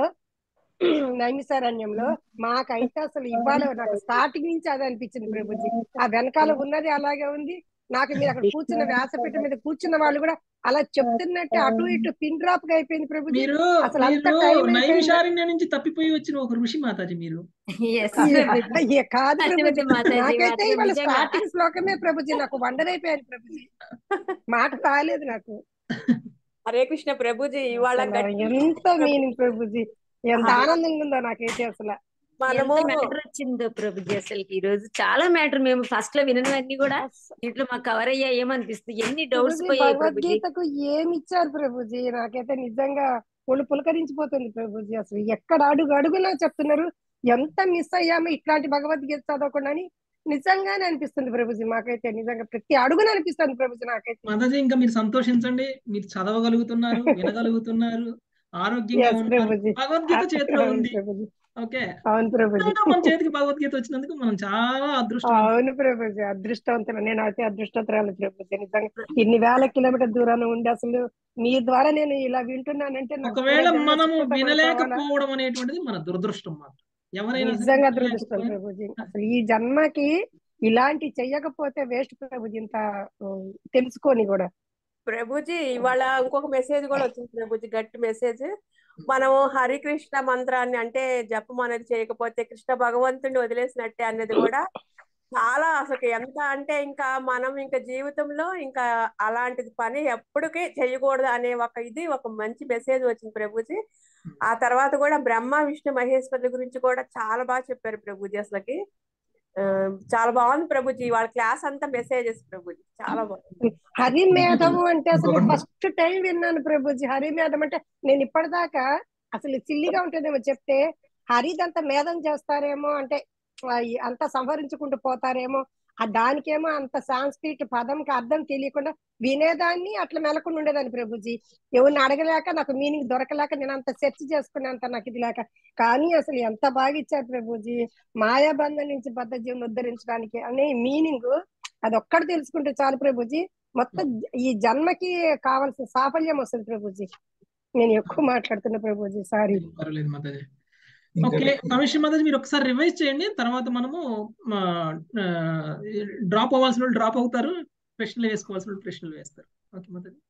నైమిసారణ్యంలో మాకైతే అసలు ఇవాళ నాకు స్టార్టింగ్ నుంచి అదే అనిపించింది ప్రభుజీ ఆ వెనకాల ఉన్నది అలాగే ఉంది నాకు మీరు అక్కడ కూర్చున్న వ్యాసపీఠ మీద కూర్చున్న వాళ్ళు కూడా అలా చెప్తున్నట్టే అటు ఇటు పిన్ డ్రాప్ గా అయిపోయింది ప్రభుజీ మీరు అసలు అంత మీరు టైం అయిపోయింది నైమిషారణ్యం నుంచి తప్పిపోయి వచ్చిన ఒక ఋషి మాతాజీ మీరు ఎస్ అయ్య, అయ్య, కాదు ప్రభుజీ అటువంటి మాతాజీ నాకైతే మాత్రం ఇవాళ నిజంగా స్టార్టింగ్ శ్లోకమే ప్రభుజీ నాకు వండర్ అయిపోయాను ప్రభుజీ మాట రాలేదు నాకు హరే కృష్ణ ప్రభుజీ ఇవాళ అసలు గట్టి ఎంత మీనింగ్ ప్రభుజీ ఎంత ఆనందంగా ఉందో నాకైతే అసలు మనము ఎంత మ్యాటర్ వచ్చిందో ప్రభుజీ అసలు ఈ రోజు చాలా మ్యాటర్ మేము ఫస్ట్ లో వినవన్నీ కూడా దీంట్లో మాకు కవర్ అయ్యా ఏమనిపిస్తుంది ఎన్ని డౌట్స్ ప్రభుజీ పోయాయి ప్రభుజీ భగవద్గీతకు ఏమి ఇచ్చారు ప్రభుజీ నాకైతే నిజంగా ఒళ్ళు పులకరించిపోతుంది ప్రభుజీ అసలు ఎక్కడ అడుగు అడుగునా చెప్తున్నారు ఎంత మిస్ అయ్యామో ఇట్లాంటి భగవద్గీత చదవకుండా అని నిజంగానే అనిపిస్తుంది ప్రభుజీ మాకైతే నిజంగా ప్రతి అడుగున అనిపిస్తుంది ప్రభుజీ నాకైతే మాతాజీ ఇంకా మీరు సంతోషించండి మీరు చదవగలుగుతున్నారు వినగలుగుతున్నారు ఆరోగ్యంగా ఎస్ ఉన్నారు ప్రభుజీ భగవద్గీత చేతిలో అవును ఉంది ప్రభుజీ ఓకే అవును ప్రభుజీ నిజంగా మన చేతికి భగవద్గీత వచ్చినందుకు మనం చాలా అదృష్టం అవును ప్రభుజీ అదృష్టవంతులు నేను అయితే అదృష్టవంతురాలు ప్రభుజీ నిజంగా ఇన్ని వేల కిలోమీటర్ దూరాన ఉండి అసలు మీ ద్వారా నేను ఇలా వింటున్నానంటే నాకు ఒకవేళ పూర్వజన్మ మనము సుకృతం అనుకోవాలా వినలేకపోవడం అనేటువంటిది మన దురదృష్టం మాత్రం ఎవరైనా సరే నిజంగా అదృష్టం వినలేకపోయినా ప్రభుజీ అసలు ఈ జన్మకి ఇలాంటి చెయ్యకపోతే వేస్ట్ ప్రభుజీ ఇంత ఉమ్, తెలుసుకొని కూడా ప్రభుజీ ఇవాళ ఇంకొక మెసేజ్ కూడా వచ్చింది ప్రభుజీ గట్టి మెసేజ్ మనము హరికృష్ణ మంత్రాన్ని అంటే జపం అనేది చేయకపోతే కృష్ణ భగవంతుడిని వదిలేసినట్టే అనేది కూడా చాలా అసలు ఎంత అంటే ఇంకా మనం ఇంకా జీవితంలో ఇంకా అలాంటిది పని ఎప్పటికీ చేయకూడదు అనే ఒక ఇది ఒక మంచి మెసేజ్ వచ్చింది ప్రభుజీ ఆ తర్వాత కూడా బ్రహ్మ విష్ణు మహేశ్వరుల గురించి కూడా చాలా బాగా చెప్పారు ప్రభుజీ అసలుకి ఆ, చాలా బాగుంది ప్రభుజీ వాళ్ళ క్లాస్ అంతా మెసేజెస్ ప్రభుజీ చాలా బాగుంది హరి మేధము అంటే అసలు ఇంకొకటి ఫస్ట్ టైం విన్నాను ప్రభుజీ హరి మేధం అంటే నేను ఇప్పటిదాకా అసలు సిల్లిగా ఉంటుందేమో చెప్తే హరిదంతా మేధం చేస్తారేమో అంటే ఆ, ఈ అంతా సంహరించుకుంటూ పోతారేమో ఆ దానికేమో అంత సాంస్క్రిట్ పదంకి అర్థం తెలియకుండా వినేదాన్ని అట్లా మెలకుండా ఉండేదాన్ని ప్రభుజీ ఎవరిని అడగలేక నాకు మీనింగ్ దొరకలేక నేను అంత సెర్చ్ చేసుకునేంత నాకు ఇది లేక కానీ అసలు ఎంత బాగా ఇచ్చారు ప్రభుజీ మాయాబంధం నుంచి బద్ధ జీవనం ఉద్ధరించడానికి అనే మీనింగ్ అది ఒక్కటి తెలుసుకుంటే చాలు ప్రభుజీ మొత్తం ఈ జన్మకి కావాల్సిన సాఫల్యం వస్తుంది ప్రభుజీ నేను ఎక్కువ మాట్లాడుతున్నా ప్రభుజీ సారీ పర్వాలేదు మాతాజీ ఓకే కమిషన్ మాతాజీ మీరు ఒకసారి రివైజ్ చేయండి తర్వాత మనము డ్రాప్ అవ్వాల్సిన వాళ్ళు డ్రాప్ అవుతారు ప్రశ్నలు వేసుకోవాల్సిన వాళ్ళు ప్రశ్నలు వేస్తారు ఓకే మాతాజీ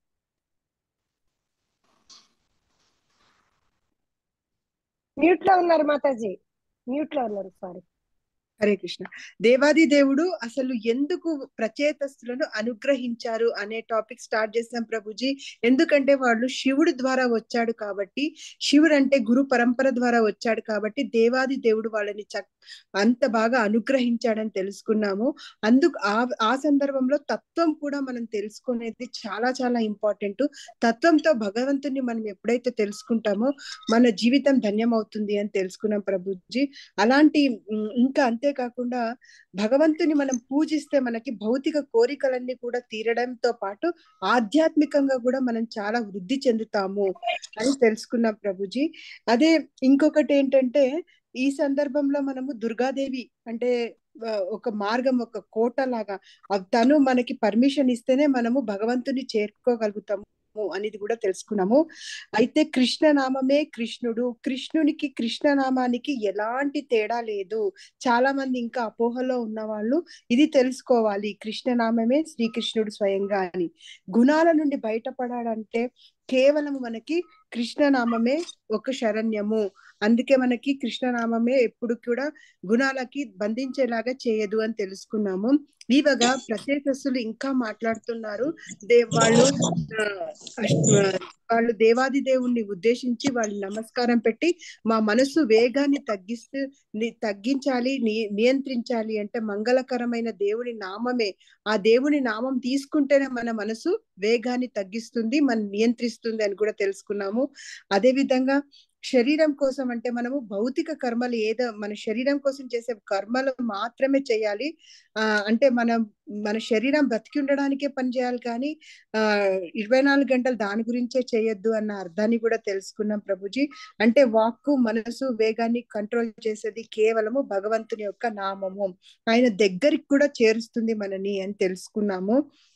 మ్యూట్ లో ఉన్నారు మాతాజీ మ్యూట్ లో ఉన్నారు సారీ హరే కృష్ణ దేవాది దేవుడు అసలు ఎందుకు ప్రచేతస్తులను అనుగ్రహించారు అనే టాపిక్ స్టార్ట్ చేసాం ప్రభుజీ ఎందుకంటే వాళ్ళు శివుడి ద్వారా వచ్చాడు కాబట్టి శివుడు అంటే గురు పరంపర ద్వారా వచ్చాడు కాబట్టి దేవాది దేవుడు వాళ్ళని చక్ అంత బాగా అనుగ్రహించాడని తెలుసుకున్నాము అందుకు ఆ ఆ సందర్భంలో తత్వం కూడా మనం తెలుసుకునేది చాలా చాలా ఇంపార్టెంట్ తత్వంతో భగవంతుని మనం ఎప్పుడైతే తెలుసుకుంటామో మన జీవితం ధన్యమవుతుంది అని తెలుసుకున్నాం ప్రభుజీ అలాంటి ఉమ్, ఇంకా అంతేకాకుండా భగవంతుని మనం పూజిస్తే మనకి భౌతిక కోరికలన్నీ కూడా తీరడంతో పాటు ఆధ్యాత్మికంగా కూడా మనం చాలా వృద్ధి చెందుతాము అని తెలుసుకున్నాం ప్రభుజీ అదే ఇంకొకటి ఏంటంటే ఈ సందర్భంలో మనము దుర్గాదేవి అంటే ఆ, ఒక మార్గం ఒక కోట లాగా అవ్ తను మనకి పర్మిషన్ ఇస్తేనే మనము భగవంతుని చేరుకోగలుగుతాము అనేది కూడా తెలుసుకున్నాము అయితే కృష్ణ నామమే కృష్ణుడు కృష్ణునికి కృష్ణ నామానికి ఎలాంటి తేడా లేదు చాలా మంది ఇంకా అపోహలో ఉన్న వాళ్ళు ఇది తెలుసుకోవాలి కృష్ణ నామమే శ్రీకృష్ణుడు స్వయంగా అని గుణాల నుండి బయటపడాలంటే కేవలం మనకి కృష్ణనామమే ఒక శరణ్యము అందుకే మనకి కృష్ణనామమే ఎప్పుడు కూడా గుణాలకి బంధించేలాగా చేయదు అని తెలుసుకున్నాము ఈవగా ప్రత్యేకస్తులు ఇంకా మాట్లాడుతున్నారు దే వాళ్ళు ఆ, అష్ట- వాళ్ళు దేవాది దేవుణ్ణి ఉద్దేశించి వాళ్ళు నమస్కారం పెట్టి మా మనసు వేగాన్ని తగ్గిస్తూ ని- తగ్గించాలి ని- నియంత్రించాలి అంటే మంగళకరమైన దేవుని నామమే ఆ దేవుని నామం తీసుకుంటేనే మన మనసు వేగాన్ని తగ్గిస్తుంది మన నియంత్రిస్తుంది అని కూడా తెలుసుకున్నాము అదే విధంగా శరీరం కోసం అంటే మనము భౌతిక కర్మలు ఏదో మన శరీరం కోసం చేసే కర్మలు మాత్రమే చేయాలి ఆ అంటే మనం మన శరీరం బ్రతికి ఉండడానికే పని చేయాలి కానీ ఆ ఇరవై నాలుగు గంటలు దాని గురించే చేయొద్దు అన్న అర్థాన్ని కూడా తెలుసుకున్నాం ప్రభుజీ అంటే వాక్కు మనసు వేగాన్ని కంట్రోల్ చేసేది కేవలము భగవంతుని యొక్క నామము ఆయన దగ్గరికి కూడా చేరుస్తుంది మనని అని తెలుసుకున్నాము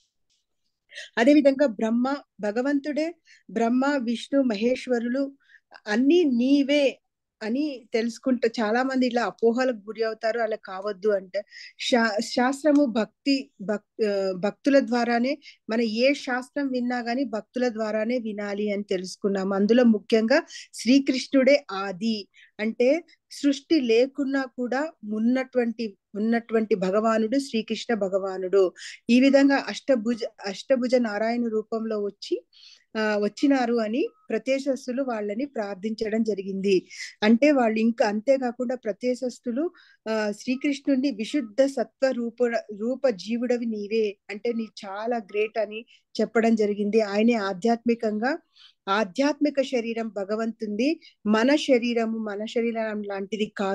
అదేవిధంగా బ్రహ్మ భగవంతుడే బ్రహ్మ విష్ణు మహేశ్వరులు అన్ని నీవే అని తెలుసుకుంటూ చాలా మంది ఇలా అపోహలకు గురి అవుతారు అలా కావద్దు అంటే శా శాస్త్రము భక్తి భక్ ఆ, భక్తుల ద్వారానే మన ఏ శాస్త్రం విన్నా గానీ భక్తుల ద్వారానే వినాలి అని తెలుసుకున్నాం అందులో ముఖ్యంగా శ్రీకృష్ణుడే ఆది అంటే సృష్టి లేకున్నా కూడా ఉన్నటువంటి ఉన్నటువంటి భగవానుడు శ్రీకృష్ణ భగవానుడు ఈ విధంగా అష్టభుజ అష్టభుజ నారాయణ రూపంలో వచ్చి ఆ వచ్చినారు అని ప్రత్యేశస్తులు వాళ్ళని ప్రార్థించడం జరిగింది అంటే వాళ్ళు ఇంకా అంతేకాకుండా ప్రత్యేశస్తులు ఆ శ్రీకృష్ణుడిని విశుద్ధ సత్వ రూప రూప జీవుడవి నీవే అంటే నీ చాలా గ్రేట్ అని చెప్పడం జరిగింది ఆయనే ఆధ్యాత్మికంగా ఆధ్యాత్మిక శరీరం భగవంతుంది మన శరీరము మన శరీరం లాంటిది కాదు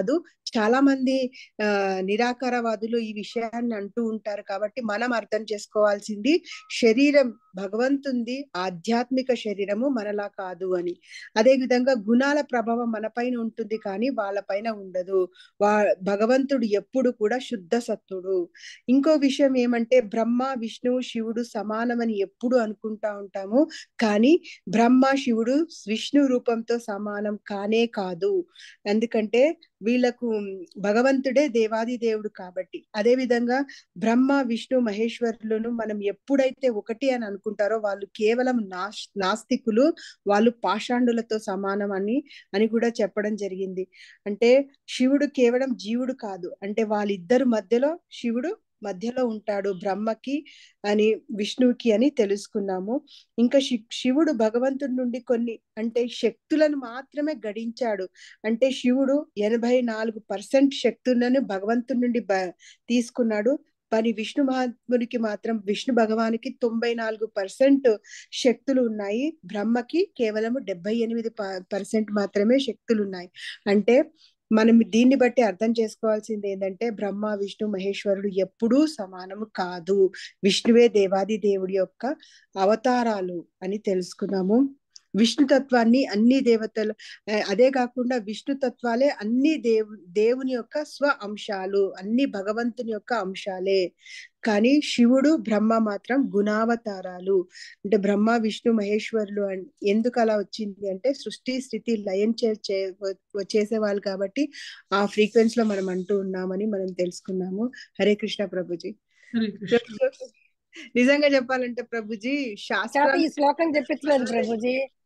చాలా మంది ఆ నిరాకారవాదులు ఈ విషయాన్ని అంటూ ఉంటారు కాబట్టి మనం అర్థం చేసుకోవాల్సింది శరీరం భగవంతుంది ఆధ్యాత్మిక శరీరము మనలా కాదు అని అదే విధంగా గుణాల ప్రభావం మన పైన ఉంటుంది కానీ వాళ్ళ పైన ఉండదు వా భగవంతుడు ఎప్పుడు కూడా శుద్ధ సత్తుడు ఇంకో విషయం ఏమంటే బ్రహ్మ విష్ణువు శివుడు సమానమని ఎప్పుడు అనుకుంటా ఉంటాము కానీ బ్రహ్మ శివుడు విష్ణు రూపంతో సమానం కానే కాదు ఎందుకంటే వీళ్ళకు భగవంతుడే దేవాది దేవుడు కాబట్టి అదే విధంగా బ్రహ్మ విష్ణు మహేశ్వరులను మనం ఎప్పుడైతే ఒకటి అని అనుకుంటారో వాళ్ళు కేవలం నాస్ నాస్తికులు వాళ్ళు పాషాండులతో సమానం అని అని కూడా చెప్పడం జరిగింది అంటే శివుడు కేవలం జీవుడు కాదు అంటే వాళ్ళిద్దరు మధ్యలో శివుడు మధ్యలో ఉంటాడు బ్రహ్మకి అని విష్ణువుకి అని తెలుసుకున్నాము ఇంకా శివుడు భగవంతుడి నుండి కొన్ని అంటే శక్తులను మాత్రమే గడించాడు అంటే శివుడు ఎనభై నాలుగు పర్సెంట్ శక్తులను భగవంతుడి నుండి తీసుకున్నాడు మరి విష్ణు మహాత్ముడికి మాత్రం విష్ణు భగవానికి తొంభై నాలుగు పర్సెంట్ శక్తులు ఉన్నాయి బ్రహ్మకి కేవలము డెబ్బై ఎనిమిది పర్సెంట్ మాత్రమే శక్తులు ఉన్నాయి అంటే మనం దీన్ని బట్టి అర్థం చేసుకోవాల్సింది ఏంటంటే బ్రహ్మ విష్ణు మహేశ్వరుడు ఎప్పుడూ సమానము కాదు విష్ణువే దేవాది దేవుడి యొక్క అవతారాలు అని తెలుసుకున్నాము విష్ణు తత్వాన్ని అన్ని దేవతలు అదే కాకుండా విష్ణు తత్వాలే అన్ని దేవు దేవుని యొక్క స్వ అంశాలు అన్ని భగవంతుని యొక్క అంశాలే కానీ శివుడు బ్రహ్మ మాత్రం గుణావతారాలు అంటే బ్రహ్మ విష్ణు మహేశ్వరులు ఎందుకు అలా వచ్చింది అంటే సృష్టి స్థితి లయం చేసేవాళ్ళు కాబట్టి ఆ ఫ్రీక్వెన్స్ లో మనం అంటూ ఉన్నామని మనం తెలుసుకున్నాము హరే కృష్ణ ప్రభుజీ నిజంగా చెప్పాలంటే ప్రభుజీ శాస్త్ర ఈ శ్లోకం చెప్పించలేదు ప్రభుజీ